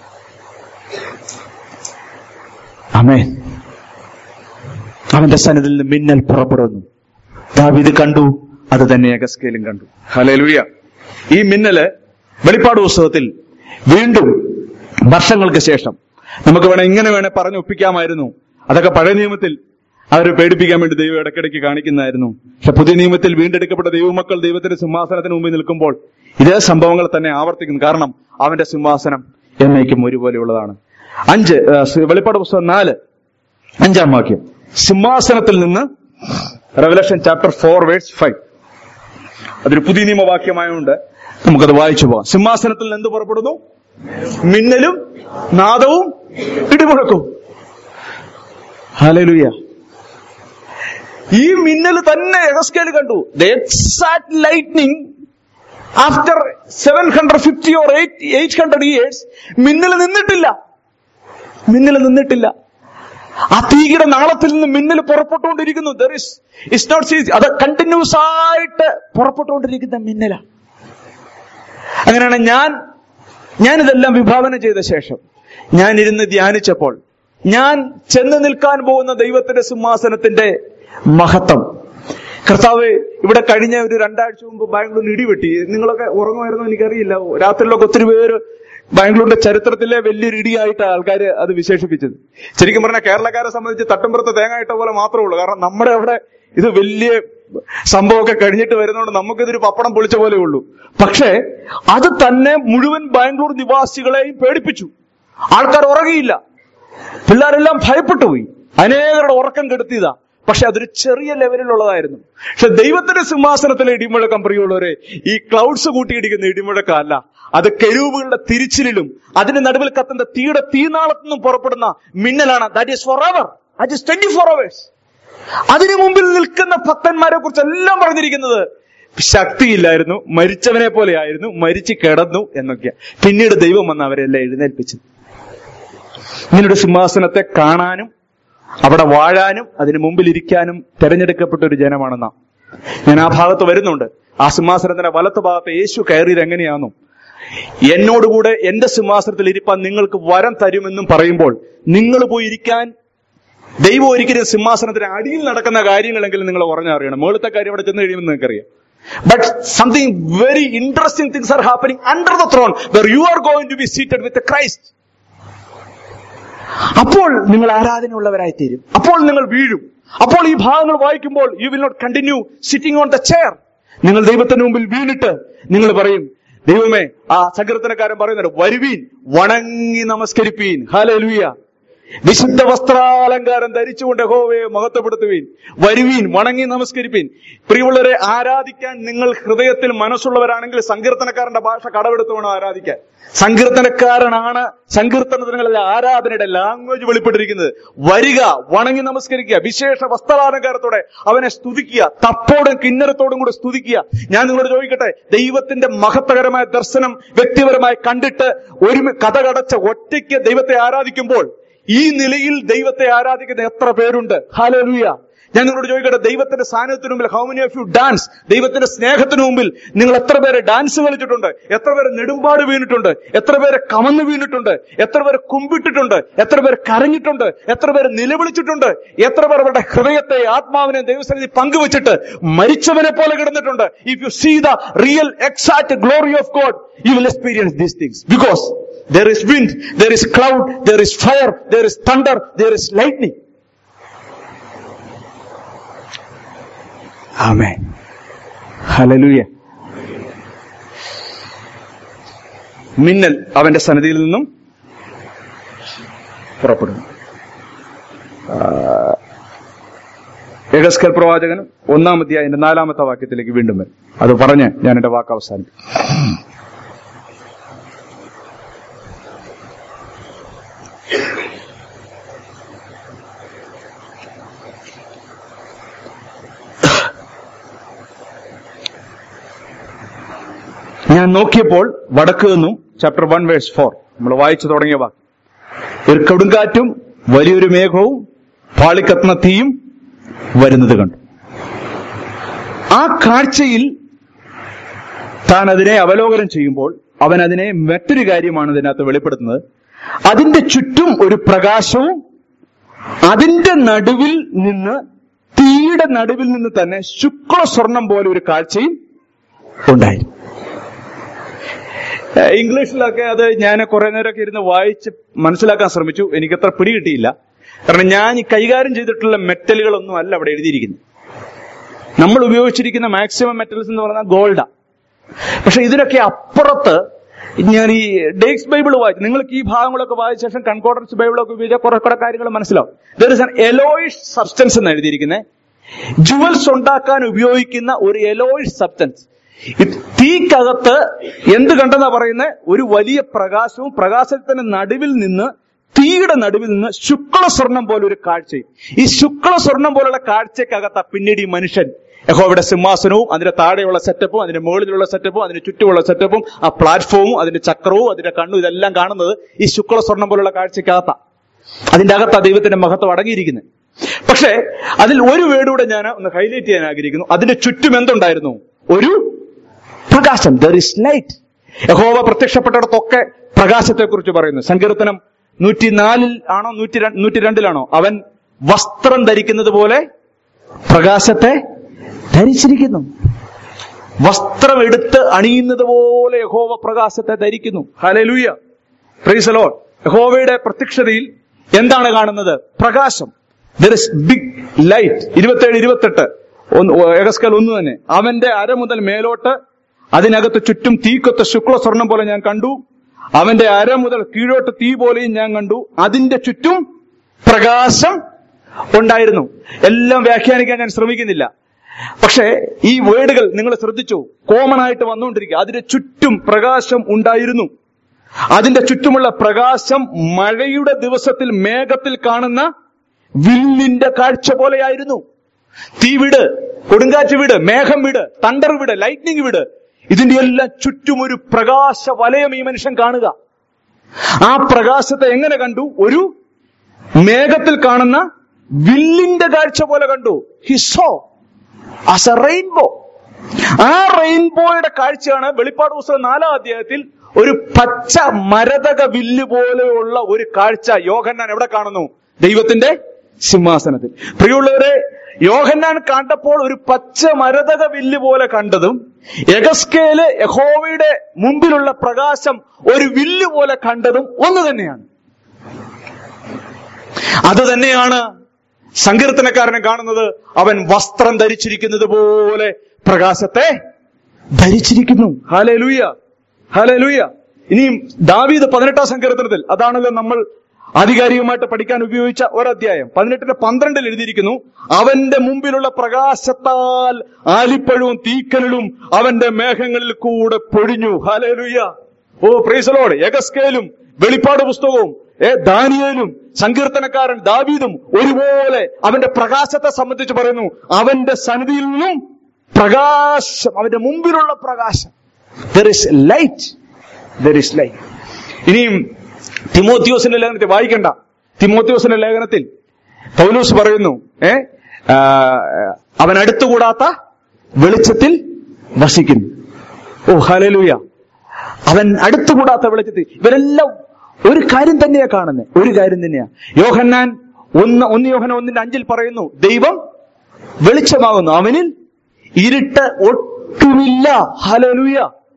Speaker 1: അമേ അവന്റെ സന്നിധിയിൽ നിന്ന് മിന്നൽ പുറപ്പെടുന്നു ദാവീദ് കണ്ടു അത് തന്നെ യഗസ്കേലും കണ്ടു ഹലേലുയ ഈ മിന്നല് വെളിപ്പാട് പുസ്തകത്തിൽ വീണ്ടും വർഷങ്ങൾക്ക് ശേഷം നമുക്ക് വേണേ ഇങ്ങനെ വേണേ പറഞ്ഞ് ഒപ്പിക്കാമായിരുന്നു അതൊക്കെ പഴയ നിയമത്തിൽ അവരെ പേടിപ്പിക്കാൻ വേണ്ടി ദൈവം ഇടയ്ക്കിടയ്ക്ക് കാണിക്കുന്നതായിരുന്നു പക്ഷെ പുതിയ നിയമത്തിൽ വീണ്ടെടുക്കപ്പെട്ട ദൈവമക്കൾ ദൈവത്തിന്റെ സിംഹാസനത്തിന് മുമ്പിൽ നിൽക്കുമ്പോൾ ഇതേ സംഭവങ്ങൾ തന്നെ ആവർത്തിക്കുന്നു കാരണം അവന്റെ സിംഹാസനം എന്നേക്കും ഒരുപോലെയുള്ളതാണ് അഞ്ച് ആ, സ് വെളിപ്പാട് പുസ്തകം നാല് അഞ്ചാം വാക്യം സിംഹാസനത്തിൽ നിന്ന് Revelation chapter four verse five അതൊരു പുതിയ നിയമവാക്യമായതുകൊണ്ട് നമുക്കത് വായിച്ചു പോകാം സിംഹാസനത്തിൽ നിന്ന് എന്ത് പുറപ്പെടുന്നു മിന്നലും നാദവും ഇടിമുഴക്കും ഹല്ലേലൂയ ഈ മിന്നൽ തന്നെ എഗസ്കേൽ കണ്ടു the exact lightning after seven hundred fifty or eight eight hundred years മിന്നൽ നിന്നിട്ടില്ല മിന്നൽ നിന്നിട്ടില്ല ആ തീയുടെ നാളത്തിൽ നിന്ന് മിന്നൽ പുറപ്പെട്ടുകൊണ്ടിരിക്കുന്നു there is is not see അത് കണ്ടിന്യൂസ് ആയിട്ട് പുറപ്പെട്ടുകൊണ്ടിരിക്കുന്ന മിന്നല അങ്ങനെയാണ് ഞാൻ ഞാൻ ഇതെല്ലാം വിഭാവന ചെയ്ത ശേഷം ഞാൻ ഇരുന്ന് ധ്യാനിച്ചപ്പോൾ ഞാൻ ചെന്ന് നിൽക്കാൻ പോകുന്ന ദൈവത്തിന്റെ സിംഹാസനത്തിന്റെ മഹത്വം കർത്താവ് ഇവിടെ കഴിഞ്ഞ ഒരു രണ്ടാഴ്ച മുമ്പ് ബാംഗ്ലൂരിൽ ഇടിവെട്ടി നിങ്ങളൊക്കെ ഉറങ്ങുമായിരുന്നു എനിക്കറിയില്ല രാത്രിയിലൊക്കെ ഒത്തിരി പേര് ബാംഗ്ലൂരിന്റെ ചരിത്രത്തിലെ വലിയൊരു ഇടിയായിട്ട് ആൾക്കാർ അത് വിശേഷിപ്പിച്ചത് ശരിക്കും പറഞ്ഞാൽ കേരളക്കാരെ സംബന്ധിച്ച് തട്ടുംപുറത്ത് തേങ്ങ ഇട്ട പോലെ മാത്രമേ ഉള്ളൂ കാരണം നമ്മുടെ അവിടെ ഇത് വലിയ സംഭവമൊക്കെ കഴിഞ്ഞിട്ട് വരുന്നതുകൊണ്ട് നമുക്കിതൊരു പപ്പടം പൊളിച്ച പോലെ ഉള്ളൂ പക്ഷേ അത് തന്നെ മുഴുവൻ ബാംഗ്ലൂർ നിവാസികളെയും പേടിപ്പിച്ചു ആൾക്കാർ ഉറങ്ങിയില്ല പിള്ളേരെല്ലാം ഭയപ്പെട്ടു പോയി അനേകരുടെ ഉറക്കം കെടുത്തിയതാ പക്ഷെ അതൊരു ചെറിയ ലെവലിലുള്ളതായിരുന്നു പക്ഷെ ദൈവത്തിന്റെ സിംഹാസനത്തിലെ ഇടിമുഴക്കം പ്രിയമുള്ളവരെ ഈ ക്ലൗഡ്സ് കൂട്ടിയിടിക്കുന്ന ഇടിമുഴക്കമല്ല അത് കെരൂബുകളുടെ തിരിച്ചിലും അതിന് നടുവിൽ കത്തുന്ന തീയുടെ തീനാളത്തു നിന്നും പുറപ്പെടുന്ന മിന്നലാണ് that is four hour that is twenty four hours അതിനു മുമ്പിൽ നിൽക്കുന്ന ഭക്തന്മാരെ കുറിച്ച് എല്ലാം പറഞ്ഞിരിക്കുന്നത് ശക്തിയില്ലായിരുന്നു മരിച്ചവനെ പോലെ ആയിരുന്നു മരിച്ചു കിടന്നു എന്നൊക്കെയാ പിന്നീട് ദൈവം വന്ന് അവരെല്ലാം എഴുന്നേൽപ്പിച്ചു ഇങ്ങനൊരു സിംഹാസനത്തെ കാണാനും അവിടെ വാഴാനും അതിന് മുമ്പിൽ ഇരിക്കാനും തെരഞ്ഞെടുക്കപ്പെട്ട ഒരു ജനമാണ് നാം ഞാൻ ആ ഭാഗത്ത് വരുന്നുണ്ട് ആ സിംഹാസനത്തിന്റെ വലത്ത് ഭാഗത്ത് യേശു കയറിയത് എങ്ങനെയാണോ എന്നോടുകൂടെ എന്റെ സിംഹാസനത്തിൽ ഇരിപ്പാൻ നിങ്ങൾക്ക് വരം തരുമെന്നും പറയുമ്പോൾ നിങ്ങൾ പോയി ഇരിക്കാൻ ദൈവം ഒരിക്കലും സിംഹാസനത്തിന് അടിയിൽ നടക്കുന്ന കാര്യങ്ങളെങ്കിലും നിങ്ങൾ ഉറഞ്ഞറിയണം മുകളിലത്തെ കാര്യം അവിടെ ചെന്ന് കഴിയുമെന്ന് നിങ്ങൾക്കറിയാം but something very interesting things are happening under the throne where you are going to be seated with Christ അപ്പോൾ നിങ്ങൾ ആരാധനയുള്ളവരായി തീരും അപ്പോൾ നിങ്ങൾ വീഴും അപ്പോൾ ഈ ഭാഗങ്ങൾ വായിക്കുമ്പോൾ you will not continue sitting on the chair നിങ്ങൾ ദൈവത്തിന് മുമ്പിൽ വീണിട്ട് നിങ്ങൾ പറയും ദൈവമേ ആ സങ്കീർത്തനക്കാരൻ പറയുന്നുണ്ട് വരുവീൻ വണങ്ങി നമസ്കരിപ്പീൻ ഹാലലുയ വിശുദ്ധ വസ്ത്രാലങ്കാരം ധരിച്ചുകൊണ്ട് ഹോവയെ മഹത്വപ്പെടുത്തുവീൻ വരുവീൻ വണങ്ങി നമസ്കരിപ്പീൻ പ്രിയമുള്ളവരെ ആരാധിക്കാൻ നിങ്ങൾ ഹൃദയത്തിൽ മനസ്സുള്ളവരാണെങ്കിൽ സങ്കീർത്തനക്കാരന്റെ ഭാഷ കടമെടുത്ത് വേണം ആരാധിക്കാൻ സങ്കീർത്തനക്കാരനാണ് സങ്കീർത്തനത്തിനുള്ള ആരാധനയുടെ ലാംഗ്വേജ് വെളിപ്പെട്ടിരിക്കുന്നത് വരിക വണങ്ങി നമസ്കരിക്കുക വിശേഷ വസ്ത്രാലങ്കാരത്തോടെ അവനെ സ്തുതിക്കുക തപ്പോടും കിന്നരത്തോടും കൂടെ സ്തുതിക്കുക ഞാൻ നിങ്ങളോട് ചോദിക്കട്ടെ ദൈവത്തിന്റെ മഹത്വകരമായ ദർശനം വ്യക്തിപരമായി കണ്ടിട്ട് ഒരു കഥ കടച്ച ഒറ്റയ്ക്ക് ദൈവത്തെ ആരാധിക്കുമ്പോൾ ഈ നിലയിൽ ദൈവത്തെ ആരാധിക്കുന്ന എത്ര പേരുണ്ട് ഹാലലുയ ഞാൻ നിങ്ങളോട് ചോദിക്കട്ടെ ദൈവത്തിന്റെ സാന്നിധ്യത്തിന് മുമ്പിൽ how many of you dance ദൈവത്തിന്റെ സ്നേഹത്തിന് മുമ്പിൽ നിങ്ങൾ എത്ര പേര് ഡാൻസ് കളിച്ചിട്ടുണ്ട് എത്ര പേര് നെടുമ്പാട് വീണിട്ടുണ്ട് എത്ര പേര് കമന്ന് വീണിട്ടുണ്ട് എത്ര പേര് കുമ്പിട്ടിട്ടുണ്ട് എത്ര പേര് കരഞ്ഞിട്ടുണ്ട് എത്ര പേര് നിലവിളിച്ചിട്ടുണ്ട് എത്ര പേർ അവരുടെ ഹൃദയത്തെ ആത്മാവിനെ ദൈവസന്നിധി പങ്കുവച്ചിട്ട് മരിച്ചവനെ പോലെ കിടന്നിട്ടുണ്ട് if you see the real exact glory of God you will experience these things because there is wind, there is cloud, there is fire, there is thunder, there is lightning. Amen. Hallelujah. മിന്നൽ അവന്റെ സന്നിധിയിൽ നിന്നും പുറപ്പെടുന്നു എഗസ്കൽ പ്രവാചകൻ ഒന്നാം അധ്യായന്റെ നാലാമത്തെ വാക്യത്തിലേക്ക് വീണ്ടും വരും അത് പറഞ്ഞ് ഞാൻ എന്റെ വാക്ക് അവസാനിക്കും ഞാൻ നോക്കിയപ്പോൾ വടക്ക് നിന്നും ചാപ്റ്റർ വൺ വേഴ്സ് ഫോർ നമ്മൾ വായിച്ചു തുടങ്ങിയ വാക്ക് ഒരു കൊടുങ്കാറ്റും വലിയൊരു മേഘവും പാളിക്കത്തുന്ന തീയും വരുന്നത് കണ്ടു ആ കാഴ്ചയിൽ താൻ അതിനെ അവലോകനം ചെയ്യുമ്പോൾ അവൻ അതിനെ മറ്റൊരു കാര്യമാണ് ഇതിനകത്ത് വെളിപ്പെടുത്തുന്നത് അതിന്റെ ചുറ്റും ഒരു പ്രകാശവും അതിന്റെ നടുവിൽ നിന്ന് തീയുടെ നടുവിൽ നിന്ന് തന്നെ ശുക്ല സ്വർണം പോലെ ഒരു കാഴ്ചയും ഉണ്ടായി ഏഹ് ഇംഗ്ലീഷിലൊക്കെ അത് ഞാൻ കുറെ നേരമൊക്കെ ഇരുന്ന് വായിച്ച് മനസ്സിലാക്കാൻ ശ്രമിച്ചു എനിക്കത്ര പിടി കിട്ടിയില്ല കാരണം ഞാൻ ഈ കൈകാര്യം ചെയ്തിട്ടുള്ള മെറ്റലുകളൊന്നും അല്ല അവിടെ എഴുതിയിരിക്കുന്നത് നമ്മൾ ഉപയോഗിച്ചിരിക്കുന്ന മാക്സിമം മെറ്റൽസ് എന്ന് പറഞ്ഞാൽ ഗോൾഡാ പക്ഷെ ഇതിനൊക്കെ അപ്പുറത്ത് ഞാൻ ഈ ഡേക്സ് ബൈബിൾ വായിച്ചു നിങ്ങൾക്ക് ഈ ഭാഗങ്ങളൊക്കെ വായിച്ച ശേഷം കൺകോർഡൻസ് ബൈബിളൊക്കെ ഉപയോഗിച്ചാൽ കുറെ കുറെ കാര്യങ്ങൾ മനസ്സിലാവും there is an yellowish substance എന്ന് എഴുതിയിരിക്കുന്നത് ജുവൽസ് ഉണ്ടാക്കാൻ ഉപയോഗിക്കുന്ന ഒരു എലോയിഷ് സബ്സ്റ്റൻസ് തീക്കകത്ത് എന്ത് കണ്ടെന്നാ പറയുന്നത് ഒരു വലിയ പ്രകാശവും പ്രകാശത്തിന്റെ നടുവിൽ നിന്ന് തീയുടെ നടുവിൽ നിന്ന് ശുക്ല സ്വർണം പോലെ ഒരു കാഴ്ചയും ഈ ശുക്ല സ്വർണം പോലുള്ള കാഴ്ചക്കകത്ത പിന്നീട് ഈ മനുഷ്യൻ യഹോവയുടെ സിംഹാസനവും അതിന്റെ താഴെയുള്ള സെറ്റപ്പും അതിന്റെ മുകളിലുള്ള സെറ്റപ്പും അതിന് ചുറ്റുമുള്ള സെറ്റപ്പും ആ പ്ലാറ്റ്ഫോമും അതിന്റെ ചക്രവും അതിന്റെ കണ്ണും ഇതെല്ലാം കാണുന്നത് ഈ ശുക്ല സ്വർണം പോലുള്ള കാഴ്ചക്കകത്ത അതിന്റെ അകത്താ ദൈവത്തിന്റെ മഹത്വം അടങ്ങിയിരിക്കുന്നത് പക്ഷേ അതിൽ ഒരു വേർഡൂടെ ഞാൻ ഒന്ന് ഹൈലൈറ്റ് ചെയ്യാൻ ആഗ്രഹിക്കുന്നു അതിന്റെ ചുറ്റും എന്തുണ്ടായിരുന്നു ഒരു പ്രകാശം ദർ ഇസ് ലൈറ്റ് യഹോവ പ്രത്യക്ഷപ്പെട്ടിടത്തൊക്കെ പ്രകാശത്തെ കുറിച്ച് പറയുന്നു സങ്കീർത്തനം നൂറ്റിനാലിൽ ആണോ നൂറ്റി നൂറ്റി രണ്ടിലാണോ അവൻ വസ്ത്രം ധരിക്കുന്നത് പോലെ പ്രകാശത്തെ ധരിച്ചിരിക്കുന്നു വസ്ത്രം എടുത്ത് അണിയുന്നത് പോലെ യഹോവ പ്രകാശത്തെ ധരിക്കുന്നു ഹലലൂയ പ്രീസലോ യഹോവയുടെ പ്രത്യക്ഷതയിൽ എന്താണ് കാണുന്നത് പ്രകാശം ദർ ഇസ് ബിഗ് ലൈറ്റ് ഇരുപത്തേഴ് ഇരുപത്തെട്ട് എഗസ്കൽ ഒന്ന് തന്നെ അവന്റെ അര മുതൽ മേലോട്ട് അതിനകത്ത് ചുറ്റും തീക്കൊത്ത ശുക്ല സ്വർണം പോലെ ഞാൻ കണ്ടു അവന്റെ അര മുതൽ കീഴോട്ട് തീ പോലെയും ഞാൻ കണ്ടു അതിന്റെ ചുറ്റും പ്രകാശം ഉണ്ടായിരുന്നു എല്ലാം വ്യാഖ്യാനിക്കാൻ ഞാൻ ശ്രമിക്കുന്നില്ല പക്ഷേ ഈ വേർഡുകൾ നിങ്ങൾ ശ്രദ്ധിച്ചു കോമൺ ആയിട്ട് വന്നുകൊണ്ടിരിക്കുക അതിന്റെ ചുറ്റും പ്രകാശം ഉണ്ടായിരുന്നു അതിന്റെ ചുറ്റുമുള്ള പ്രകാശം മഴയുടെ ദിവസത്തിൽ മേഘത്തിൽ കാണുന്ന വില്ലിന്റെ കാഴ്ച പോലെയായിരുന്നു തീ വിട് കൊടുങ്കാറ്റ് വിട് മേഘം വിട് തണ്ടർ വിട് ലൈറ്റ്നിങ് വിട് ഇതിന്റെ എല്ലാം ചുറ്റും ഒരു പ്രകാശ വലയം ഈ മനുഷ്യൻ കാണുക ആ പ്രകാശത്തെ എങ്ങനെ കണ്ടു ഒരു മേഘത്തിൽ കാണുന്ന വില്ലിന്റെ കാഴ്ച പോലെ കണ്ടു ഹിസോ ആസ് എ റെയിൻബോ ആ റെയിൻബോയുടെ കാഴ്ചയാണ് വെളിപ്പാട് പുസ്തകം നാലാം അധ്യായത്തിൽ ഒരു പച്ച മരതക വില്ല് പോലെയുള്ള ഒരു കാഴ്ച യോഹന്നാൻ എവിടെ കാണുന്നു ദൈവത്തിന്റെ സിംഹാസനത്തിൽ പ്രിയമുള്ളവരെ യോഹന്നാൻ കണ്ടപ്പോൾ ഒരു പച്ച മരതക വില്ല് പോലെ കണ്ടതും എഗസ്കേല് യഹോവയുടെ മുമ്പിലുള്ള പ്രകാശം ഒരു വില്ല് പോലെ കണ്ടതും ഒന്ന് തന്നെയാണ് അത് തന്നെയാണ് സങ്കീർത്തനക്കാരനെ കാണുന്നത് അവൻ വസ്ത്രം ധരിച്ചിരിക്കുന്നത് പോലെ പ്രകാശത്തെ ധരിച്ചിരിക്കുന്നു ഹാലേ ലൂയ ഹാലേ ലൂയ ഇനിയും ദാവീദ് പതിനെട്ടാം സങ്കീർത്തനത്തിൽ അതാണല്ലോ നമ്മൾ ആധികാരികമായിട്ട് പഠിക്കാൻ ഉപയോഗിച്ച ഒരധ്യായം പതിനെട്ടിന്റെ പന്ത്രണ്ടിൽ എഴുതിയിരിക്കുന്നു അവന്റെ മുമ്പിലുള്ള പ്രകാശത്താൽ ആലിപ്പഴവും തീക്കനലും അവന്റെ മേഘങ്ങളിൽ കൂടെ പൊഴിഞ്ഞു ഹാലേ ലൂയ ഓ പ്രീസലോട് എഗസ്കേലും വെളിപ്പാട് പുസ്തകവും ഏ ദാനിയേലും സങ്കീർത്തനക്കാരൻ ദാവീദും ഒരുപോലെ അവന്റെ പ്രകാശത്തെ സംബന്ധിച്ച് പറയുന്നു അവന്റെ സന്നിധിയിൽ നിന്നും പ്രകാശം അവന്റെ മുമ്പിലുള്ള പ്രകാശം there is light there is light ഇനിയും തിമോത്യോസിന്റെ ലേഖനത്തിൽ വായിക്കണ്ട തിമോത്യോസിന്റെ ലേഖനത്തിൽ പൗലൂസ് പറയുന്നു ഏ ആ, അവൻ അടുത്തുകൂടാത്ത വെളിച്ചത്തിൽ വസിക്കുന്നു ഓ ഹലലൂയ അവൻ അടുത്തുകൂടാത്ത വെളിച്ചത്തിൽ ഇവരെല്ലാം ഒരു കാര്യം തന്നെയാ കാണുന്നത് ഒരു കാര്യം തന്നെയാ യോഹന്നാൻ ഒന്ന് ഒന്ന് യോഹന ഒന്നിന്റെ അഞ്ചിൽ പറയുന്നു ദൈവം വെളിച്ചമാകുന്നു അവനിൽ ഇരുട്ട് ഒട്ടുമില്ല ഹലലൂയ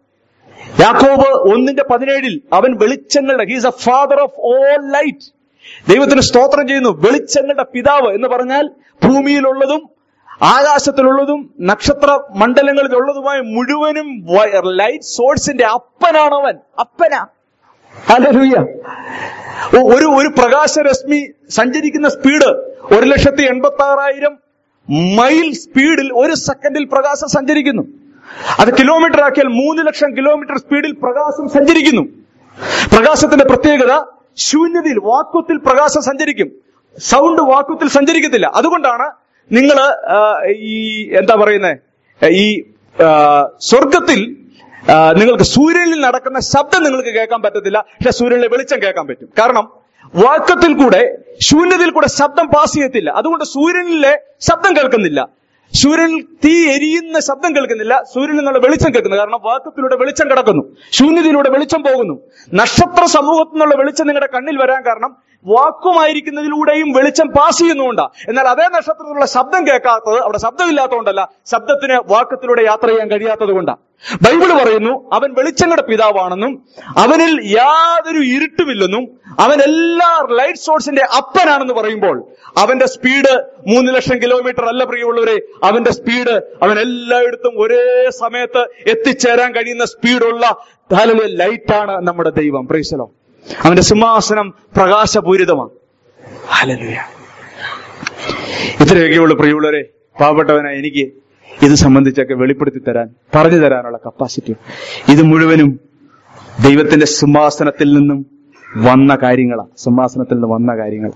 Speaker 1: യാക്കോബ് ഒന്നിന്റെ പതിനേഴിൽ അവൻ വെളിച്ചങ്ങളുടെ he's a father of all light ദൈവത്തിന് സ്തോത്രം ചെയ്യുന്നു വെളിച്ചങ്ങളുടെ പിതാവ് എന്ന് പറഞ്ഞാൽ ഭൂമിയിലുള്ളതും ആകാശത്തിലുള്ളതും നക്ഷത്ര മണ്ഡലങ്ങളിലുള്ളതുമായ മുഴുവനും ലൈറ്റ് സോഴ്സിന്റെ അപ്പനാണവൻ അപ്പനാ ഹല്ലേലൂയ ഒ- ഒരു ഒരു പ്രകാശരശ്മി സഞ്ചരിക്കുന്ന സ്പീഡ് ഒരു ലക്ഷത്തി എൺപത്തി ആറായിരം മൈൽ സ്പീഡിൽ ഒരു സെക്കൻഡിൽ പ്രകാശം സഞ്ചരിക്കുന്നു അത് കിലോമീറ്റർ ആക്കിയാൽ മൂന്ന് ലക്ഷം കിലോമീറ്റർ സ്പീഡിൽ പ്രകാശം സഞ്ചരിക്കുന്നു പ്രകാശത്തിന്റെ പ്രത്യേകത ശൂന്യതയിൽ വാക്വത്തിൽ പ്രകാശം സഞ്ചരിക്കും സൗണ്ട് വാക്വത്തിൽ സഞ്ചരിക്കത്തില്ല അതുകൊണ്ടാണ് നിങ്ങൾ ഈ എന്താ പറയുന്നത് ഈ ആ, സ്വർഗത്തിൽ ആ, നിങ്ങൾക്ക് സൂര്യനിൽ നടക്കുന്ന ശബ്ദം നിങ്ങൾക്ക് കേൾക്കാൻ പറ്റത്തില്ല പക്ഷെ സൂര്യനിലെ വെളിച്ചം കേൾക്കാൻ പറ്റും കാരണം വാക്വത്തിൽ കൂടെ ശൂന്യതയിൽ കൂടെ ശബ്ദം പാസ് ചെയ്യത്തില്ല അതുകൊണ്ട് സൂര്യനിലെ ശബ്ദം കേൾക്കുന്നില്ല സൂര്യനിൽ തീ എരിയുന്ന ശബ്ദം കേൾക്കുന്നില്ല സൂര്യനിൽ നിന്നുള്ള വെളിച്ചം കേൾക്കുന്നു കാരണം വാക്കത്തിലൂടെ വെളിച്ചം കിടക്കുന്നു ശൂന്യതയിലൂടെ വെളിച്ചം പോകുന്നു നക്ഷത്ര സമൂഹത്തിൽ നിന്നുള്ള വെളിച്ചം നിങ്ങളുടെ കണ്ണിൽ വരാൻ കാരണം വാക്കുമായിരിക്കുന്നതിലൂടെയും വെളിച്ചം പാസ് ചെയ്യുന്നുകൊണ്ടാ എന്നാൽ അതേ നക്ഷത്രത്തിലുള്ള ശബ്ദം കേൾക്കാത്തത് അവിടെ ശബ്ദമില്ലാത്തതുകൊണ്ടല്ല ശബ്ദത്തിന് വാക്കത്തിലൂടെ യാത്ര ചെയ്യാൻ കഴിയാത്തത് കൊണ്ടാ ബൈബിള് പറയുന്നു അവൻ വെളിച്ചങ്ങളുടെ പിതാവാണെന്നും അവനിൽ യാതൊരു ഇരുട്ടുമില്ലെന്നും അവൻ എല്ലാ ലൈറ്റ് സോഴ്സിന്റെ അപ്പനാണെന്ന് പറയുമ്പോൾ അവന്റെ സ്പീഡ് മൂന്ന് ലക്ഷം കിലോമീറ്റർ അല്ല പ്രിയമുള്ളവരെ അവന്റെ സ്പീഡ് അവൻ എല്ലായിടത്തും ഒരേ സമയത്ത് എത്തിച്ചേരാൻ കഴിയുന്ന സ്പീഡുള്ള ധാരാളം ലൈറ്റാണ് നമ്മുടെ ദൈവം പ്രൈസലോ അവന്റെ സിംഹാസനം പ്രകാശപൂരിതമാണ് ഹല്ലേലൂയ ഇത്രയൊക്കെയുള്ള പ്രിയമുള്ളവരെ പാവപ്പെട്ടവനായ എനിക്ക് ഇത് സംബന്ധിച്ചൊക്കെ വെളിപ്പെടുത്തി തരാൻ പറഞ്ഞു തരാനുള്ള കപ്പാസിറ്റി ഇത് മുഴുവനും ദൈവത്തിന്റെ സിംഹാസനത്തിൽ നിന്നും വന്ന കാര്യങ്ങളാണ് സിംഹാസനത്തിൽ നിന്ന് വന്ന കാര്യങ്ങൾ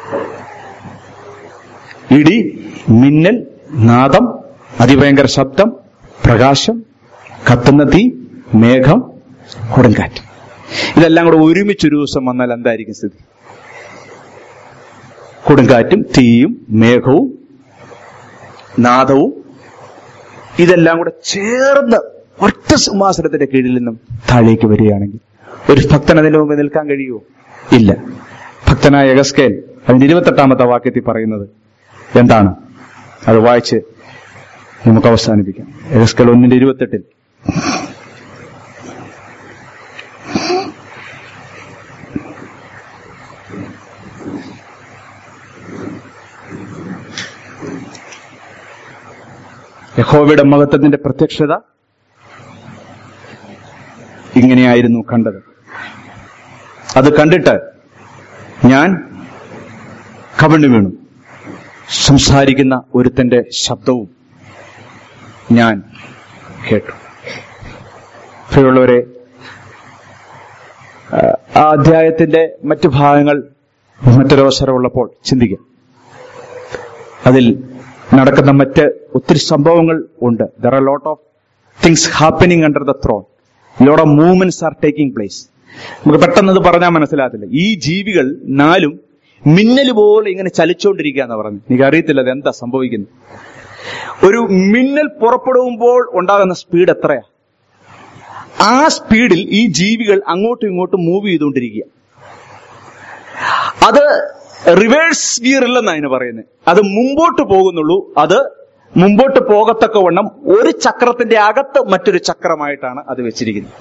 Speaker 1: ഇടി മിന്നൽ നാദം അതിഭയങ്കര ശബ്ദം പ്രകാശം കത്തുന്ന തീ മേഘം കൊടുങ്കാറ്റ് ഇതെല്ലാം കൂടെ ഒരുമിച്ചൊരു ദിവസം വന്നാൽ എന്തായിരിക്കും സ്ഥിതി കൊടുങ്കാറ്റും തീയും മേഘവും നാദവും ഇതെല്ലാം കൂടെ ചേർന്ന് ഒറ്റ സിംഹാസനത്തിന്റെ കീഴിൽ നിന്നും താഴേക്ക് വരികയാണെങ്കിൽ ഒരു ഭക്തൻ അതിന്റെ മുമ്പ് നിൽക്കാൻ കഴിയുമോ ഇല്ല ഭക്തനായ യഗസ്കേൽ അതിന്റെ ഇരുപത്തെട്ടാമത്തെ വാക്യത്തിൽ പറയുന്നത് എന്താണ് അത് വായിച്ച് നമുക്ക് അവസാനിപ്പിക്കാം യഗസ്കേൽ ഒന്നിന്റെ ഇരുപത്തെട്ടിൽ യഹോവയുടെ മഹത്വത്തിന്റെ പ്രത്യക്ഷത ഇങ്ങനെയായിരുന്നു കണ്ടത് അത് കണ്ടിട്ട് ഞാൻ കവിണ്ണു വീണു സംസാരിക്കുന്ന ഒരുത്തന്റെ ശബ്ദവും ഞാൻ കേട്ടു പ്രിയമുള്ളവരെ ആ, ആ അധ്യായത്തിന്റെ മറ്റു ഭാഗങ്ങൾ മറ്റൊരവസരമുള്ളപ്പോൾ ചിന്തിക്കാം അതിൽ നടക്കുന്ന മറ്റ് ഒത്തിരി സംഭവങ്ങൾ ഉണ്ട് there are lot of things happening under the throne lot of movements are taking place നമുക്ക് പെട്ടെന്ന് അത് പറഞ്ഞാൽ മനസ്സിലാകത്തില്ല ഈ ജീവികൾ നാലും മിന്നൽ പോലെ ഇങ്ങനെ ചലിച്ചുകൊണ്ടിരിക്കുക എന്ന് പറഞ്ഞു എനിക്ക് അറിയത്തില്ല അത് എന്താ സംഭവിക്കുന്നത് ഒരു മിന്നൽ പുറപ്പെടുമ്പോൾ ഉണ്ടാകുന്ന സ്പീഡ് എത്രയാ ആ സ്പീഡിൽ ഈ ജീവികൾ അങ്ങോട്ടും ഇങ്ങോട്ടും മൂവ് ചെയ്തുകൊണ്ടിരിക്കുക അത് റിവേഴ്സ് ഗിയർ ഇല്ലെന്നാണ് അതിന് പറയുന്നത് അത് മുമ്പോട്ട് പോകുന്നുള്ളൂ അത് മുമ്പോട്ട് പോകത്തക്കവണ്ണം ഒരു ചക്രത്തിന്റെ അകത്ത് മറ്റൊരു ചക്രമായിട്ടാണ് അത് വെച്ചിരിക്കുന്നത്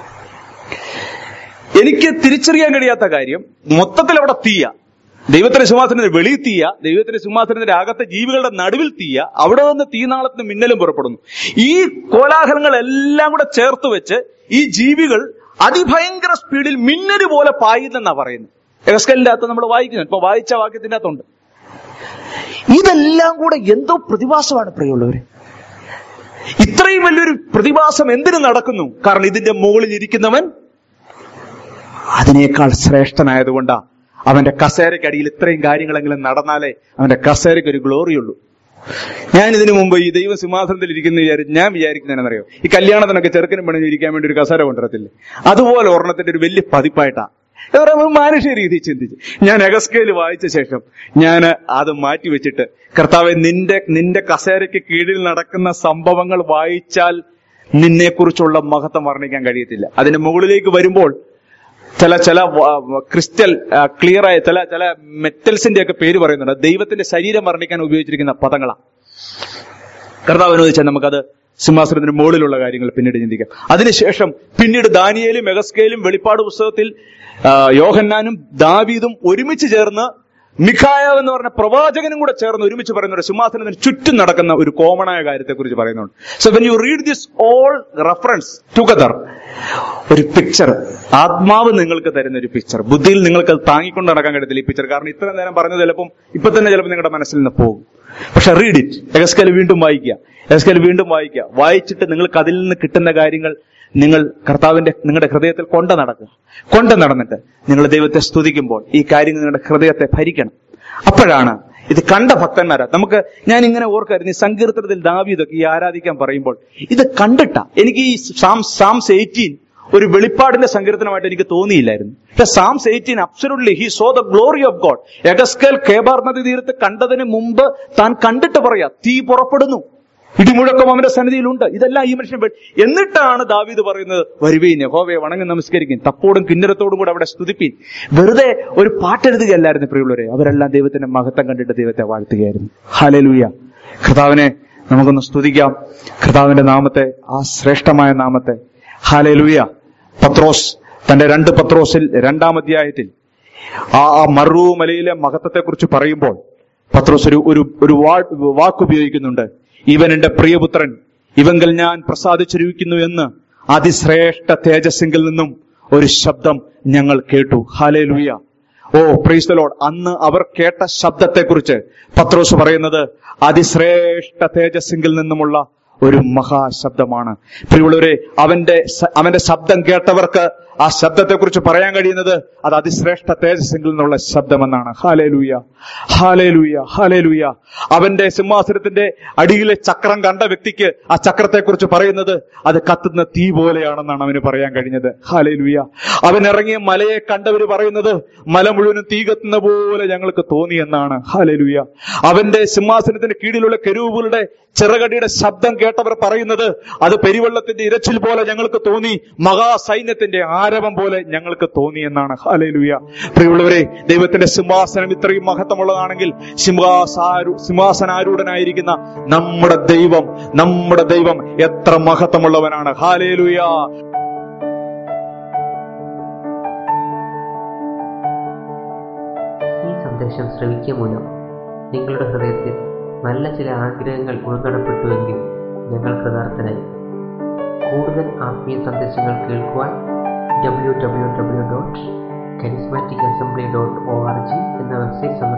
Speaker 1: എനിക്ക് തിരിച്ചറിയാൻ കഴിയാത്ത കാര്യം മൊത്തത്തിൽ അവിടെ തീയ ദൈവത്തിന്റെ സിംഹാസനത്തിന്റെ വെളി തീയ ദൈവത്തിന്റെ സിംഹാസനത്തിന്റെ അകത്തെ ജീവികളുടെ നടുവിൽ തീയ അവിടെ നിന്ന് തീനാളത്തിന് മിന്നലും പുറപ്പെടുന്നു ഈ കോലാഹലങ്ങളെല്ലാം കൂടെ ചേർത്ത് വെച്ച് ഈ ജീവികൾ അതിഭയങ്കര സ്പീഡിൽ മിന്നല് പോലെ പായുന്നെന്നാ പറയുന്നത് എക്സ്കലിന്റെ അകത്ത് നമ്മൾ വായിക്കുന്നു ഇപ്പൊ വായിച്ച വാക്യത്തിന്റെ അകത്തുണ്ട് ഇതെല്ലാം കൂടെ എന്തോ പ്രതിഭാസമാണ് പ്രിയമുള്ളവര് ഇത്രയും വലിയൊരു പ്രതിഭാസം എന്തിനു നടക്കുന്നു കാരണം ഇതിന്റെ മുകളിൽ ഇരിക്കുന്നവൻ അതിനേക്കാൾ ശ്രേഷ്ഠനായതുകൊണ്ടാ അവന്റെ കസേരയ്ക്കടിയിൽ ഇത്രയും കാര്യങ്ങളെങ്കിലും നടന്നാലേ അവന്റെ കസേരയ്ക്ക് ഒരു ഗ്ലോറിയുള്ളൂ ഞാൻ ഇതിനു മുമ്പ് ഈ ദൈവ സിംഹാസനത്തിൽ ഇരിക്കുന്ന വിചാരിച്ച് ഞാൻ വിചാരിക്കുന്നതെന്നറിയോ ഈ കല്യാണത്തിനൊക്കെ ചെറുക്കനും പെണ്ണിനും ഇരിക്കാൻ വേണ്ടി ഒരു കസേര കൊണ്ടുവരത്തില്ലേ അതുപോലെ ഒരെണ്ണത്തിന്റെ ഒരു വലിയ പതിപ്പായിട്ടാ എന്ന് പറയുമ്പോൾ മാനുഷ്യ രീതി ചിന്തിച്ച് ഞാൻ എഗസ്കേൽ വായിച്ച ശേഷം ഞാൻ അത് മാറ്റി വെച്ചിട്ട് കർത്താവെ നിന്റെ നിന്റെ കസേരയ്ക്ക് കീഴിൽ നടക്കുന്ന സംഭവങ്ങൾ വായിച്ചാൽ നിന്നെക്കുറിച്ചുള്ള മഹത്വം വർണ്ണിക്കാൻ കഴിയത്തില്ല അതിന്റെ മുകളിലേക്ക് വരുമ്പോൾ ചില ചില ക്രിസ്റ്റൽ ക്ലിയർ ആയ ചില ചില മെറ്റൽസിന്റെ ഒക്കെ പേര് പറയുന്നുണ്ട് ദൈവത്തിന്റെ ശരീരം വർണ്ണിക്കാൻ ഉപയോഗിച്ചിരിക്കുന്ന പദങ്ങളാണ് കർത്താവ് അനുവദിച്ചാൽ നമുക്കത് സിംഹാസനത്തിന് മുകളിലുള്ള കാര്യങ്ങൾ പിന്നീട് ചിന്തിക്കാം അതിനുശേഷം പിന്നീട് ദാനിയേലും മെഗസ്കേലും വെളിപ്പാട് പുസ്തകത്തിൽ ആ, യോഹന്നാനും ദാവീദും ഒരുമിച്ച് ചേർന്ന് മിഖായ എന്ന് പറഞ്ഞ പ്രവാചകനും കൂടെ ചേർന്ന് ഒരുമിച്ച് പറയുന്നുണ്ട് സിംഹാസനത്തിന് ചുറ്റും നടക്കുന്ന ഒരു കോമണായ കാര്യത്തെ കുറിച്ച് പറയുന്നുണ്ട് so when you read this all reference together ഒരു പിക്ചർ ആത്മാവ് നിങ്ങൾക്ക് തരുന്ന ഒരു പിക്ചർ ബുദ്ധിയിൽ നിങ്ങൾക്ക് അത് താങ്ങിക്കൊണ്ട് നടക്കാൻ കഴിയത്തില്ല ഈ പിക്ചർ കാരണം ഇത്ര നേരം പറഞ്ഞത് ചിലപ്പം ഇപ്പൊ തന്നെ ചിലപ്പോൾ നിങ്ങളുടെ മനസ്സിൽ നിന്ന് പോകും പക്ഷെ റീഡ് ഇറ്റ് എഗസ്കൽ വീണ്ടും വായിക്കുക എഗസ്കൽ വീണ്ടും വായിക്കുക വായിച്ചിട്ട് നിങ്ങൾക്ക് അതിൽ നിന്ന് കിട്ടുന്ന കാര്യങ്ങൾ നിങ്ങൾ കർത്താവിന്റെ നിങ്ങളുടെ ഹൃദയത്തിൽ കൊണ്ട നടക്കുക കൊണ്ട നടന്നിട്ട് നിങ്ങൾ ദൈവത്തെ സ്തുതിക്കുമ്പോൾ ഈ കാര്യങ്ങൾ നിങ്ങളുടെ ഹൃദയത്തെ ഭരിക്കണം അപ്പോഴാണ് ഇത് കണ്ട ഭക്തന്മാരാ നമുക്ക് ഞാൻ ഇങ്ങനെ ഓർക്കായിരുന്നു ഈ സങ്കീർത്തനത്തിൽ ദാവീദൊക്കെ ഈ ആരാധിക്കാൻ പറയുമ്പോൾ ഇത് കണ്ടിട്ടാ എനിക്ക് ഈ സാം സാംസ് എയ്റ്റീൻ ഒരു വെളിപ്പാടിന്റെ സങ്കീർത്തനമായിട്ട് എനിക്ക് തോന്നിയില്ലായിരുന്നു പക്ഷെ Psalms eighteen absolutely he saw the glory of God Ezekiel Chebar നദി തീരത്ത് കണ്ടതിന് മുമ്പ് താൻ കണ്ടിട്ട് പറയാ തീ പുറപ്പെടുന്നു ഇടിമുഴക്കം അവന്റെ സന്നിധിയിലുണ്ട് ഇതെല്ലാം ഈ മനുഷ്യൻ വെ- എന്നിട്ടാണ് ദാവീദ് പറയുന്നത് വരുവീൻ യഹോവയെ വണങ്ങി നമസ്കരിക്കും തപ്പോടും കിന്നരത്തോടും കൂടെ അവിടെ സ്തുതിപ്പീൻ വെറുതെ ഒരു പാട്ടെഴുതുകയല്ലായിരുന്നു പ്രിയുള്ളവരെ അവരെല്ലാം ദൈവത്തിന്റെ മഹത്വം കണ്ടിട്ട് ദൈവത്തെ വാഴ്ത്തുകയായിരുന്നു ഹലലൂയ കർത്താവിനെ നമുക്കൊന്ന് സ്തുതിക്കാം കർത്താവിന്റെ നാമത്തെ ആ ശ്രേഷ്ഠമായ നാമത്തെ ഹാലലൂയ പത്രോസ് തന്റെ രണ്ട് പത്രോസിൽ രണ്ടാം അധ്യായത്തിൽ ആ ആ മറുമലയിലെ മഹത്വത്തെക്കുറിച്ച് പറയുമ്പോൾ പത്രോസ് ഒരു ഒരു ഒരു വാ- വാക്ക് ഉപയോഗിക്കുന്നുണ്ട് ഇവൻ എന്റെ പ്രിയപുത്രൻ ഇവങ്കൽ ഞാൻ പ്രസാദിച്ചിരിക്കുന്നു എന്ന് അതിശ്രേഷ്ഠ തേജസ്സിങ്കിൽ നിന്നും ഒരു ശബ്ദം ഞങ്ങൾ കേട്ടു ഹാലേ ലൂയ ഓ പ്രൈസ് ലോഡ് അന്ന് അവർ കേട്ട ശബ്ദത്തെക്കുറിച്ച് പത്രോസ് പറയുന്നത് അതിശ്രേഷ്ഠ തേജസ്സിങ്കിൽ നിന്നുമുള്ള ഒരു മഹാശബ്ദമാണ് പ്രിയുള്ളവരെ അവന്റെ സ- അവന്റെ ശബ്ദം കേട്ടവർക്ക് ആ ശബ്ദത്തെക്കുറിച്ച് പറയാൻ കഴിയുന്നത് അത് അതിശ്രേഷ്ഠ തേജസ്സിൽ നിന്നുള്ള ശബ്ദമെന്നാണ് ഹാലേലൂയ ഹാലേലൂയ ഹാലേലൂയ അവന്റെ സിംഹാസനത്തിന്റെ അടിയിലെ ചക്രം കണ്ട വ്യക്തിക്ക് ആ ചക്രത്തെക്കുറിച്ച് പറയുന്നത് അത് കത്തുന്ന തീ പോലെയാണെന്നാണ് അവന് പറയാൻ കഴിഞ്ഞത് ഹാലേലൂയ അവൻ ഇറങ്ങിയ മലയെ കണ്ടവര് പറയുന്നത് മല മുഴുവനും തീ കത്തുന്ന പോലെ ഞങ്ങൾക്ക് തോന്നി എന്നാണ് ഹാലേലൂയ അവന്റെ സിംഹാസനത്തിന്റെ കീഴിലുള്ള കെരൂബുകളുടെ ചിറകടിയുടെ ശബ്ദം കേട്ടവർ പറയുന്നത് അത് പെരുവെള്ളത്തിന്റെ ഇരച്ചിൽ പോലെ ഞങ്ങൾക്ക് തോന്നി മഹാസൈന്യത്തിന്റെ ആരവം പോലെ ഞങ്ങൾക്ക് തോന്നി എന്നാണ് ഹാലേലൂയ പ്രിയമുള്ളവരെ ദൈവത്തിന്റെ സിംഹാസനം ഇത്രയും മഹത്വമുള്ളതാണെങ്കിൽ സിംഹാസാരു സിംഹാസനാരൂഢനായിരിക്കുന്ന നമ്മുടെ ദൈവം നമ്മുടെ ദൈവം എത്ര മഹത്വമുള്ളവനാണ് ഹാലേലൂയ
Speaker 4: ഈ സന്ദേശം ശ്രവിക്കുക മൂലം നിങ്ങളുടെ ഹൃദയത്തിൽ നല്ല ചില ആഗ്രഹങ്ങൾ ഉൾക്കടപ്പെട്ടുവെങ്കിൽ ഞങ്ങൾ കൃതാർത്ഥനായി കൂടുതൽ ആത്മീയ സന്ദേശങ്ങൾ കേൾക്കുവാൻ W W W dot charismatic assembly dot O R G എന്ന വെബ്സൈറ്റ്